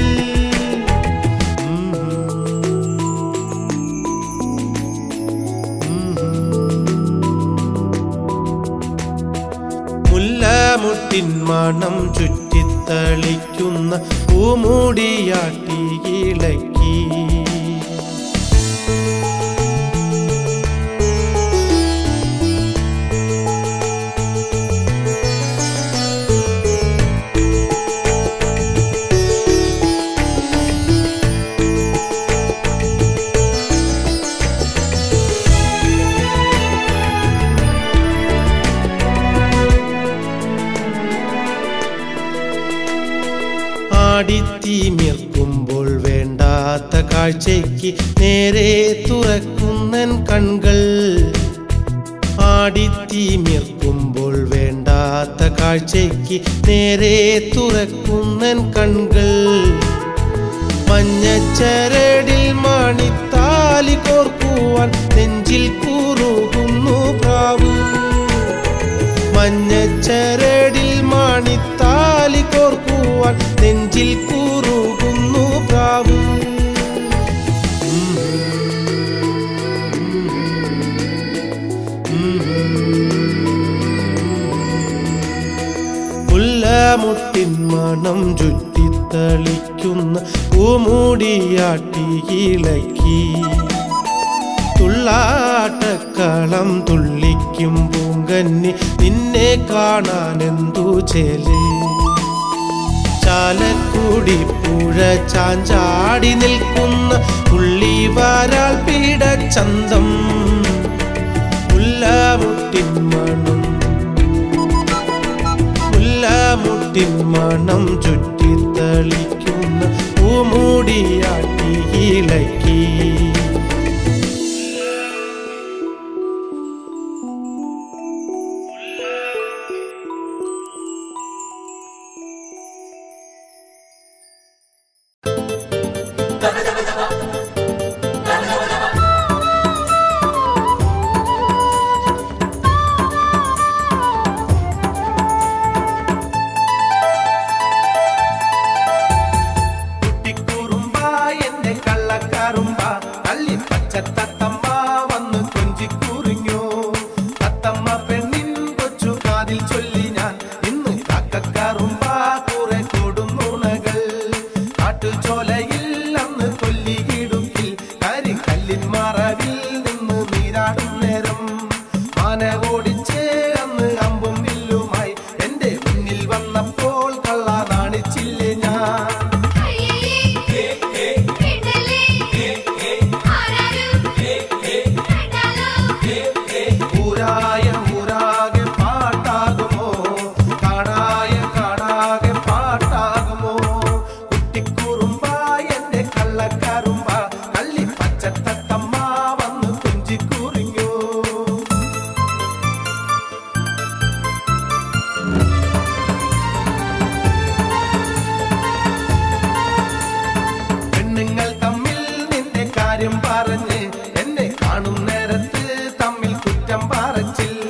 മുല്ലമുട്ടിൻ മണം ചുറ്റിത്തളിക്കുന്ന പൂമൂടിയാട്ടി ഇളക്കി ആടിത്തീമിർക്കുമ്പോൾ വേണ്ടാത്ത കാഴ്ചയ്ക്ക് നേരെ തുറക്കുന്നൻ കൺകൾ ആടിത്തീമിർക്കുമ്പോൾ വേണ്ടാത്ത കാഴ്ചയ്ക്ക് നേരെ തുറക്കുന്നൻ കൺകൾ മഞ്ഞച്ചരടിൽ മണിത്താലി കോർക്കുവാൻ നെഞ്ചിൽ കൂറുകുന്നു പ്രാവ് മഞ്ഞച്ചരടിൽ മണിത്താലി കോർക്കുവാൻ നെഞ്ചിൽ കൂറുകുന്നു പ്രാവ് മുല്ലമുട്ടിൻ മണം ചുറ്റിത്തളിക്കുന്ന പൂമൂടിയാട്ടി ഇളക്കി തുള്ളാട്ടക്കളം തുള്ളിക്കും പൂങ്കന്നി നിന്നെ കാണാനെന്തു ചേല് ചാലക്കുടി പുഴ ചാഞ്ചാടി നിൽക്കുന്ന പുള്ളി വരാൾ പീഡ ചന്തം മുല്ലമുട്ടിൻ മണം മുല്ലമുട്ടിൻ മണം ചുറ്റിത്തളിക്കുന്ന പൂമൂടിയാട്ടി ഇളക്കി കുട്ടിക്കുറുമ്പ എന്റെ കള്ളക്കറുമ്പ തള്ളി പച്ച തത്തമ്മ വന്ന് കൊഞ്ചിക്കുറിഞ്ഞു തത്തമ്മ പെണ്ണിൻ കൊച്ചു കാതിൽ ചൊല്ലി ഞാൻ ഇന്ന് കാക്കക്കറുമ്പ കുറെ കൊടുന്നുണകൾ കാട്ടുചോലയിൽ അന്ന് കൊല്ലിയിടുക്കിൽ കരിക്കല്ലിൻ മറവിൽ നിന്ന് നീരാടും നേരം മാന ഓടിച്ച് അന്ന് അമ്പും വില്ലുമായി എന്റെ മുന്നിൽ വന്നപ്പോൾ കള്ള നാണിച്ചില്ലേ ഞാൻ ഊരായ ഊരാകെ പാട്ടാകുമോ കാടായ കാടാകെ പാട്ടാകുമോ കുട്ടിക്കുറുമ്പ എന്റെ കള്ളക്കറുമ്പ കള്ളി പച്ചത്തത്തമ്മ വന്ന് കുഞ്ചിക്കുറിഞ്ഞു പെണ്ണുങ്ങൾ തമ്മിൽ നിന്റെ കാര്യം പറഞ്ഞ് എന്നെ കാണും നേരത്ത് തമ്മിൽ കുറ്റം പറച്ചിൽ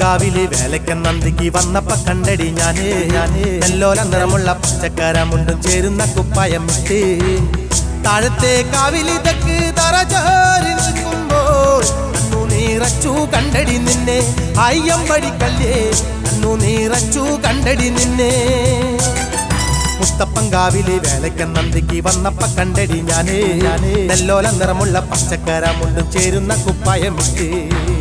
മുത്തപ്പങ്കാവില് വേലക്കൻ നന്ദിക്ക് വന്നപ്പ കണ്ടടി ഞാന് ഞാന് നെല്ലോല നിറമുള്ള പച്ചക്കരമുണ്ടും ചേരുന്ന കുപ്പായം ഇട്ട് താഴത്തെ കാവിലിതക്ക് തറചാരി നിൽക്കുമ്പോൾ കണ്ണു നീറച്ചു കണ്ടടി നിന്നെ അയ്യമ്പടി കല്ലേ കണ്ണു നീറച്ചു കണ്ടടി നിന്നെ മുത്തപ്പങ്കാവിലെ വേലക്കൻ നന്ദിക്ക് വന്നപ്പ കണ്ടടി ഞാനേ ഞാനേ നെല്ലോല നിറമുള്ള പച്ചക്കരമുണ്ടും ചേരുന്ന കുപ്പായം ഇട്ട്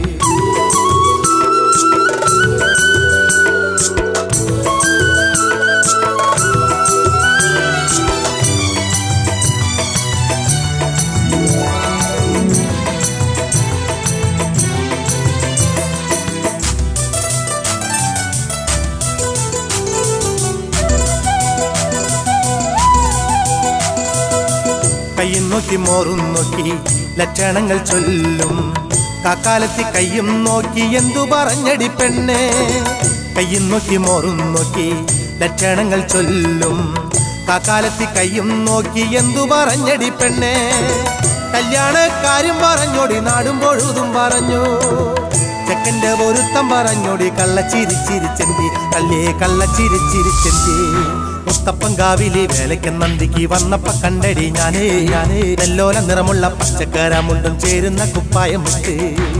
കയ്യും നോക്കി മോറും നോക്കി ലക്ഷണങ്ങൾ ചൊല്ലും കാക്കാലത്തി കയ്യും നോക്കി എന്തു പറഞ്ഞടി പെണ്ണെ കയ്യും നോക്കി മോറും നോക്കി ലക്ഷണങ്ങൾ ചൊല്ലും കാക്കാലത്തി കയ്യും നോക്കി എന്തു പറഞ്ഞടി പെണ്ണെ കല്യാണക്കാരും പറഞ്ഞോടി നാടും പൊഴുതും പറഞ്ഞു ചെക്കന്റെ ഒരുത്തം പറഞ്ഞോടി കള്ളച്ചിരിച്ചിരിച്ചെന്തി കല്ലേ കള്ളച്ചിരിച്ചിരിച്ചെന്തി മുത്തപ്പങ്കാവിലെ വേലയ്ക്ക് നന്ദിക്ക് വന്നപ്പ കണ്ടടി ഞാനേ ഞാനേ നെല്ലോല നിറമുള്ള പച്ചക്കരമുണ്ടും ചേരുന്ന കുപ്പായം ഇട്ട്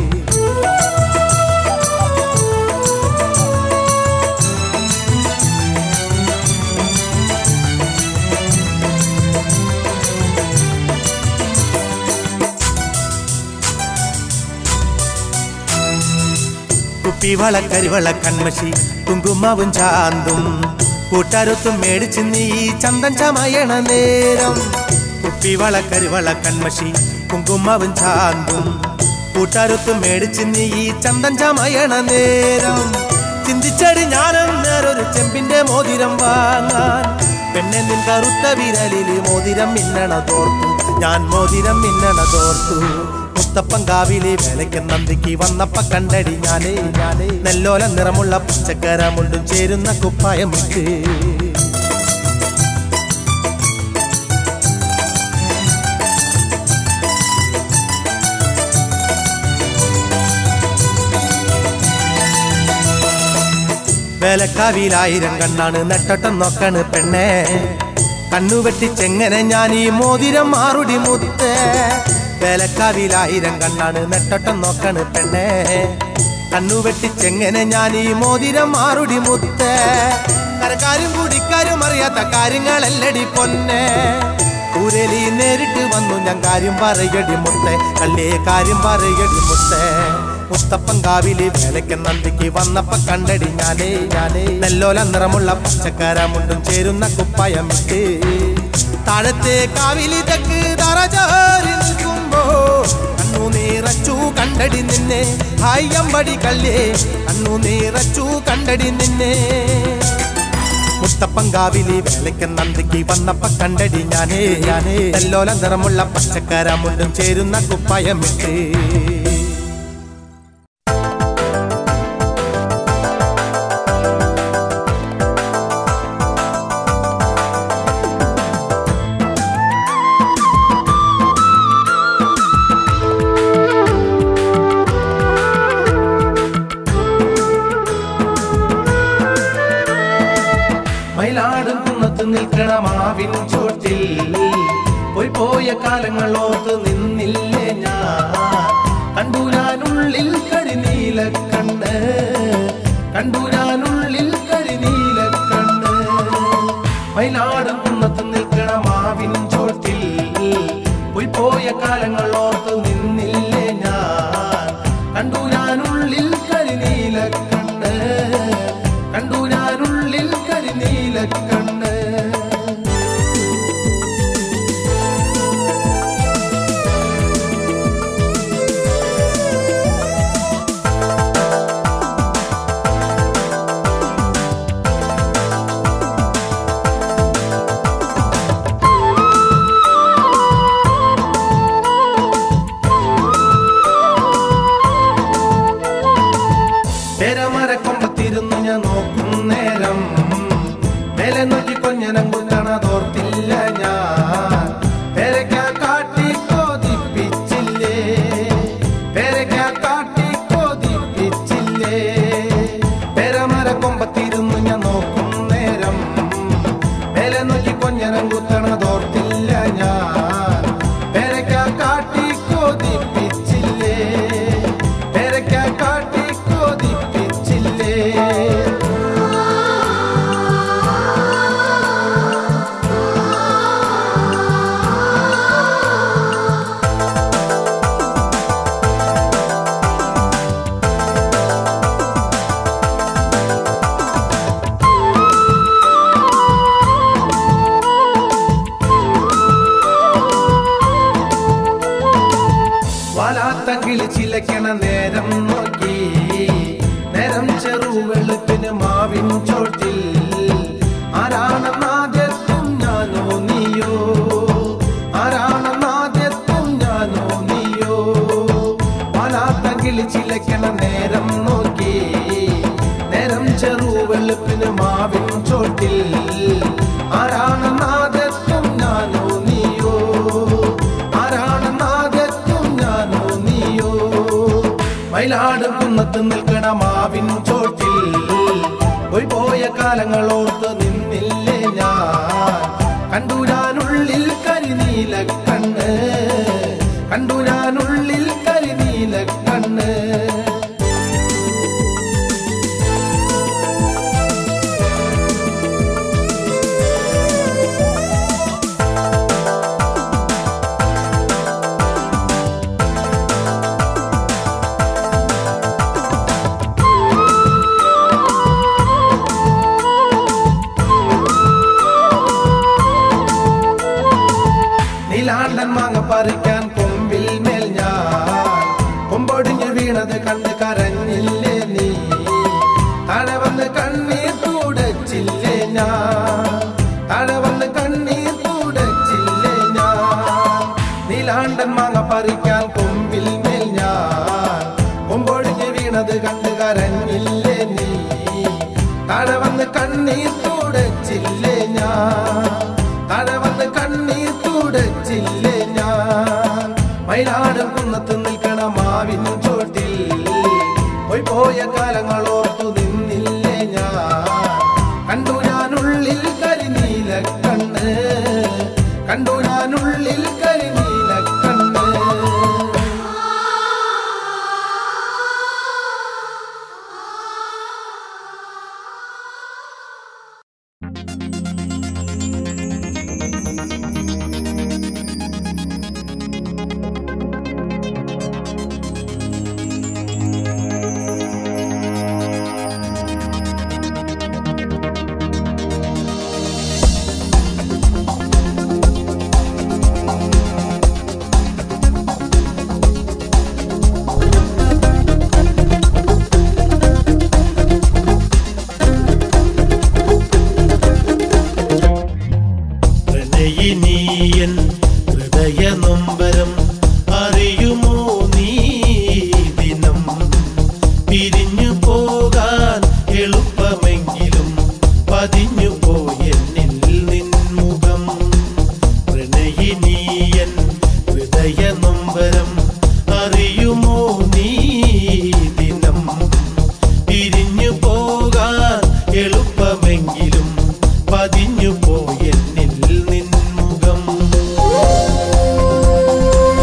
കുപ്പിവള കരിവള കൺമഷി കുങ്കുമാവും ചാന്തും കൂട്ടാരത്തും മേടിച്ച് നീ ചന്തൻ ചമയണ നേരം കുപ്പിവള കരിവള കൺമഷി കുങ്കുമാവും ചാന്തും കൂട്ടാരത്തും മേടിച്ച് നീ ചന്തൻ ചമയണ നേരം ചിന്തിച്ചടി ഞാനും നേരൊരു ചെമ്പിന്റെ മോതിരം വാങ്ങാൻ പെണ്ണെ നിൻ കറുത്ത വിരലില് മോതിരം മിന്നണ തോർത്തു ഞാൻ മോതിരം മിന്നണ തോർത്തു മുത്തപ്പങ്കാവിലെ വേലയ്ക്ക് നന്ദിക്ക് വന്നപ്പ കണ്ടടി ഞാനേ ഞാനേ നെല്ലോല നിറമുള്ള പച്ചക്കരമുണ്ടും ചേരുന്ന കുപ്പായം ഇട്ട് വേലക്കാവിലായിരം കണ്ണാണ് നെട്ടട്ടം നോക്കണ് പെണ്ണെ കണ്ണുവെട്ടിച്ചെങ്ങനെ ഞാൻ ഈ മോതിരം മാറുടി മുത്തേ വേലക്കാവിലായിരം കണ്ണാണ് നെട്ടട്ടം നോക്കണ് പെണ്ണെ കണ്ണുവെട്ടിച്ചെങ്ങനെ ഞാൻ ഈ മോതിരം മാറുടി മുത്തേ കരക്കാരും കുടിക്കാരും അറിയാത്ത കാര്യങ്ങളല്ലടി പൊന്നെ ഊരലി നേരിട്ട് വന്നു ഞാൻ കാര്യം പറയടി മുത്തേ കല്ലേ കാര്യം പറയടി മുത്തേ മുത്തപ്പങ്കാവിലെ വേലയ്ക്ക് നന്ദിക്ക് വന്നപ്പ കണ്ടടി ഞാനേ ഞാനേ നെല്ലോല നിറമുള്ള പച്ചക്കരമുണ്ടും ചേരുന്ന കുപ്പായം ഇട്ട് താഴത്തെ കാവിലിതക്ക് തറചാരി നിൽക്കുമ്പോ കണ്ണു നീറച്ചു കണ്ടടി നിന്നെ ഹായമ്പടി കല്ലേ കണ്ണു നീറച്ചു കണ്ടടി നിന്നെ മുത്തപ്പങ്കാവിലെ വേലയ്ക്ക് നന്ദിക്ക് വന്നപ്പ കണ്ടടി ഞാനേ ഞാനേ നെല്ലോല നിറമുള്ള പച്ചക്കരമുണ്ടും ചേരുന്ന കുപ്പായം ഇട്ട് മയിലാടും കുന്നത്ത് നിൽക്കണ മാവിൻ ചോട്ടിൽ പോയി പോയ കാലങ്ങളോത്ത് നിന്നില്ലേ ഞാൻ കണ്ടു ഞാനുള്ളിൽ കരിനീല കണ്ണ് കണ്ടു ഞാനുള്ളിൽ കരിനീല കണ്ണ് മയിലാടും കുന്നത്ത് നിൽക്കണ മാവിൻ ചോട്ടിൽ പോയി പോയ കാലങ്ങളോത്ത് നിന്നില്ലേ ഞാൻ കണ്ടു ഞാനുള്ളിൽ കരിനീല കണ്ണ് കണ്ടു ഞാനുള്ളിൽ കരിനീല കണ്ണ് പെരമരക്കൊമ്പത്തിരുന്നു ഞാൻ നോക്കും നേരം മേലെ നോക്കി കൊഞ്ഞനം കുഞ്ഞണതോർത്തില്ല ഞാൻ പെരക്കാ കാട്ടി കോതിപ്പിച്ചില്ലേ പെരക്കാ കാട്ടി കോതിപ്പിച്ചില്ലേ നേരം കുത്തണതോർത്തില്ല ഞാൻ പെരക്ക കാട്ടി കൊതിപ്പിച്ചില്ലേ പെരക്ക കാട്ടി കൊതിപ്പിച്ചില്ലേ വലാത്ത കിളി ചിലക്കണ നേരം നോക്കി നേരം ചെറു വെളുപ്പിന് മാവിൻ ചോട്ടിൽ ആരാണെന്നാദ്യത്തും ഞാനോ നീയോ ആരാണെന്നാദ്യത്തും ഞാനോ നീയോ വലാത്ത കിളി ചിലക്കണ നേരം നോക്കി നേരം ചെറു വെളുപ്പിന് മാവിൻ ചോട്ടിൽ ആരാണെന്നാദ്യത്തും ഞാനോ നീയോ ആരാണെന്നാദ്യത്തും ഞാനോ നീയോ മയിലാട് കുന്നത്ത് നിൽക്കണ മാവിൻ ചോട്ടിൽ പോയി പോയ കാലങ്ങളോർത്ത് നിന്നില്ലേ ഞാൻ കണ്ടു ഞാനുള്ളിൽ കരിനീല കണ്ണ് കണ്ടു ഞാനുള്ളിൽ കരിനീല കണ്ണ് നീലാണ്ടൻ മാങ്ങ പറിക്കാൻ കൊമ്പിൽ മേൽ ഞാൻ കൊമ്പൊടിഞ്ഞ് വീണത് കണ്ട് കരഞ്ഞില്ലേ നീ താഴെ വന്ന് കണ്ണീർ തുടച്ചില്ലേ ഞാൻ താഴെ വന്ന് കണ്ണീർ തുടച്ചില്ലേ ഞാൻ നീലാണ്ടൻ മാങ്ങ പറിക്കാൻ കൊമ്പിൽ മേൽ ഞാൻ കൊമ്പൊടിഞ്ഞ് വീണത് കണ്ട് കരഞ്ഞില്ലേ നീ താഴെ വന്ന് കണ്ണീർ തുടച്ചില്ലേ ഞാൻ താഴെ വന്ന് കണ്ണീർ തുടച്ചില്ലേ ഞാൻ മയിലാട് കുന്നത്ത് നിൽക്കണ മാവിൻ ചോട്ടിൽ പോയി പോയ കാലങ്ങളോർത്തു നിന്നില്ലേ ഞാൻ കണ്ടു ഞാനുള്ളിൽ കരിനീല കണ്ണ് കണ്ടു ഞാനുള്ളിൽ കരിനീല കണ്ണ് പ്രണയിനീയൻ ഹൃദയ നൊമ്പരം അറിയുമോ നീ ദിനം പിരിഞ്ഞു പോകാൻ എളുപ്പമെങ്കിലും പതിഞ്ഞു പോയെന്നിൽ നിൻമുഖം പ്രണയിനീയൻ ഹൃദയ നൊമ്പരം അറിയുമോ നീ ദിനം പിരിഞ്ഞു പോകാൻ എളുപ്പമെങ്കിലും പതിഞ്ഞു പോയെന്നിൽ നിൻമുഖം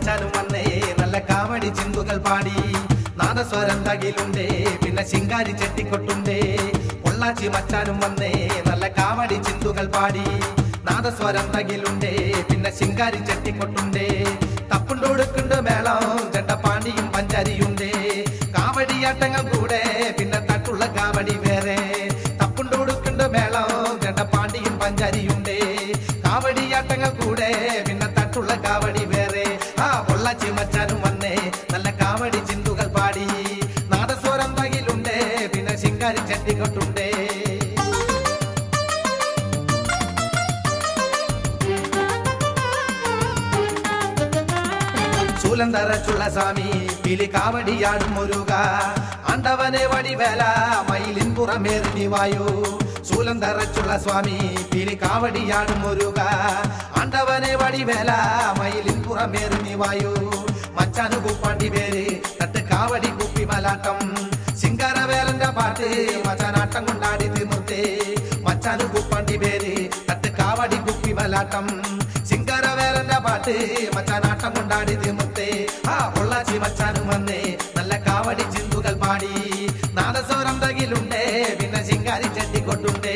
മച്ചാനും വന്നേ നല്ല കാവടി ചിന്തുകൾ പാടി നാദസ്വരം തകിലുണ്ടേ പിന്നെ ശിങ്കാരി ചെട്ടിക്കൊട്ടുണ്ടേ പൊള്ളാച്ചി മച്ചാനും വന്നേ നല്ല കാവടി ചിന്തുകൾ പാടി നാദസ്വരം തകിലുണ്ടേ പിന്നെ ശിങ്കാരി ചെട്ടിക്കൊട്ടുണ്ടേ തപ്പുണ്ടൊടുക്കുണ്ട് മേളം ചെണ്ടപ്പാണ്ടിയും പഞ്ചാരിയുണ്ടേ കാവടിയാട്ടങ്ങൾ കൂടെ പിന്നെ തട്ടുള്ള കാവടി വേറെ തപ്പുണ്ടൊടുക്കുണ്ട് മേളം ചെണ്ടപ്പാണ്ടിയും പഞ്ചാരിയുണ്ടേ കാവടിയാട്ടങ്ങൾ കൂടെ പിന്നെ തട്ടുള്ള കാവടി വേറെ ആ പൊള്ളാച്ചി മച്ചാനും വന്നേ നല്ല കാവടി ചിന്തുകൾ പാടി നാദസ്വരം തകിലുണ്ടേ പിന്നെ ശിങ്കാരി ചെട്ടിക്കൊട്ടുണ്ടേ சூலந்தரச்சுள்ள சாமி பிலி காவடியாடும் முருகா ஆண்டவனே வடிவேலா மயிலின் புறமேறி வாயு சூலந்தரச்சுள்ள சுவாமி பிலி காவடியாடும் முருகா ஆண்டவனே வடிவேலா மயிலின் புறமேறி வாயு മച്ചാനു കുപ്പാണ്ടി പേര് തട്ട് കാവടി കുപ്പി മലാട്ടം സിംഗാരവേലന്റെ പാട്ട് മച്ചാനാട്ടം കൊണ്ടാടി തിമുത്തേ മച്ചാനു കുപ്പാണ്ടി പേര് തട്ട് കാവടി കുപ്പി മലാട്ടം സിംഗാരവേലന്റെ പാട്ട് മച്ചാനാട്ടം കൊണ്ടാടി തിമുത്തേ ആ പൊള്ളാച്ചി മച്ചാനും വന്നേ നല്ല കാവടി ചിന്തുകൾ പാടി നാദസ്വരം തകിലുണ്ടേ പിന്നെ ശിങ്കാരി ചെട്ടിക്കൊട്ടുണ്ടേ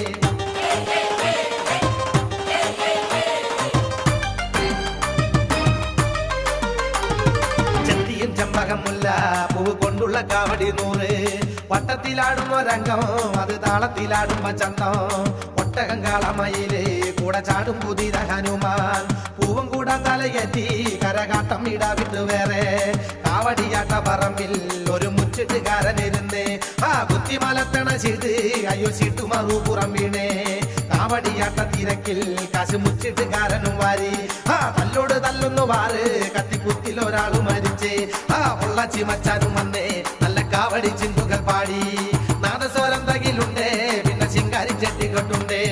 ചെത്തിയും ചെമ്പകമുല്ല പൂവ് കൊണ്ടുള്ള കാവടി നൂറ് വട്ടത്തിലാടുമ്പോ രംഗം അത് താളത്തിലാടുമ്പോ ചന്തം ഒട്ടകം കാളമയില് കൂടെ ചാടും പുതിയ ഹനുമാൻ പൂവും കൂടാൻ തലയെത്തി കരകാട്ടം ഇടാവിട്ട് വേറെ കാവടിയാട്ട പറമ്പിൽ ഒരു മുച്ചിട്ടുകാരൻ ഇരുന്നേ ആ കുത്തി മലത്തണ ചെയ്ത് അയ്യോ ചീട്ടു മറുപുറം വീണേ കാവടിയാട്ട തിരക്കിൽ കാശ് മുച്ചിട്ടുകാരനും വാരി ആ തല്ലോട് തല്ലൊന്നു വാറ് കത്തിക്കുത്തിൽ ഒരാള് മരിച്ചേ ആ പൊള്ളച്ചി മച്ചാനും വന്നേ നല്ല കാവടി ചിന്തുകൾ പാടി നാദസ്വരം തകിലുണ്ടേ പിന്നെ ശിങ്കാരി ചെട്ടിക്കൊട്ടുണ്ടേ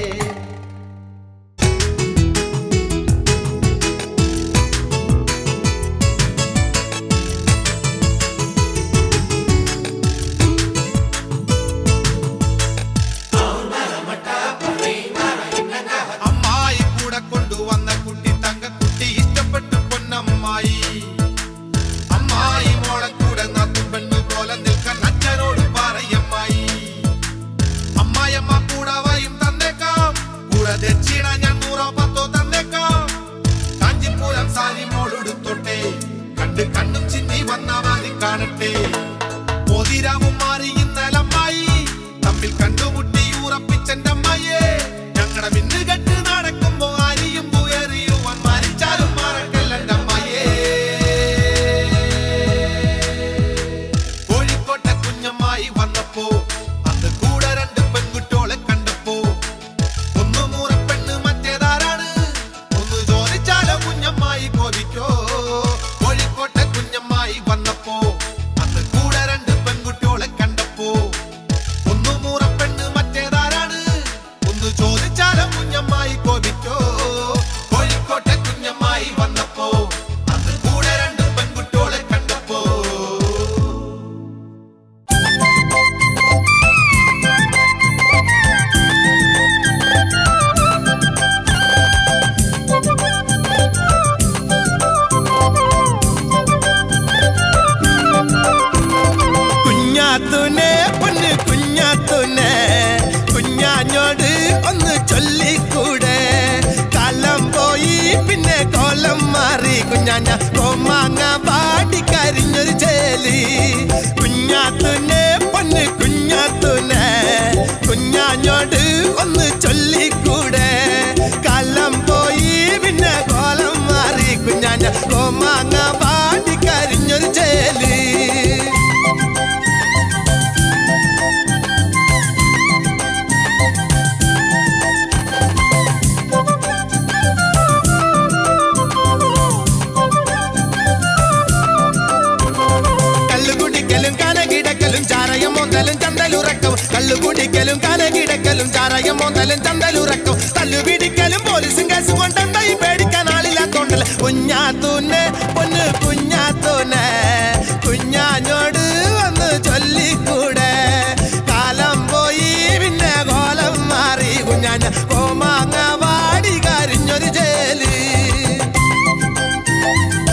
അമ്മായി കൂടെ കൊണ്ടുവന്ന കുട്ടി തങ്കക്കുട്ടി ഇഷ്ടപ്പെട്ടു പൊന്നമ്മായി അമ്മായി മോളെ കൂടെ നത്തു പെണ്ണു പോലെ നിൽക്കാൻ അച്ഛനോട് പറയമ്മായി അമ്മായിയമ്മ കൂടെ വയും തന്നേക്കാം കൂടെ ദക്ഷിണ ഞാൻ നൂറോ പത്തോ തന്നേക്കാം കാഞ്ചിപ്പുരം സാരി മോളെടുത്തോട്ടെ കണ്ട് കണ്ണും ചിന്നി വന്ന മാറി കാണട്ടെ മോതിരാവും മാറി ഇന്നലെ അമ്മായി തമ്മിൽ കണ്ടുമുട്ടി ഉറപ്പിച്ചെന്റെ അമ്മായിയെ ഞങ്ങളുടെ മിന്നു കെട്ട് നടക്കുമ്പോ അരിയും പുയറിയുവാൻ മരിച്ചാലും മറക്കല്ല എന്റെ അമ്മായിയെ കോഴിക്കോട്ടെ കുഞ്ഞമ്മായി വന്നപ്പോ അന്ന് കൂടെ രണ്ട് പെൺകുട്ടികളെ കണ്ടപ്പോ ഒന്ന് മൂറപ്പെണ്ണ് മറ്റേതാരാണ് ഒന്ന് ചോദിച്ചാലോ കുഞ്ഞമ്മായി കോപിക്കോ കോഴിക്കോട്ടെ കുഞ്ഞമ്മായി വന്നപ്പോ അന്ന് കൂടെ രണ്ട് പെൺകുട്ടികളെ കണ്ടപ്പോ ഒന്ന് മൂറപ്പെണ്ണ് മറ്റേതാരാണ് ഒന്ന് ചോദിച്ചാലോ കുഞ്ഞമ്മായി കോപിക്കോ കോഴിക്കോട്ടെ കുഞ്ഞമ്മായി വന്നപ്പോ അന്ന് കൂടെ രണ്ട് പെൺകുട്ടികളെ കണ്ടപ്പോ കുഞ്ഞാത്തൂനെ പൊന്ന് കുഞ്ഞാത്തൂനെ കുഞ്ഞാഞ്ഞോട് ഒന്ന് ചൊല്ലിക്കൂടെ കാലം പോയി പിന്നെ കോലം മാറി കുഞ്ഞാഞ്ഞ കോമാങ്ങ പാടി കരിഞ്ഞൊരു ചേലി കുഞ്ഞാത്തൂനെ പൊന്ന് കുഞ്ഞാത്തൂനെ കുഞ്ഞാഞ്ഞോട് ഒന്ന് ചൊല്ലിക്കൂടെ കാലം പോയി പിന്നെ കോലം മാറി കുഞ്ഞാഞ്ഞ കോമാങ്ങ പാടി കരിഞ്ഞൊരു ചേലി കല്ലുകുടിക്കലും കലകിടക്കലും ചാരയം മോന്തലും ചന്തലുറക്കവും കല്ലുകുടിക്കലും കലകിടക്കലും ചാരയം മോന്തലും ചന്തലുറക്കവും തല്ലുപിടിക്കലും പോലീസും കേസും കൊണ്ടെന്തായി പേടിക്കാൻ ആളില്ലാത്തോണ്ടല്ല കുഞ്ഞാത്തൂന്നെ പൊന്ന് കുഞ്ഞാത്തൂന്നെ കുഞ്ഞാഞ്ഞോട് വന്ന് ചൊല്ലിക്കൂടെ കാലം പോയി പിന്നെ കോലം മാറി കുഞ്ഞാഞ്ഞ കോമാങ്ങ വാടി കരിഞ്ഞൊരു ജയില്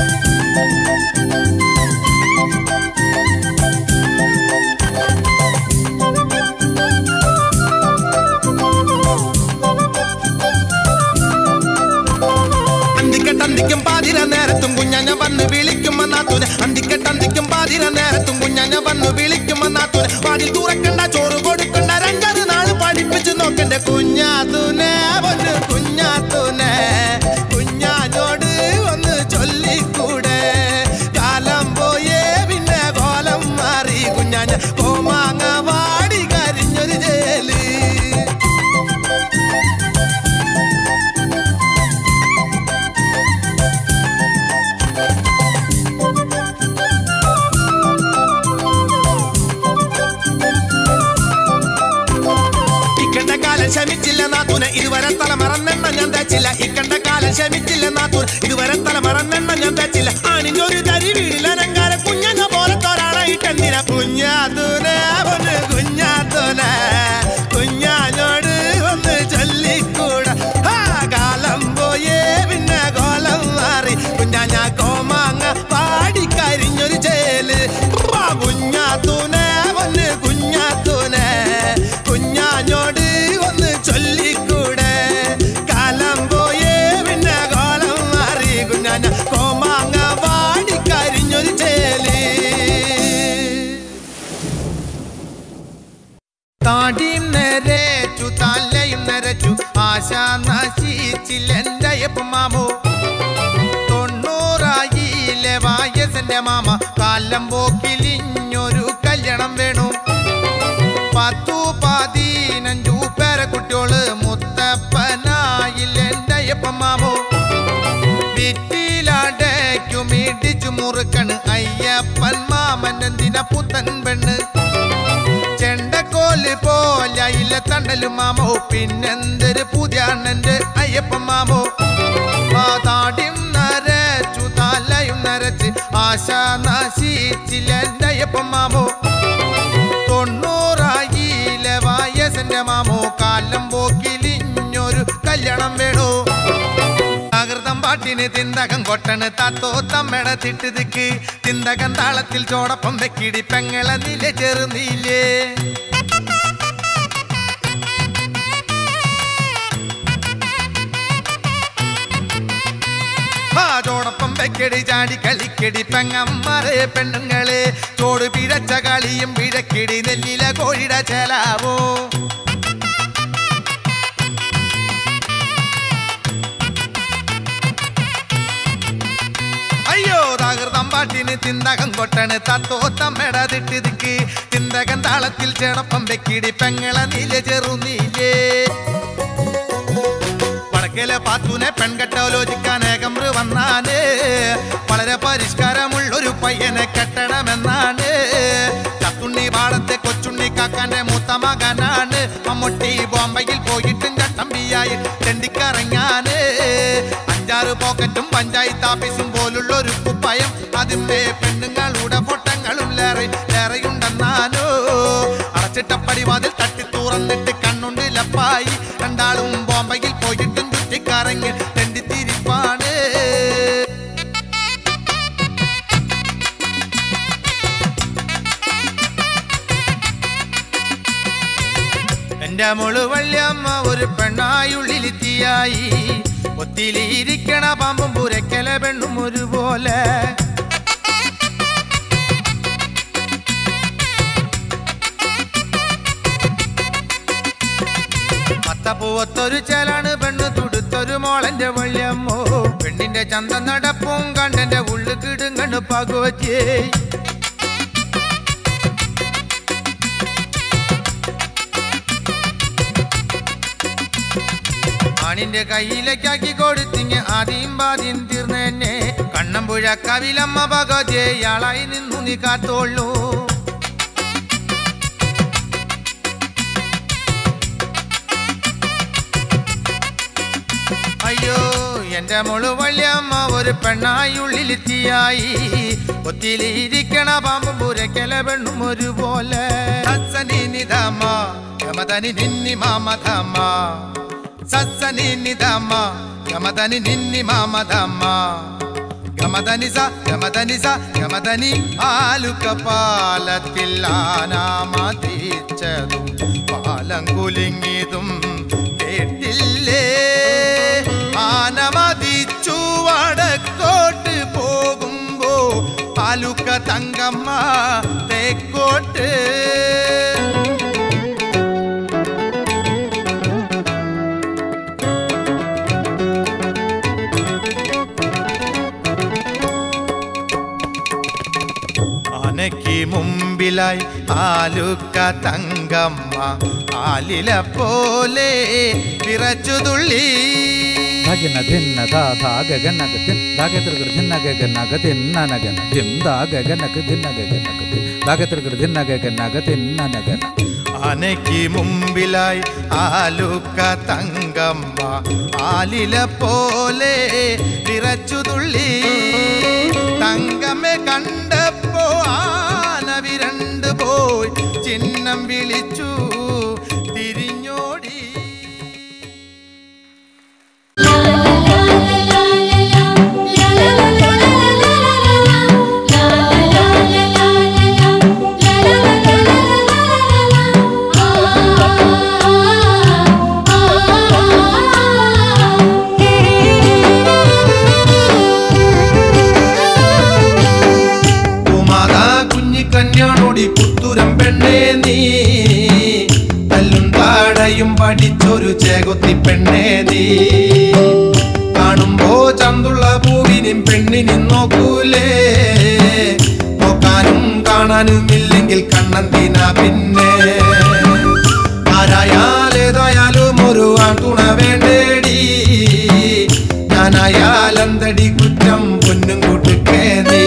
നാത്തൂന് അന്തിക്കെട്ടന്തിക്കും പാതിര നേരത്തും കുഞ്ഞാഞ്ഞ വന്നു വിളിക്കും നാത്തൂന് വാതിൽ തുറക്കണ്ട ചോറ് കൊടുക്കണ്ട രണ്ടത് നാള് പഠിപ്പിച്ചു നോക്കണ്ട കുഞ്ഞാത്തൂനെ വന്ന് കുഞ്ഞാത്തൂനെ കുഞ്ഞാഞ്ഞോട് ഒന്ന് ചൊല്ലിക്കൂടെ കാലം പോയേ പിന്നെ കോലം മാറി കുഞ്ഞാഞ്ഞ കോമാങ്ങ വാടി കരിഞ്ഞൊരു ജയില് ഇക്കണ്ട കാലം ക്ഷമിച്ചില്ല നാത്തൂന് ഇതുവരെ തലമറന്നെണ്ണ ഞാൻ തച്ചില്ല ഇക്കണ്ട കാലം ക്ഷമിച്ചില്ല നാത്തൂൻ ഇതുവരെ തലമറന്നെണ്ണ ഞാൻ തച്ചില്ല ആണിഞ്ഞൊരു തരി വീടിലരങ്കാര കുഞ്ഞങ്ങ പോലത്തോരാളായിട്ടെന്തിന കുഞ്ഞാത്തൂനെ ഒന്ന് കുഞ്ഞാത്തൂനെ കുഞ്ഞാഞ്ഞോട് ഒന്ന് ചൊല്ലിക്കൂട ആ കാലം പോയേ പിന്നെ കോലം മാറി കുഞ്ഞാഞ്ഞ കോമാങ്ങ പാടി കരിഞ്ഞൊരു ചേല് ആ കുഞ്ഞാത്തൂനെ ഒന്ന് കുഞ്ഞാത്തൂനെ കുഞ്ഞാഞ്ഞോട് ഒന്ന് ചൊല്ലിക്കൂടെ കാലം പോയേ പിന്നെ കോലം മാറി കുഞ്ഞാഞ്ഞ കോമാങ്ങ പാടി കരിഞ്ഞൊരു ചേല് താടിയും നരച്ചു തലയും നരച്ചു ആശ നശിച്ചില്ലെന്റെ മാമോ തൊണ്ണൂറായിലെ വായസന്റെ മാമ കാലം പോക്കിലിഞ്ഞൊരു കല്യാണം വേണു പത്തു പതിനഞ്ചു പേരെ കുട്ടിയോള് മുത്തപ്പനായില്ലെന്റെ മാമോ വിറ്റിലാടയ്ക്കും ഇടിച്ചു മുറുക്കണ് അയ്യപ്പൻ മാമൻ എന്തിന പുത്തൻ പെണ്ണ് ചെണ്ടക്കോല് പോലയില്ല തണ്ടലും മാമോ പിന്നെന്തൊരു പുതിയ അണ്ണന്റെ അയ്യപ്പൻ മാമോ ആ താടിയും നരച്ചു തലയും നരച്ച് ആശ നശിച്ചില്ല എന്റെ അയ്യപ്പൻ മാമോ തൊണ്ണൂറായിലെ വയസ്സിന്റെ മാമോ കാലം പോക്കിലിഞ്ഞൊരു കല്യാണം വേണോ ആകൃതം പാട്ടിന് തിന്തകം കൊട്ടണ് താത്തോ തമ്മട തിട്ടുതിക്ക് തിന്തകം താളത്തിൽ ചോടപ്പം വെക്കിടി പെങ്ങളെ നില ചെറുനീലേ ആ ചോടൊപ്പം വെക്കടി ചാടി കളിക്കടി പെങ്ങന്മാരെ പെണ്ണുങ്ങളെ ചോട് പിഴച്ച കളിയും പിഴക്കിടി നെല്ലില കോഴിട ചെലാവോ അയ്യോ താകൃതം പാട്ടിന് തിന്തകം കൊട്ടണ് തത്തോ തമ്മട തിട്ടിതിക്ക് തിന്തകം താളത്തിൽ ചേടപ്പം വെക്കിടി പെങ്ങളെ നീല ചെറുനീലേ വടക്കേലെ പാത്തൂനെ പെൺകെട്ടോലോചിക്കാൻ ഏകമ്ര വന്നാണ് വളരെ പരിഷ്കാരമുള്ളൊരു പയ്യനെ കെട്ടണമെന്നാണ് ചത്തുണ്ണി പാടത്തെ കൊച്ചുണ്ണി കാക്കാന്റെ മൂത്ത മകനാണ് മമ്മൂട്ടി ബോംബെയിൽ പോയിട്ടും ചട്ടമ്പിയായി ചെണ്ടിക്കറങ്ങാന് അഞ്ചാറ് പോക്കറ്റും പഞ്ചായത്ത് ഓഫീസും പോലുള്ളൊരു കുപ്പയം അതിന്റെ പെണ്ണുങ്ങളുടെ ഫോട്ടങ്ങളും ലേറെ ലേറെയുണ്ടെന്നാനോ അടച്ചിട്ടപ്പടി വാതിൽ തട്ടി തുറന്നിട്ട് കണ്ണുണ്ട് ലപ്പായി രണ്ടാളും ബോംബെയിൽ പോയിട്ടും ചുറ്റിക്കറങ്ങി തെണ്ടിത്തിരിപ്പാണ് എന്റെ മോള് വല്യമ്മ ഒരു പെണ്ണായുള്ളിലെത്തിയായി ഒത്തിലിരിക്കണ പാമ്പും പുരക്കല പെണ്ണും ഒരുപോലെ മത്തപ്പൂവത്തൊരു ചേലാണ് പെണ്ണ് തുടുത്തൊരു മോളന്റെ വള്ളിയമ്മോ പെണ്ണിന്റെ ചന്ത നടപ്പും കണ്ടെന്റെ ഉള്ളു കിടുങ്ങണ് പകുവച്ചേ ആണിന്റെ കയ്യിലേക്കാക്കി കൊടുത്തിങ് ആദ്യം പാദ്യം തീർന്നെന്നെ കണ്ണമ്പുഴ കവിലമ്മ ഭഗവതിയാളായി നിന്നു നീ കാത്തോളൂ അയ്യോ എന്റെ മോള് വല്യമ്മ ഒരു പെണ്ണായി ഉള്ളിലെത്തിയായി ഒത്തിലിരിക്കണ പാമ്പും പുരക്കല പെണ്ണും ഒരുപോലെ സത്സനി നിധമ യമതനി നിന്നി മാമധമ സത്സനി നിധമ യമതനി നിന്നി മാമധമ ഗമതനി സ ഗമതനി സ ഗമതനി ആലുക്ക പാലത്തിൽ ആനാമതിച്ചതും പാലം കുലുങ്ങിയതും കേട്ടില്ലേ ആനമതിച്ചു വടക്കോട്ട് പോകുമ്പോ ആലുക്ക തങ്കമ്മ തേക്കോട്ട് ആനയ്ക്ക് മുമ്പിലായി ആലുക്ക തങ്കമ്മ ആലില പോലെ വിറച്ചു തുള്ളി ധഗന ധിന്ന ധാ ധാ ഗഗനക ധിൻ ധാഗതൃകൃ ധിന്ന ഗഗനക ധിന്നനഗന ധിം ധാ ഗഗനക ധിന്ന ഗഗനക ധിൻ ധാഗതൃകൃ ധിന്ന ഗഗനക ധിന്നനഗന ആനയ്ക്ക് മുമ്പിലായി ആലുക്ക തങ്കമ്മ ആലില പോലെ വിറച്ചു തുള്ളി തങ്കമ്മെ കണ്ടപ്പോ ആന വിരണ്ട് പോയി ചിഹ്നം വിളിച്ചു തിരിഞ്ഞോടി ഉമാതാ കുഞ്ഞിക്കന്യാണോടി പുത്തുരം പെണ്ണേ നീ തല്ലും താടയും പഠിച്ചൊരു ചേകൊത്തി പെണ്ണേ നീ കാണുമ്പോ ചന്തുള്ള പൂവിനും പെണ്ണിനും നോക്കൂലേ നോക്കാനും കാണാനും ഇല്ലെങ്കിൽ കണ്ണന്തിന പിന്നെ ആരായാലേതായാലും ഒരു ആൺതുണ വേണ്ടേടി ഞാനായാലെന്തടി കുറ്റം പൊന്നും കൂട്ടുക്കേ നീ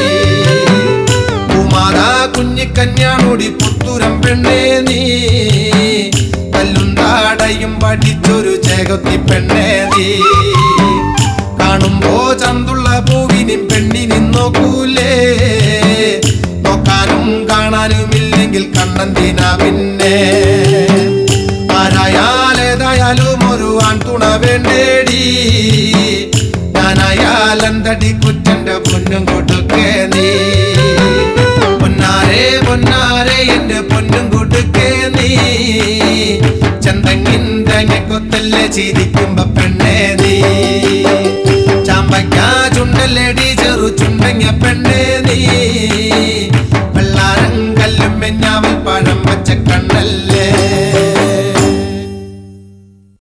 ഉമാതാ കുഞ്ഞിക്കന്യാണോടി പുത്തുരം പെണ്ണേ നീ കല്ലും താടയും പഠിച്ചൊരു ചേകൊത്തി പെണ്ണേ നീ കാണുമ്പോ ചന്തുള്ള പൂവിനും പെണ്ണിനും നോക്കൂലേ നോക്കാനും കാണാനും ഇല്ലെങ്കിൽ കണ്ണന്തിന പിന്നെ ആരായാലേതായാലും ഒരു ആൺതുണ വേണ്ടേടി ഞാനായാലെന്തടി കുറ്റന്റെ പൊന്നും കൊടുക്കേ നീ പൊന്നാരെ പൊന്നാരെ എന്റെ പൊന്നും കൊടുക്കേ നീ ചന്തങ്ങിൻ തേങ്ങക്കൊത്തല്ലേ ചിരിക്കുമ്പോ പെണ്ണേ നീ ചാമ്പയ്ക്ക ചുണ്ടല്ലടി ചെറു ചുണ്ടങ്ങ പെണ്ണേ